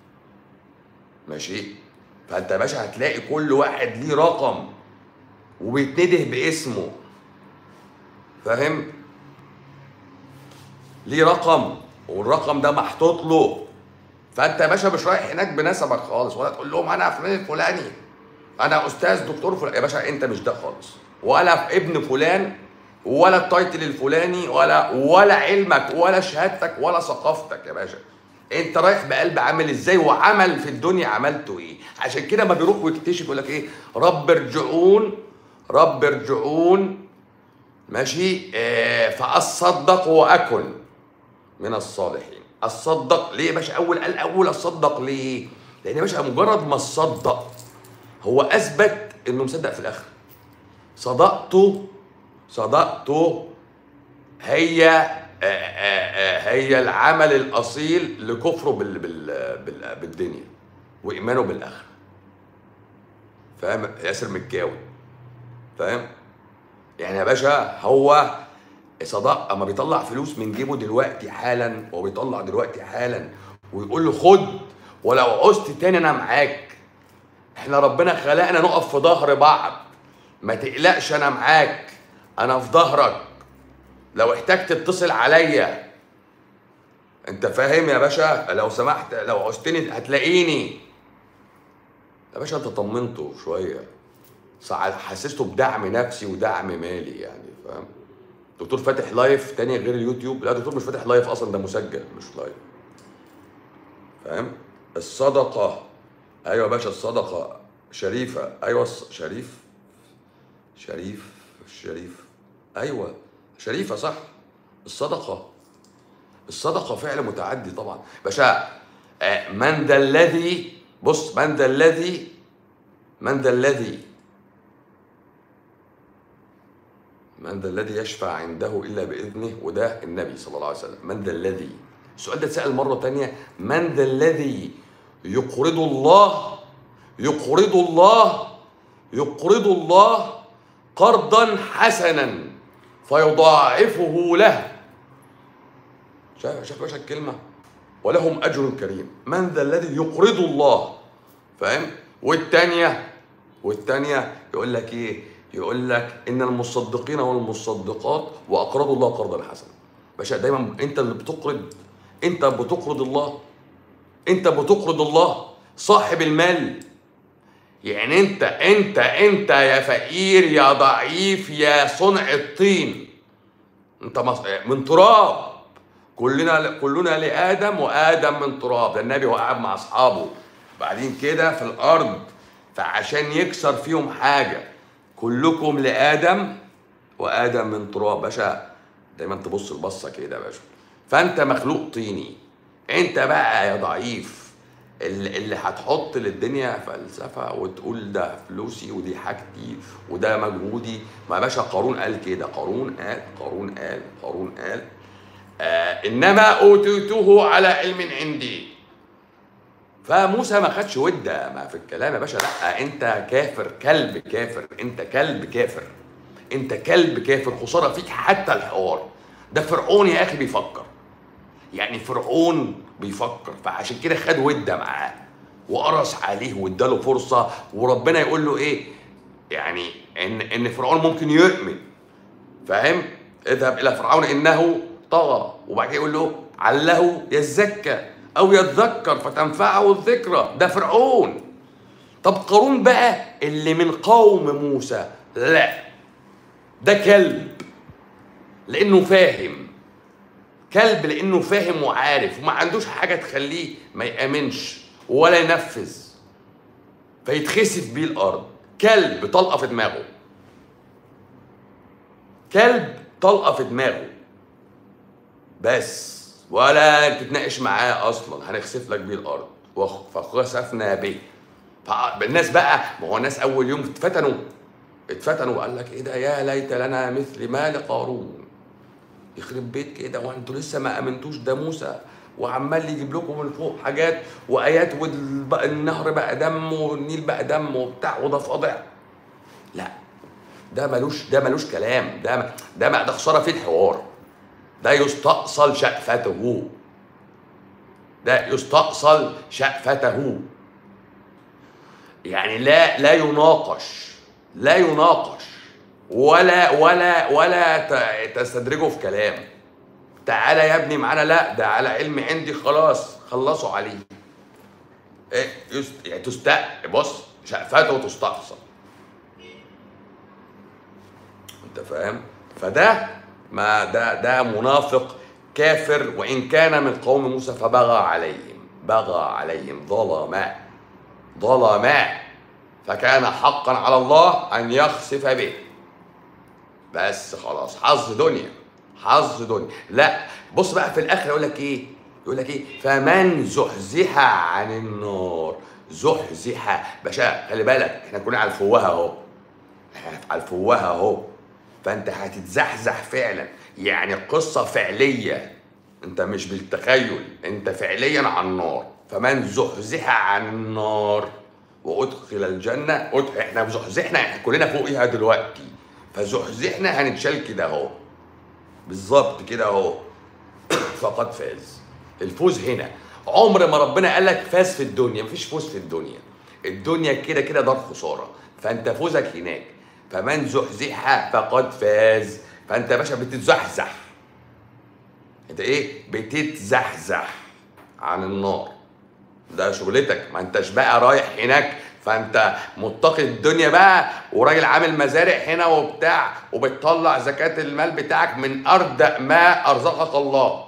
ماشي فانت يا باشا هتلاقي كل واحد ليه رقم وبيتنده باسمه فاهم ليه رقم والرقم ده محطوط له فانت يا باشا مش رايح هناك بنسبك خالص ولا تقول لهم انا فلان الفلاني انا استاذ دكتور فلان يا باشا انت مش ده خالص ولا ابن فلان ولا التايتل الفلاني ولا ولا علمك ولا شهادتك ولا ثقافتك يا باشا انت رايح بقلب عامل ازاي وعمل في الدنيا عملته ايه عشان كده ما بيروح ويكتشف يقول لك ايه رب ارجعون رب ارجعون ماشي آه فاصدق واكن من الصالحين اصدق ليه يا باشا اول قال اول اصدق ليه لان يا باشا مجرد ما تصدق هو اثبت انه مصدق في الاخر صدقته صدقته هي آه، آه، آه، هي العمل الاصيل لكفره بال بال بال بالدنيا وايمانه بالاخره فاهم ياسر مكاوي فاهم يعني يا باشا هو صدق اما بيطلع فلوس من جيبه دلوقتي حالا هو بيطلع دلوقتي حالا ويقول له خد ولو عوزت تاني انا معاك احنا ربنا خلقنا نقف في ظهر بعض ما تقلقش انا معاك انا في ظهرك لو احتجت تتصل عليا انت فاهم يا باشا لو سمحت لو عوزتني هتلاقيني يا باشا انت طمنته شويه ساعة حسسته بدعم نفسي ودعم مالي يعني فاهم دكتور فاتح لايف تاني غير اليوتيوب لا دكتور مش فاتح لايف اصلا ده مسجل مش لايف فاهم الصدقه ايوه يا باشا الصدقه شريفه ايوه الص- شريف شريف شريف ايوه شريفه صح الصدقه الصدقه فعل متعدي طبعا باشا آه، من ذا الذي بص من ذا الذي من ذا الذي من ذا الذي يشفع عنده الا باذنه وده النبي صلى الله عليه وسلم من ذا الذي السؤال ده اتسال مره تانية من ذا الذي يقرض الله يقرض الله يقرض الله قرضا حسنا فيضاعفه له شايف شايف باشا الكلمه ولهم اجر كريم من ذا الذي يقرض الله فاهم والتانية والتانية يقول لك ايه يقول لك ان المصدقين والمصدقات واقرضوا الله قرضا حسنا باشا دايما انت اللي بتقرض انت بتقرض الله انت بتقرض الله صاحب المال يعني انت انت انت يا فقير يا ضعيف يا صنع الطين انت من تراب كلنا كلنا لادم وادم من تراب ده النبي هو قاعد مع اصحابه بعدين كده في الارض فعشان يكسر فيهم حاجه كلكم لادم وادم من تراب باشا دايما تبص البصه كده يا باشا فانت مخلوق طيني انت بقى يا ضعيف اللي, اللي هتحط للدنيا فلسفه وتقول ده فلوسي ودي حاجتي وده مجهودي ما باشا قارون قال كده قارون قال قارون قال قارون قال آه انما اوتيته على علم عندي فموسى ما خدش وده ما في الكلام يا باشا لا انت كافر كلب كافر انت كلب كافر انت كلب كافر خساره فيك حتى الحوار ده فرعون يا اخي بيفكر يعني فرعون بيفكر فعشان كده خد وده معاه وقرص عليه واداله فرصه وربنا يقول له ايه يعني ان ان فرعون ممكن يؤمن فاهم اذهب الى فرعون انه طغى وبعد كده يقول له عله يزكى او يتذكر فتنفعه الذكرى ده فرعون طب قارون بقى اللي من قوم موسى لا ده كلب لانه فاهم كلب لانه فاهم وعارف وما عندوش حاجه تخليه ما يامنش ولا ينفذ فيتخسف بيه الارض كلب طلقه في دماغه كلب طلقه في دماغه بس ولا تتناقش معاه اصلا هنخسف لك بيه الارض فخسفنا به فالناس بقى ما هو الناس اول يوم اتفتنوا اتفتنوا وقال لك ايه ده يا ليت لنا مثل ما لقارون يخرب بيت كده وانتوا لسه ما امنتوش ده موسى وعمال يجيب لكم من فوق حاجات وايات والنهر بقى دم والنيل بقى دم وبتاع وده فاضع لا ده ملوش ده ملوش كلام ده ده ده خساره في الحوار ده يستأصل شأفته ده يستأصل شأفته يعني لا لا يناقش لا يناقش ولا ولا ولا تستدرجه في كلام تعالى يا ابني معانا لا ده على علم عندي خلاص خلصوا عليه ايه يست... يعني تست بص شقفته تستأصل انت فاهم فده ما ده ده منافق كافر وان كان من قوم موسى فبغى عليهم بغى عليهم ظلما ظلما فكان حقا على الله ان يخسف به بس خلاص حظ دنيا حظ دنيا لا بص بقى في الاخر يقول لك ايه يقول لك ايه فمن زحزح عن النار زحزح باشا خلي بالك احنا كنا على الفوهه اهو احنا على الفوهه اهو فانت هتتزحزح فعلا يعني قصه فعليه انت مش بالتخيل انت فعليا على النار فمن زحزح عن النار وادخل الجنه أدخل احنا زحزحنا احنا كلنا فوقيها دلوقتي فزحزحنا هنتشال كده اهو بالظبط كده اهو فقد فاز الفوز هنا عمر ما ربنا قال لك فاز في الدنيا مفيش فوز في الدنيا الدنيا كده كده دار خساره فانت فوزك هناك فمن زحزح فقد فاز فانت يا باشا بتتزحزح انت ايه بتتزحزح عن النار ده شغلتك ما انتش بقى رايح هناك فانت متقي الدنيا بقى وراجل عامل مزارع هنا وبتاع وبتطلع زكاة المال بتاعك من أردأ ما أرزقك الله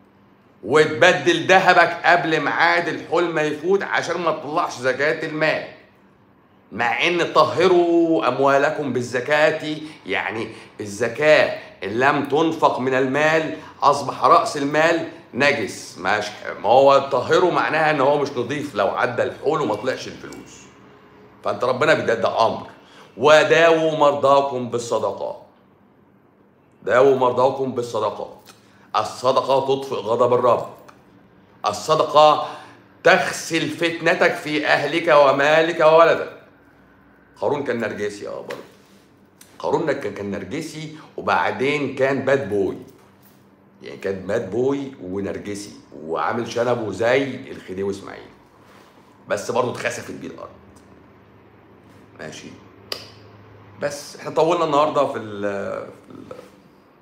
وتبدل ذهبك قبل ميعاد الحول ما يفوت عشان ما تطلعش زكاة المال مع ان طهروا اموالكم بالزكاه يعني الزكاه ان لم تنفق من المال اصبح راس المال نجس ماشي ما هو طهروا معناها ان هو مش نظيف لو عدى الحول وما طلعش الفلوس فانت ربنا بيدي امر وداووا مرضاكم بالصدقات داووا مرضاكم بالصدقات الصدقه تطفئ غضب الرب الصدقه تغسل فتنتك في اهلك ومالك وولدك قارون كان نرجسي اه برضه قارون كان كان نرجسي وبعدين كان باد بوي يعني كان باد بوي ونرجسي وعامل شنبه زي الخديوي اسماعيل بس برضه اتخسفت بيه الارض ماشي بس احنا طولنا النهارده في ال في ال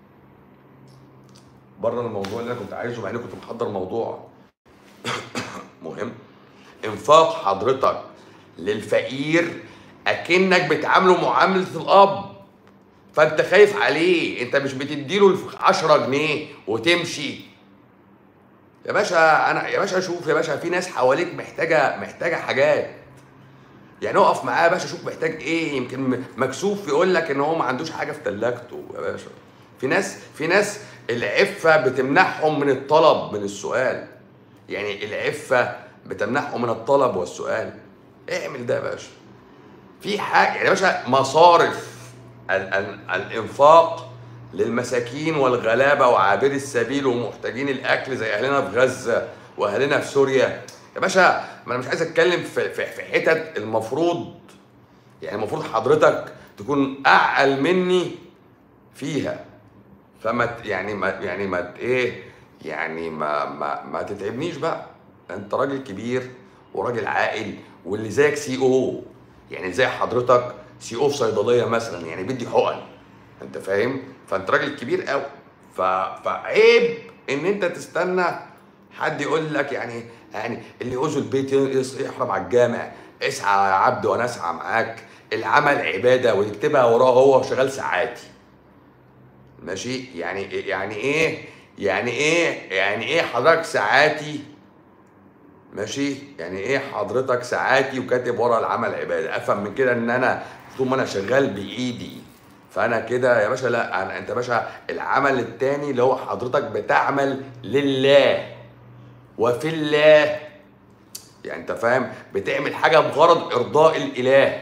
بره الموضوع اللي انا كنت عايزه مع اني كنت محضر موضوع مهم انفاق حضرتك للفقير اكنك بتعامله معامله الاب فانت خايف عليه انت مش بتديله 10 جنيه وتمشي يا باشا انا يا باشا شوف يا باشا في ناس حواليك محتاجه محتاجه حاجات يعني اقف معاه يا باشا شوف محتاج ايه يمكن مكسوف يقول لك ان هو ما عندوش حاجه في ثلاجته يا باشا في ناس في ناس العفه بتمنعهم من الطلب من السؤال يعني العفه بتمنعهم من الطلب والسؤال اعمل ده يا باشا في حاجه يعني يا باشا مصارف ال- ال- الانفاق للمساكين والغلابه وعابري السبيل ومحتاجين الاكل زي اهلنا في غزه واهلنا في سوريا يا باشا ما انا مش عايز اتكلم في في في حتت المفروض يعني المفروض حضرتك تكون اعقل مني فيها فما ت- يعني ما يعني ما ت- ايه يعني ما ما ما تتعبنيش بقى انت راجل كبير وراجل عاقل واللي زيك سي او يعني زي حضرتك سي او في صيدليه مثلا يعني بدي حقن انت فاهم فانت راجل كبير قوي ف... فعيب ان انت تستنى حد يقول لك يعني يعني اللي يعوز البيت يص- يحرم على الجامع اسعى يا عبد وانا اسعى معاك العمل عباده ويكتبها وراه هو شغال ساعاتي ماشي يعني يعني ايه يعني ايه يعني ايه حضرتك ساعاتي ماشي يعني ايه حضرتك ساعاتي وكاتب ورا العمل عباده افهم من كده ان انا طول ما انا شغال بايدي فانا كده يا باشا لا أنا انت باشا العمل التاني اللي هو حضرتك بتعمل لله وفي الله يعني انت فاهم بتعمل حاجه بغرض ارضاء الاله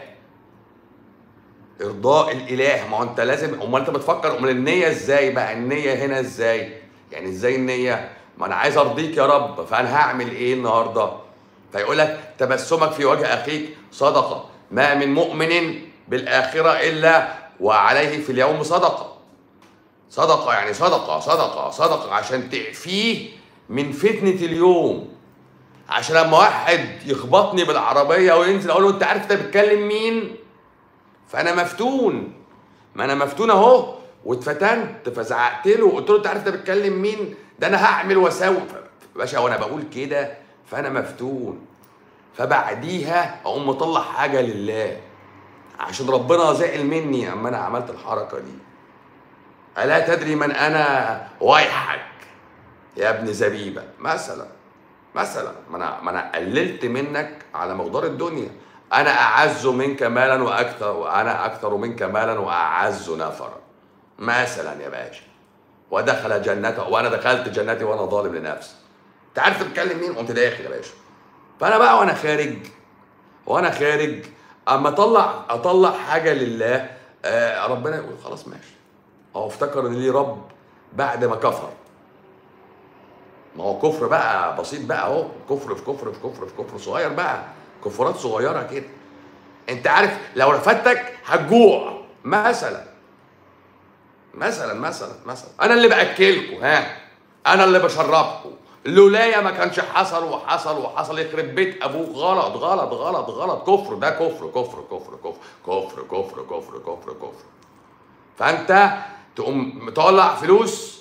ارضاء الاله ما هو انت لازم امال انت بتفكر امال النيه ازاي بقى النيه هنا ازاي يعني ازاي النيه ما انا عايز ارضيك يا رب فانا هعمل ايه النهارده فيقول لك تبسمك في وجه اخيك صدقه ما من مؤمن بالاخره الا وعليه في اليوم صدقه صدقه يعني صدقه صدقه صدقه عشان تعفيه من فتنه اليوم عشان لما واحد يخبطني بالعربيه وينزل اقول له انت عارف انت بتكلم مين فانا مفتون ما انا مفتون اهو واتفتنت فزعقت له وقلت له انت عارف انت بتكلم مين ده انا هعمل واسوي ف- باشا وانا بقول كده فانا مفتون فبعديها اقوم مطلع حاجه لله عشان ربنا زعل مني اما انا عملت الحركه دي الا تدري من انا ويحك يا ابن زبيبه مثلا مثلا ما انا ما انا قللت منك على مقدار الدنيا انا اعز منك مالا واكثر وانا اكثر منك مالا واعز نفرا مثلا يا باشا ودخل جنته وانا دخلت جنتي وانا ظالم لنفسي انت عارف تتكلم مين قمت داخل يا باشا فانا بقى وانا خارج وانا خارج اما اطلع اطلع حاجه لله آه ربنا يقول خلاص ماشي هو افتكر ان ليه رب بعد ما كفر ما هو كفر بقى بسيط بقى اهو كفر في كفر في كفر في كفر صغير بقى كفرات صغيره كده انت عارف لو رفدتك هتجوع مثلا مثلا مثلا مثلا انا اللي باكلكم ها انا اللي بشربكم لولايا ما كانش حصل وحصل وحصل يخرب بيت ابوك غلط غلط غلط غلط كفر ده كفر كفر كفر كفر كفر كفر كفر كفر كفر فانت تقوم مطلع فلوس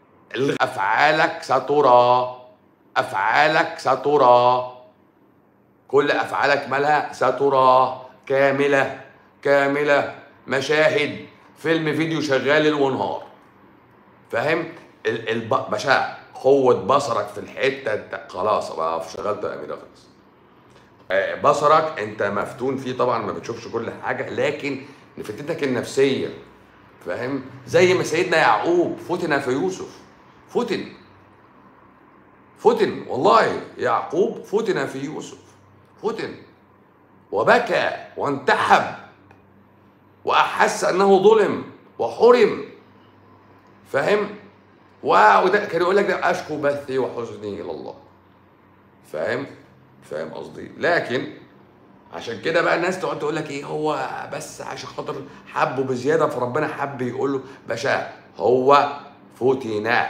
افعالك سترى افعالك سترى كل افعالك مالها سترى كامله كامله مشاهد فيلم فيديو شغال ليل ونهار فاهم ال- الب... باشا قوة بصرك في الحتة انت خلاص بقى شغلت يا اميرة خلاص آه، بصرك انت مفتون فيه طبعا ما بتشوفش كل حاجة لكن فتنتك النفسية فاهم زي ما سيدنا يعقوب فتن في يوسف فتن فتن والله يعقوب فتن في يوسف فتن وبكى وانتحب واحس انه ظلم وحرم فاهم و- وده كان يقول لك ده اشكو بثي وحزني الى الله فاهم فاهم قصدي لكن عشان كده بقى الناس تقعد تقول لك ايه هو بس عشان خاطر حبه بزياده فربنا حب يقول له باشا هو فتن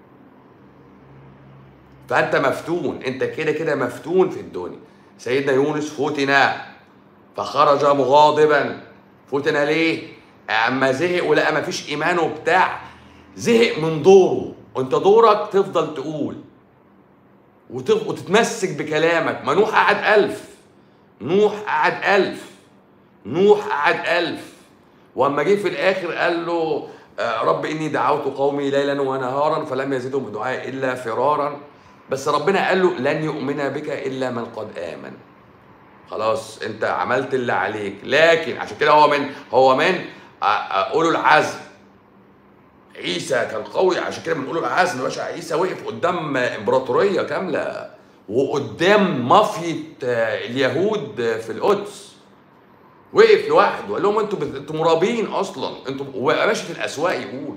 فانت مفتون انت كده كده مفتون في الدنيا سيدنا يونس فتن فخرج مغاضبا فتن ليه اما زهق ولقى ما فيش ايمان وبتاع زهق من دوره وانت دورك تفضل تقول وتف- وتتمسك بكلامك ما نوح قعد ألف نوح قعد ألف نوح قعد ألف واما جه في الاخر قال له آه، رب اني دعوت قومي ليلا ونهارا فلم يزدهم دعائي الا فرارا بس ربنا قال له لن يؤمن بك الا من قد امن خلاص انت عملت اللي عليك لكن عشان كده هو من هو من آه، آه، اولو العزم عيسى كان قوي عشان كده بنقول العزم يا باشا عيسى وقف قدام امبراطوريه كامله وقدام مافيا آه، اليهود في القدس وقف لوحده وقال لهم انتوا بت- انتوا مرابين اصلا انتوا وبقى ماشي في الاسواق يقول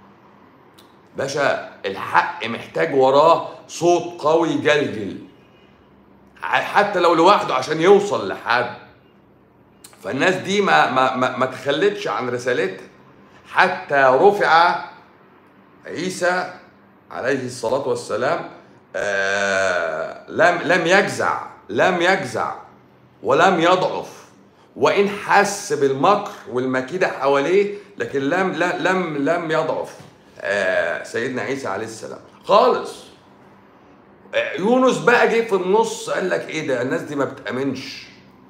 باشا الحق محتاج وراه صوت قوي جلجل ع- حتى لو لوحده عشان يوصل لحد فالناس دي ما ما ما, ما تخلتش عن رسالتها حتى رفع عيسى عليه الصلاة والسلام آه لم لم يجزع لم يجزع ولم يضعف وإن حس بالمكر والمكيدة حواليه لكن لم لا- لم لم يضعف آه سيدنا عيسى عليه السلام خالص آه، يونس بقى جه في النص قال لك ايه ده الناس دي ما بتأمنش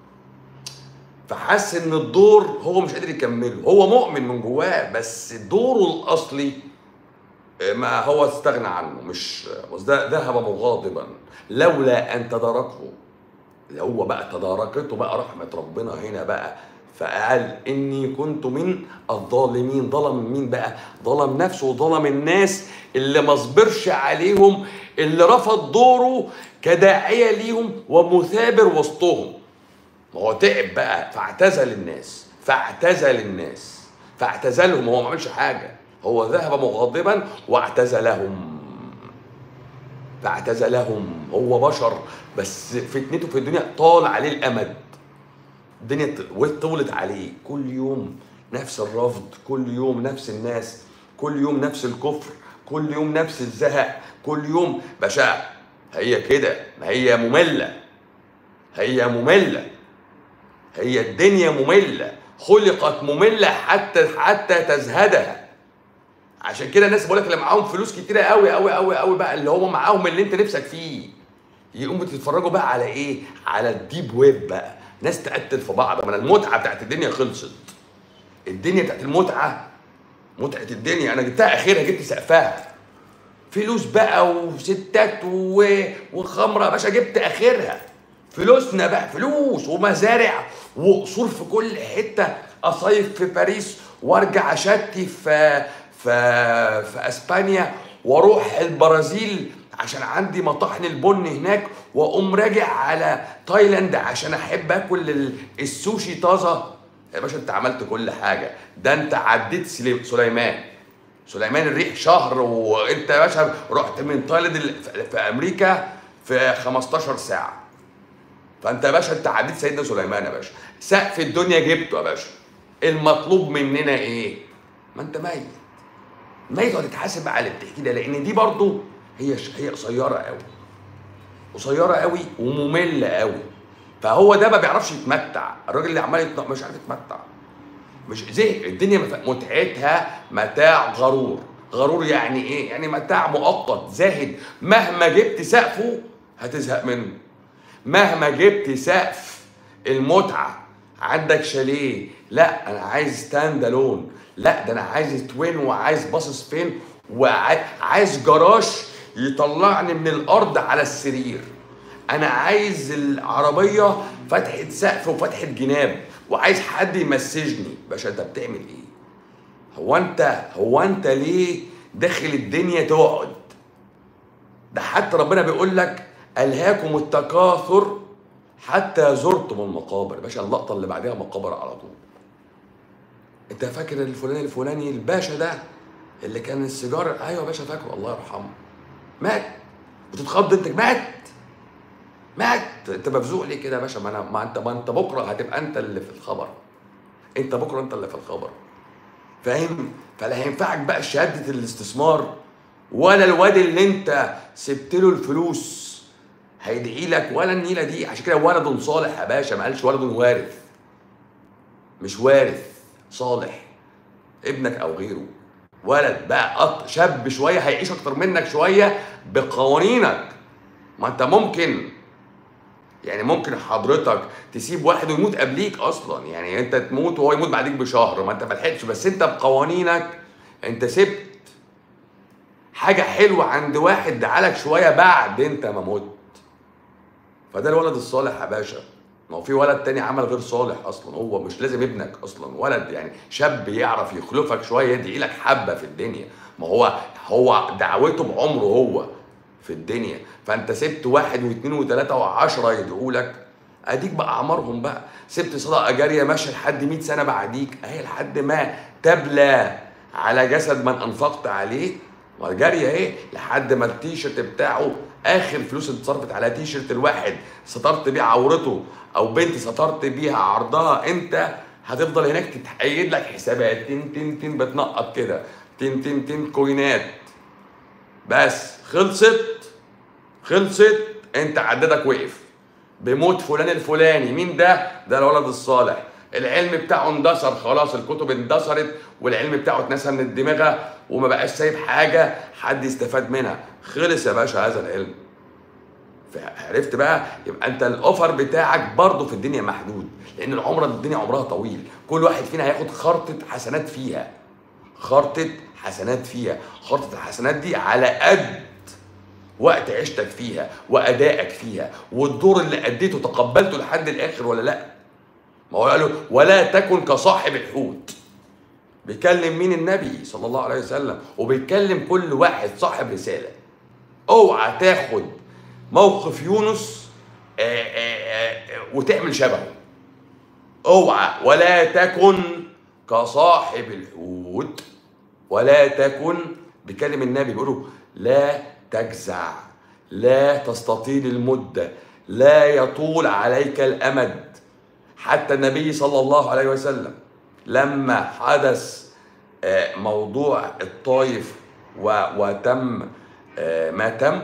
فحس ان الدور هو مش قادر يكمله هو مؤمن من جواه بس دوره الاصلي ما هو استغنى عنه مش بس ده ذهب مغاضبا لولا ان تداركه هو بقى تداركته بقى رحمه ربنا هنا بقى فقال اني كنت من الظالمين ظلم مين بقى ظلم نفسه وظلم الناس اللي ما صبرش عليهم اللي رفض دوره كداعيه ليهم ومثابر وسطهم ما هو تعب بقى فاعتزل الناس فاعتزل الناس فاعتزلهم هو ما عملش حاجه هو ذهب مغاضبا واعتزلهم فاعتزلهم هو بشر بس فتنته في الدنيا طال عليه الامد الدنيا ط- طولت عليه كل يوم نفس الرفض كل يوم نفس الناس كل يوم نفس الكفر كل يوم نفس الزهق كل يوم بشع هي كده ما هي مملة هي مملة هي الدنيا مملة خلقت مملة حتى حتى تزهدها عشان كده الناس بقول لك اللي معاهم فلوس كتيرة قوي قوي قوي قوي بقى اللي هم معاهم اللي انت نفسك فيه يقوموا تتفرجوا بقى على ايه؟ على الديب ويب بقى ناس تقتل في بعض ما المتعة بتاعت الدنيا خلصت الدنيا بتاعت المتعة متعة الدنيا انا جبتها اخرها جبت سقفها فلوس بقى وستات و... وخمره يا باشا جبت اخرها فلوسنا بقى فلوس ومزارع وقصور في كل حته اصيف في باريس وارجع اشتي في في في اسبانيا واروح البرازيل عشان عندي مطاحن البن هناك واقوم راجع على تايلاند عشان احب اكل ال- السوشي طازه يا باشا انت عملت كل حاجه ده انت عديت سلي- سليمان سليمان الريح شهر وانت يا باشا رحت من تايلاند ال- في- في امريكا في 15 ساعه فانت يا باشا انت عديت سيدنا سليمان يا باشا سقف الدنيا جبته يا باشا المطلوب مننا ايه ما انت ميت ميت وهتتحاسب على اللي بتحكيه ده لان دي برضو هي ش... هي قصيره قوي قصيره قوي وممله قوي فهو ده ما بيعرفش يتمتع الراجل اللي عمال يتن... مش عارف يتمتع مش زهق الدنيا مت- متعتها متاع غرور غرور يعني ايه يعني متاع مؤقت زاهد مهما جبت سقفه هتزهق منه مهما جبت سقف المتعه عندك شاليه لا انا عايز ستاند الون لا ده انا عايز توين وعايز باصص فين وعايز جراج يطلعني من الارض على السرير انا عايز العربيه فتحه سقف وفتحه جناب وعايز حد يمسجني باشا انت بتعمل ايه هو انت هو انت ليه داخل الدنيا تقعد ده حتى ربنا بيقول لك الهاكم التكاثر حتى زرتم المقابر باشا اللقطه اللي بعدها مقابر على طول انت فاكر الفلاني الفلاني الباشا ده اللي كان السيجاره ايوه يا باشا فاكره الله يرحمه مات وتتخض انت مات مات انت مفزوع ليه كده يا باشا ما انا ما انت ما انت بكره هتبقى انت اللي في الخبر انت بكره انت اللي في الخبر فاهم فلا هينفعك بقى شهاده الاستثمار ولا الواد اللي انت سبت له الفلوس هيدعي لك ولا النيله دي عشان كده ولد صالح يا باشا ما قالش ولد وارث مش وارث صالح ابنك او غيره ولد بقى أط- شاب شويه هيعيش اكتر منك شويه بقوانينك ما انت ممكن يعني ممكن حضرتك تسيب واحد ويموت قبليك اصلا يعني انت تموت وهو يموت بعديك بشهر ما انت ما لحقتش بس انت بقوانينك انت سبت حاجه حلوه عند واحد دعالك شويه بعد انت ما مت فده الولد الصالح يا باشا ما هو في ولد تاني عمل غير صالح اصلا هو مش لازم ابنك اصلا ولد يعني شاب يعرف يخلفك شويه يدعي لك حبه في الدنيا ما هو هو دعوته بعمره هو في الدنيا فانت سبت واحد واثنين وثلاثه وعشره يدعوا لك اديك بقى اعمارهم بقى سبت صدقه جاريه ماشيه لحد 100 سنه بعديك اهي لحد ما تبلى على جسد من انفقت عليه ما جاريه اهي لحد ما التيشيرت بتاعه اخر فلوس اللي اتصرفت على تيشيرت الواحد سترت بيه عورته او بنت سترت بيها عرضها انت هتفضل هناك تتحيد لك حسابات تن تن تن بتنقط كده تن تن تن كوينات بس خلصت خلصت انت عددك وقف بموت فلان الفلاني مين ده ده الولد الصالح العلم بتاعه اندثر خلاص الكتب اندثرت والعلم بتاعه اتنسى من الدماغ وما بقاش سايب حاجه حد يستفاد منها خلص يا باشا هذا العلم عرفت بقى يبقى انت الاوفر بتاعك برضه في الدنيا محدود لان العمره الدنيا عمرها طويل كل واحد فينا هياخد خرطه حسنات فيها خرطه حسنات فيها خرطه الحسنات دي على قد وقت عشتك فيها وادائك فيها والدور اللي اديته تقبلته لحد الاخر ولا لا ما هو قالوا ولا تكن كصاحب الحوت بيكلم مين النبي صلى الله عليه وسلم وبيتكلم كل واحد صاحب رساله اوعى تاخد موقف يونس آآ آآ وتعمل شبهه اوعى ولا تكن كصاحب الحوت ولا تكن بيكلم النبي بيقولوا لا تجزع لا تستطيل المده لا يطول عليك الامد حتى النبي صلى الله عليه وسلم لما حدث موضوع الطائف وتم ما تم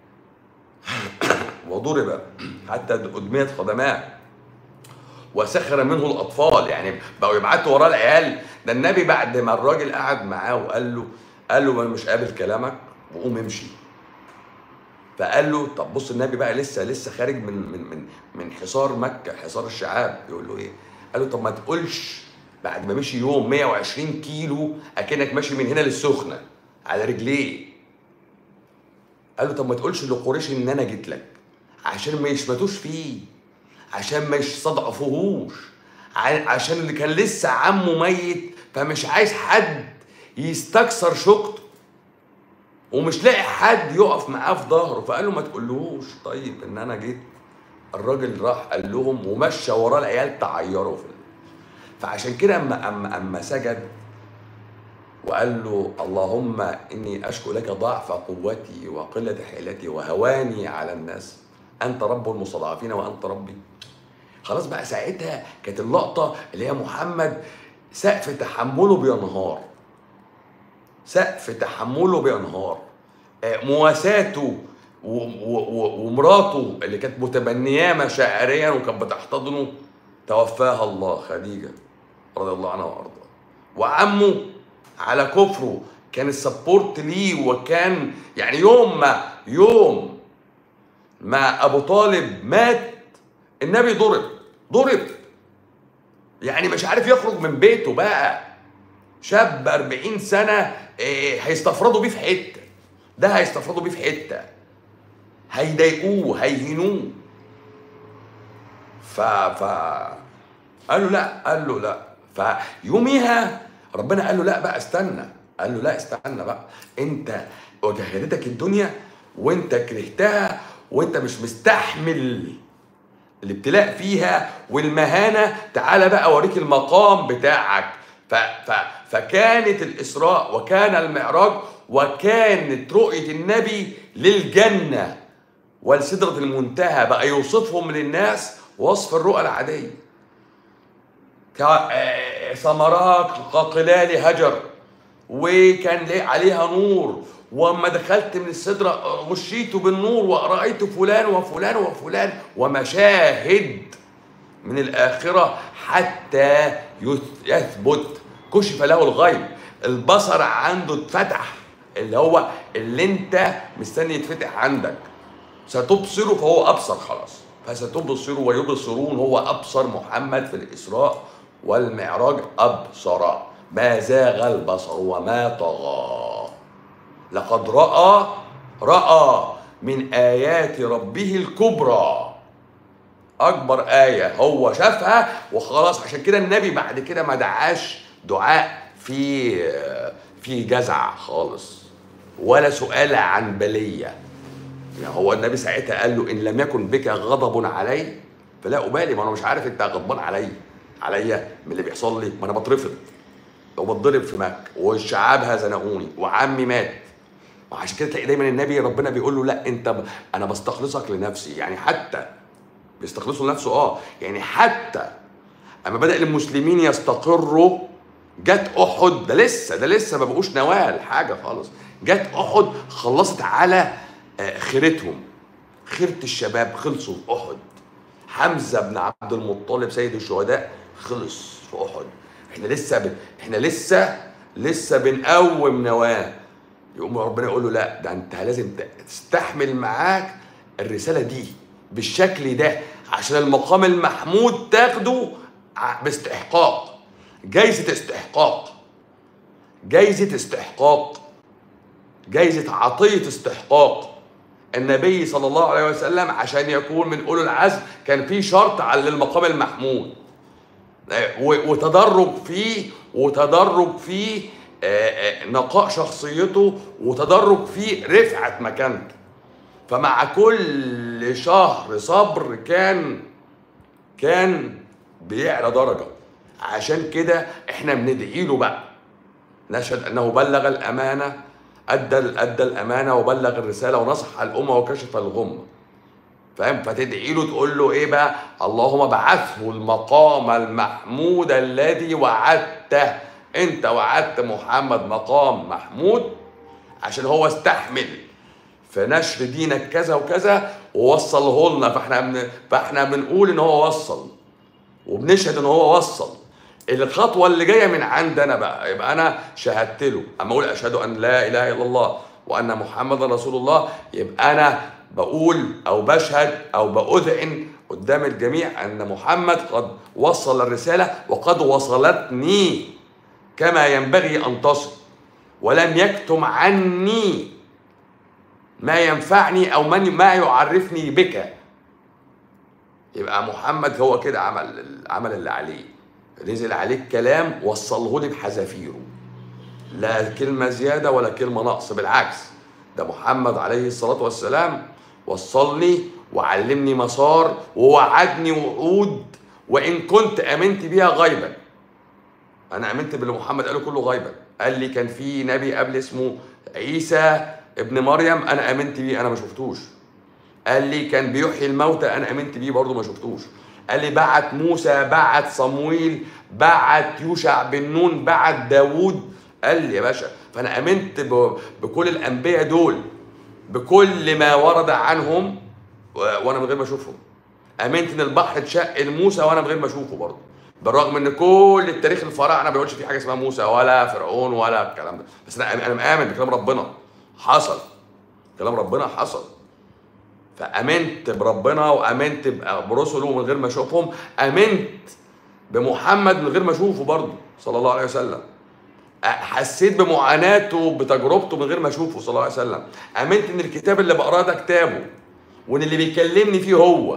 وضرب حتى أدميت قدماه وسخر منه الأطفال يعني بقوا يبعتوا وراه العيال ده النبي بعد ما الراجل قعد معاه وقال له قال له أنا مش قابل كلامك وقوم امشي فقال له طب بص النبي بقى لسه لسه خارج من من من من حصار مكه حصار الشعاب يقول له ايه؟ قال له طب ما تقولش بعد ما مشي يوم 120 كيلو اكنك ماشي من هنا للسخنه على رجليه قال له طب ما تقولش لقريش ان انا جيت لك عشان ما يشمتوش فيه عشان ما يستضعفوهوش عشان اللي كان لسه عمه ميت فمش عايز حد يستكثر شوكته ومش لاقي حد يقف معاه في ظهره فقال له ما تقولوش طيب ان انا جيت الراجل راح قال لهم ومشى وراه العيال تعيروا في فعشان كده اما اما اما سجد وقال له اللهم اني اشكو لك ضعف قوتي وقله حيلتي وهواني على الناس انت رب المستضعفين وانت ربي خلاص بقى ساعتها كانت اللقطه اللي هي محمد سقف تحمله بينهار سقف تحمله بينهار مواساته ومراته اللي كانت متبنياه مشاعريا وكانت بتحتضنه توفاها الله خديجه رضي الله عنها وارضاها وعمه على كفره كان السبورت ليه وكان يعني يوم ما يوم ما ابو طالب مات النبي ضرب ضرب يعني مش عارف يخرج من بيته بقى شاب 40 سنه إيه هيستفردوا بيه في حته ده هيستفردوا بيه في حته هيضايقوه هيهنوه ف ف قال له لا قال له لا فيوميها ربنا قال له لا بقى استنى قال له لا استنى بقى انت وجهدتك الدنيا وانت كرهتها وانت مش مستحمل الابتلاء فيها والمهانة تعالى بقى اوريك المقام بتاعك ف ف فكانت الإسراء وكان المعراج وكانت رؤية النبي للجنة والسدرة المنتهى بقى يوصفهم للناس وصف الرؤى العادية ثمرات كقلال هجر وكان عليها نور واما دخلت من السدرة غشيت بالنور ورأيت فلان وفلان وفلان ومشاهد من الآخرة حتى يثبت كشف له الغيب البصر عنده اتفتح اللي هو اللي انت مستني يتفتح عندك ستبصر فهو ابصر خلاص فستبصر ويبصرون هو ابصر محمد في الاسراء والمعراج ابصر ما زاغ البصر وما طغى لقد راى راى من ايات ربه الكبرى اكبر ايه هو شافها وخلاص عشان كده النبي بعد كده ما دعاش دعاء في في جزع خالص ولا سؤال عن بليه يعني هو النبي ساعتها قال له ان لم يكن بك غضب علي فلا ابالي ما انا مش عارف انت غضبان علي عليا من اللي بيحصل لي ما انا بترفض وبتضرب في مكه والشعاب زنقوني وعمي مات وعشان كده تلاقي دايما النبي ربنا بيقول له لا انت ب... انا بستخلصك لنفسي يعني حتى بيستخلصه لنفسه اه يعني حتى اما بدا المسلمين يستقروا جت احد ده لسه ده لسه ما بقوش نوال حاجه خالص جت احد خلصت على آه، خيرتهم خيره الشباب خلصوا في احد حمزه بن عبد المطلب سيد الشهداء خلص في احد احنا لسه ب... احنا لسه لسه بنقوم نواه يقوم ربنا يقول له لا ده انت لازم تستحمل معاك الرساله دي بالشكل ده عشان المقام المحمود تاخده ع- باستحقاق جايزه استحقاق جايزه استحقاق جايزه عطيه استحقاق النبي صلى الله عليه وسلم عشان يكون من اولو العزم كان في شرط على المقام المحمود و- وتدرج فيه وتدرج فيه آه، آه، نقاء شخصيته وتدرج فيه رفعة مكانته فمع كل شهر صبر كان كان بيعلى درجة عشان كده احنا بندعي له بقى نشهد انه بلغ الامانه ادى ادى الامانه وبلغ الرساله ونصح الامه وكشف الغمه فاهم فتدعي له تقول له ايه بقى اللهم بعثه المقام المحمود الذي وعدته انت وعدت محمد مقام محمود عشان هو استحمل في نشر دينك كذا وكذا ووصله لنا فاحنا بن... فاحنا بنقول ان هو وصل وبنشهد ان هو وصل الخطوه اللي جايه من عندنا بقى يبقى انا شهدت له اما اقول اشهد ان لا اله الا الله وان محمدا رسول الله يبقى انا بقول او بشهد او باذعن قدام الجميع ان محمد قد وصل الرساله وقد وصلتني كما ينبغي ان تصل ولم يكتم عني ما ينفعني او من ما يعرفني بك يبقى محمد هو كده عمل عمل اللي عليه نزل عليك كلام وصله لي بحذافيره لا كلمة زيادة ولا كلمة نقص بالعكس ده محمد عليه الصلاة والسلام وصلني وعلمني مسار ووعدني وعود وإن كنت آمنت بيها غيبا أنا آمنت باللي محمد قاله كله غيبا قال لي كان في نبي قبل اسمه عيسى ابن مريم أنا آمنت بيه أنا ما شفتوش قال لي كان بيحيي الموتى انا امنت بيه برضه ما شفتوش قال لي بعت موسى بعت صمويل بعت يوشع بن نون بعت داوود قال لي يا باشا فانا امنت ب- بكل الانبياء دول بكل ما ورد عنهم و- وانا من غير ما اشوفهم امنت ان البحر اتشق لموسى وانا من غير ما اشوفه برضه بالرغم ان كل التاريخ الفراعنه ما بيقولش في حاجه اسمها موسى ولا فرعون ولا الكلام ده بس انا انا مآمن بكلام ربنا حصل كلام ربنا حصل فامنت بربنا وامنت ب- برسله من غير ما اشوفهم امنت بمحمد من غير ما اشوفه برضه صلى الله عليه وسلم أ- حسيت بمعاناته بتجربته من غير ما اشوفه صلى الله عليه وسلم امنت ان الكتاب اللي بقراه ده كتابه وان اللي بيكلمني فيه هو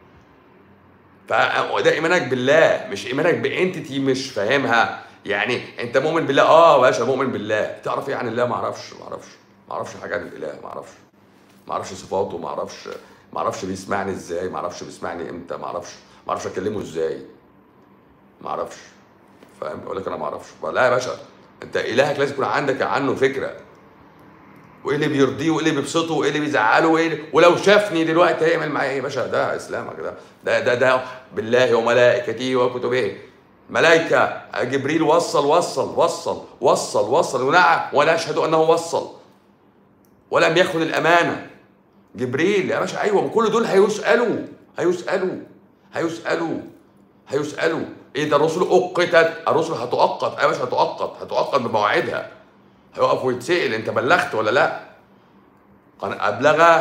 فده ايمانك بالله مش ايمانك بانتيتي مش فاهمها يعني انت مؤمن بالله اه يا باشا مؤمن بالله تعرف ايه عن الله ما اعرفش ما اعرفش ما اعرفش حاجه عن الاله ما اعرفش ما اعرفش صفاته ما اعرفش ما اعرفش بيسمعني ازاي ما اعرفش بيسمعني امتى ما اعرفش ما اعرفش اكلمه ازاي ما اعرفش فاهم يقول لك انا ما اعرفش لا يا باشا انت الهك لازم يكون عندك عنه فكره وايه اللي بيرضيه وايه اللي بيبسطه وايه اللي بيزعله وايه اللي... ولو شافني دلوقتي هيعمل معايا ايه يا باشا ده اسلامك ده ده ده, ده بالله وملائكته وكتبه ملائكه جبريل وصل وصل وصل وصل وصل ونعم ولا اشهد انه وصل ولم يخن الامانه جبريل يا باشا ايوه كل دول هيسالوا هيسالوا هيسالوا هيسالوا ايه ده الرسل اقتت الرسل هتؤقت يا باشا هتؤقت هتؤقت بمواعيدها هيقف ويتسال انت بلغت ولا لا قد ابلغ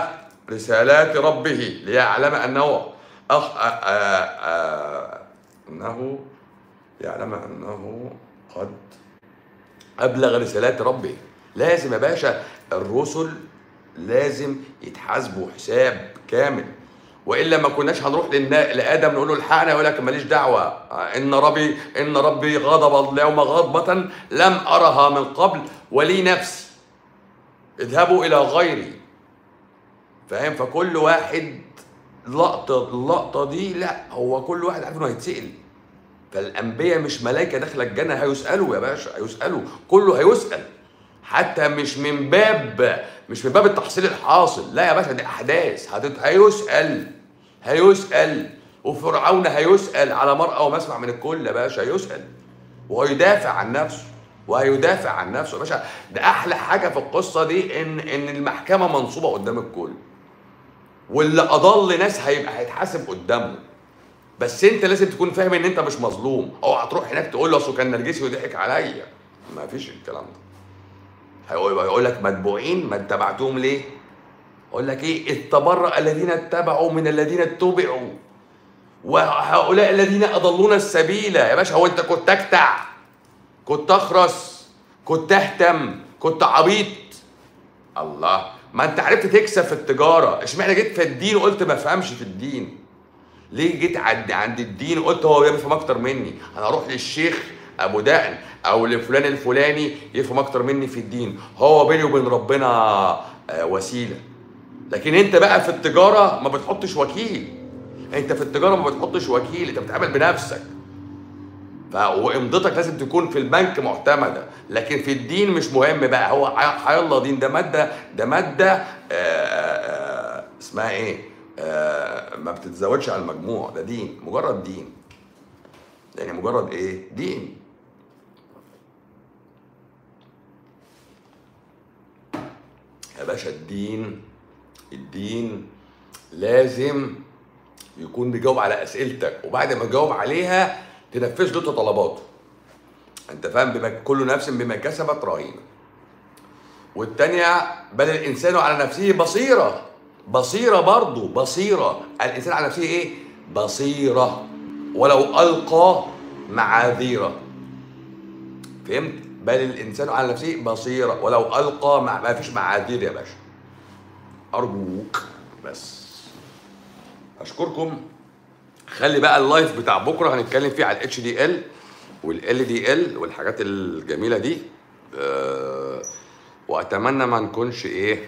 رسالات ربه ليعلم انه أخ... آ... آ... آ... انه يعلم انه قد ابلغ رسالات ربه لازم يا باشا الرسل لازم يتحاسبوا حساب كامل والا ما كناش هنروح للنا- لادم نقول له الحقنا يقول لك ماليش دعوه ان ربي ان ربي غضب اليوم غضبه لم ارها من قبل ولي نفسي اذهبوا الى غيري فاهم فكل واحد لقطه اللقطه دي لا هو كل واحد عارف انه هيتسال فالانبياء مش ملائكه داخله الجنه هيسالوا يا باشا هيسالوا كله هيسال حتى مش من باب مش من باب التحصيل الحاصل لا يا باشا دي احداث هتت... هيسال هيسال وفرعون هيسال على مرأى ومسمع من الكل يا باشا هيسال وهيدافع عن نفسه وهيدافع عن نفسه يا باشا ده احلى حاجه في القصه دي ان ان المحكمه منصوبه قدام الكل واللي اضل ناس هيبقى هيتحاسب قدامه بس انت لازم تكون فاهم ان انت مش مظلوم اوعى تروح هناك تقول له اصل كان نرجسي وضحك عليا ما فيش الكلام ده هيقول هيقول لك متبوعين ما اتبعتوهم ليه اقول لك ايه اتبرأ الذين اتبعوا من الذين اتبعوا وهؤلاء الذين اضلونا السبيل يا باشا هو انت كنت اكتع كنت اخرس كنت اهتم كنت عبيط الله ما انت عرفت تكسب في التجاره اشمعنى جيت في الدين وقلت ما فهمش في الدين ليه جيت عند عند الدين وقلت هو بيفهم اكتر مني انا اروح للشيخ ابو دقن او لفلان الفلاني يفهم اكتر مني في الدين هو بيني وبين ربنا آه، وسيله لكن انت بقى في التجاره ما بتحطش وكيل انت في التجاره ما بتحطش وكيل انت بتتعامل بنفسك ف... وامضتك لازم تكون في البنك معتمده لكن في الدين مش مهم بقى هو ح- حيالله دين ده ماده ده ماده آه، آه، آه، اسمها ايه آه، ما بتتزودش على المجموع ده دين مجرد دين يعني مجرد ايه دين يا باشا الدين الدين لازم يكون بيجاوب على اسئلتك وبعد ما تجاوب عليها تنفذ له طلباته انت فاهم بما كل نفس بما كسبت رهينه والتانية بل الانسان على نفسه بصيره بصيره برضه بصيره الانسان على نفسه ايه بصيره ولو القى معاذيره فهمت بل الانسان على نفسه بصيره ولو القى مع ما فيش معاذير يا باشا ارجوك بس اشكركم خلي بقى اللايف بتاع بكره هنتكلم فيه على الاتش دي ال والال دي ال والحاجات الجميله دي أه واتمنى ما نكونش ايه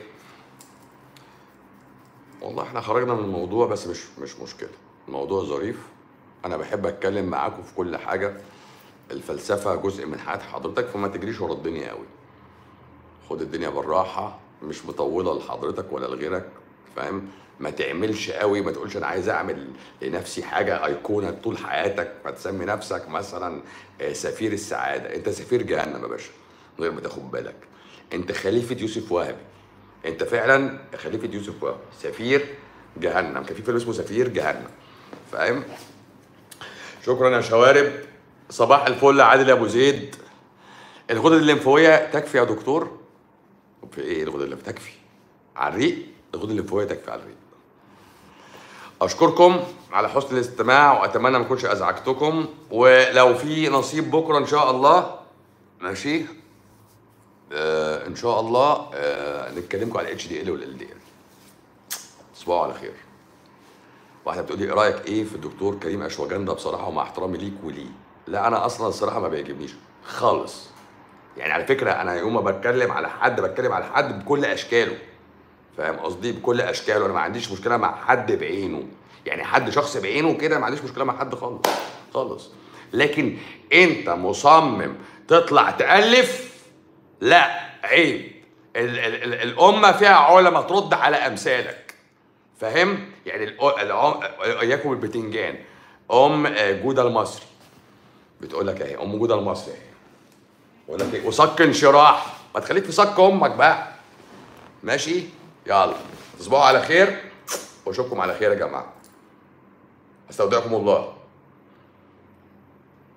والله احنا خرجنا من الموضوع بس مش مش مشكله الموضوع ظريف انا بحب اتكلم معاكم في كل حاجه الفلسفه جزء من حياه حضرتك فما تجريش ورا الدنيا قوي خد الدنيا بالراحه مش مطوله لحضرتك ولا لغيرك فاهم ما تعملش قوي ما تقولش انا عايز اعمل لنفسي حاجه ايقونه طول حياتك ما تسمي نفسك مثلا آه، سفير السعاده انت سفير جهنم يا باشا من غير ما تاخد بالك انت خليفه يوسف وهبي انت فعلا خليفه يوسف وهبي سفير جهنم كان في فيلم اسمه سفير جهنم فاهم شكرا يا شوارب صباح الفل يا عادل ابو زيد الغدد الليمفاويه تكفي يا دكتور في ايه الغدد الليمفاويه تكفي على الريق الغدد الليمفاويه تكفي على الريق اشكركم على حسن الاستماع واتمنى ما اكونش ازعجتكم ولو في نصيب بكره ان شاء الله ماشي آه ان شاء الله آه نتكلمكم على الاتش دي ال والال دي ال تصبحوا على خير واحده بتقول لي ايه رايك ايه في الدكتور كريم اشواجندا بصراحه ومع احترامي ليك وليه لا انا اصلا الصراحه ما بيعجبنيش خالص يعني على فكره انا يوم ما بتكلم على حد بتكلم على حد بكل اشكاله فاهم قصدي بكل اشكاله انا ما عنديش مشكله مع حد بعينه يعني حد شخص بعينه كده ما عنديش مشكله مع حد خالص خالص لكن انت مصمم تطلع تالف لا عيب ال- ال- ال- الامه فيها علماء ترد على امثالك فاهم يعني الأ- العم... اياكم البتنجان ام آه، جوده المصري بتقول لك اهي ام جوده المصري اهي بقول لك ايه وصك انشراح ما تخليك في صك امك بقى ماشي يلا تصبحوا على خير واشوفكم على خير يا جماعه استودعكم الله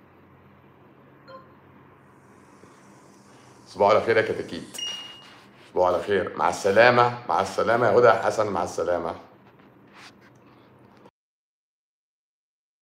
تصبحوا على خير يا كتاكيت تصبحوا على خير مع السلامه مع السلامه يا هدى يا حسن مع السلامه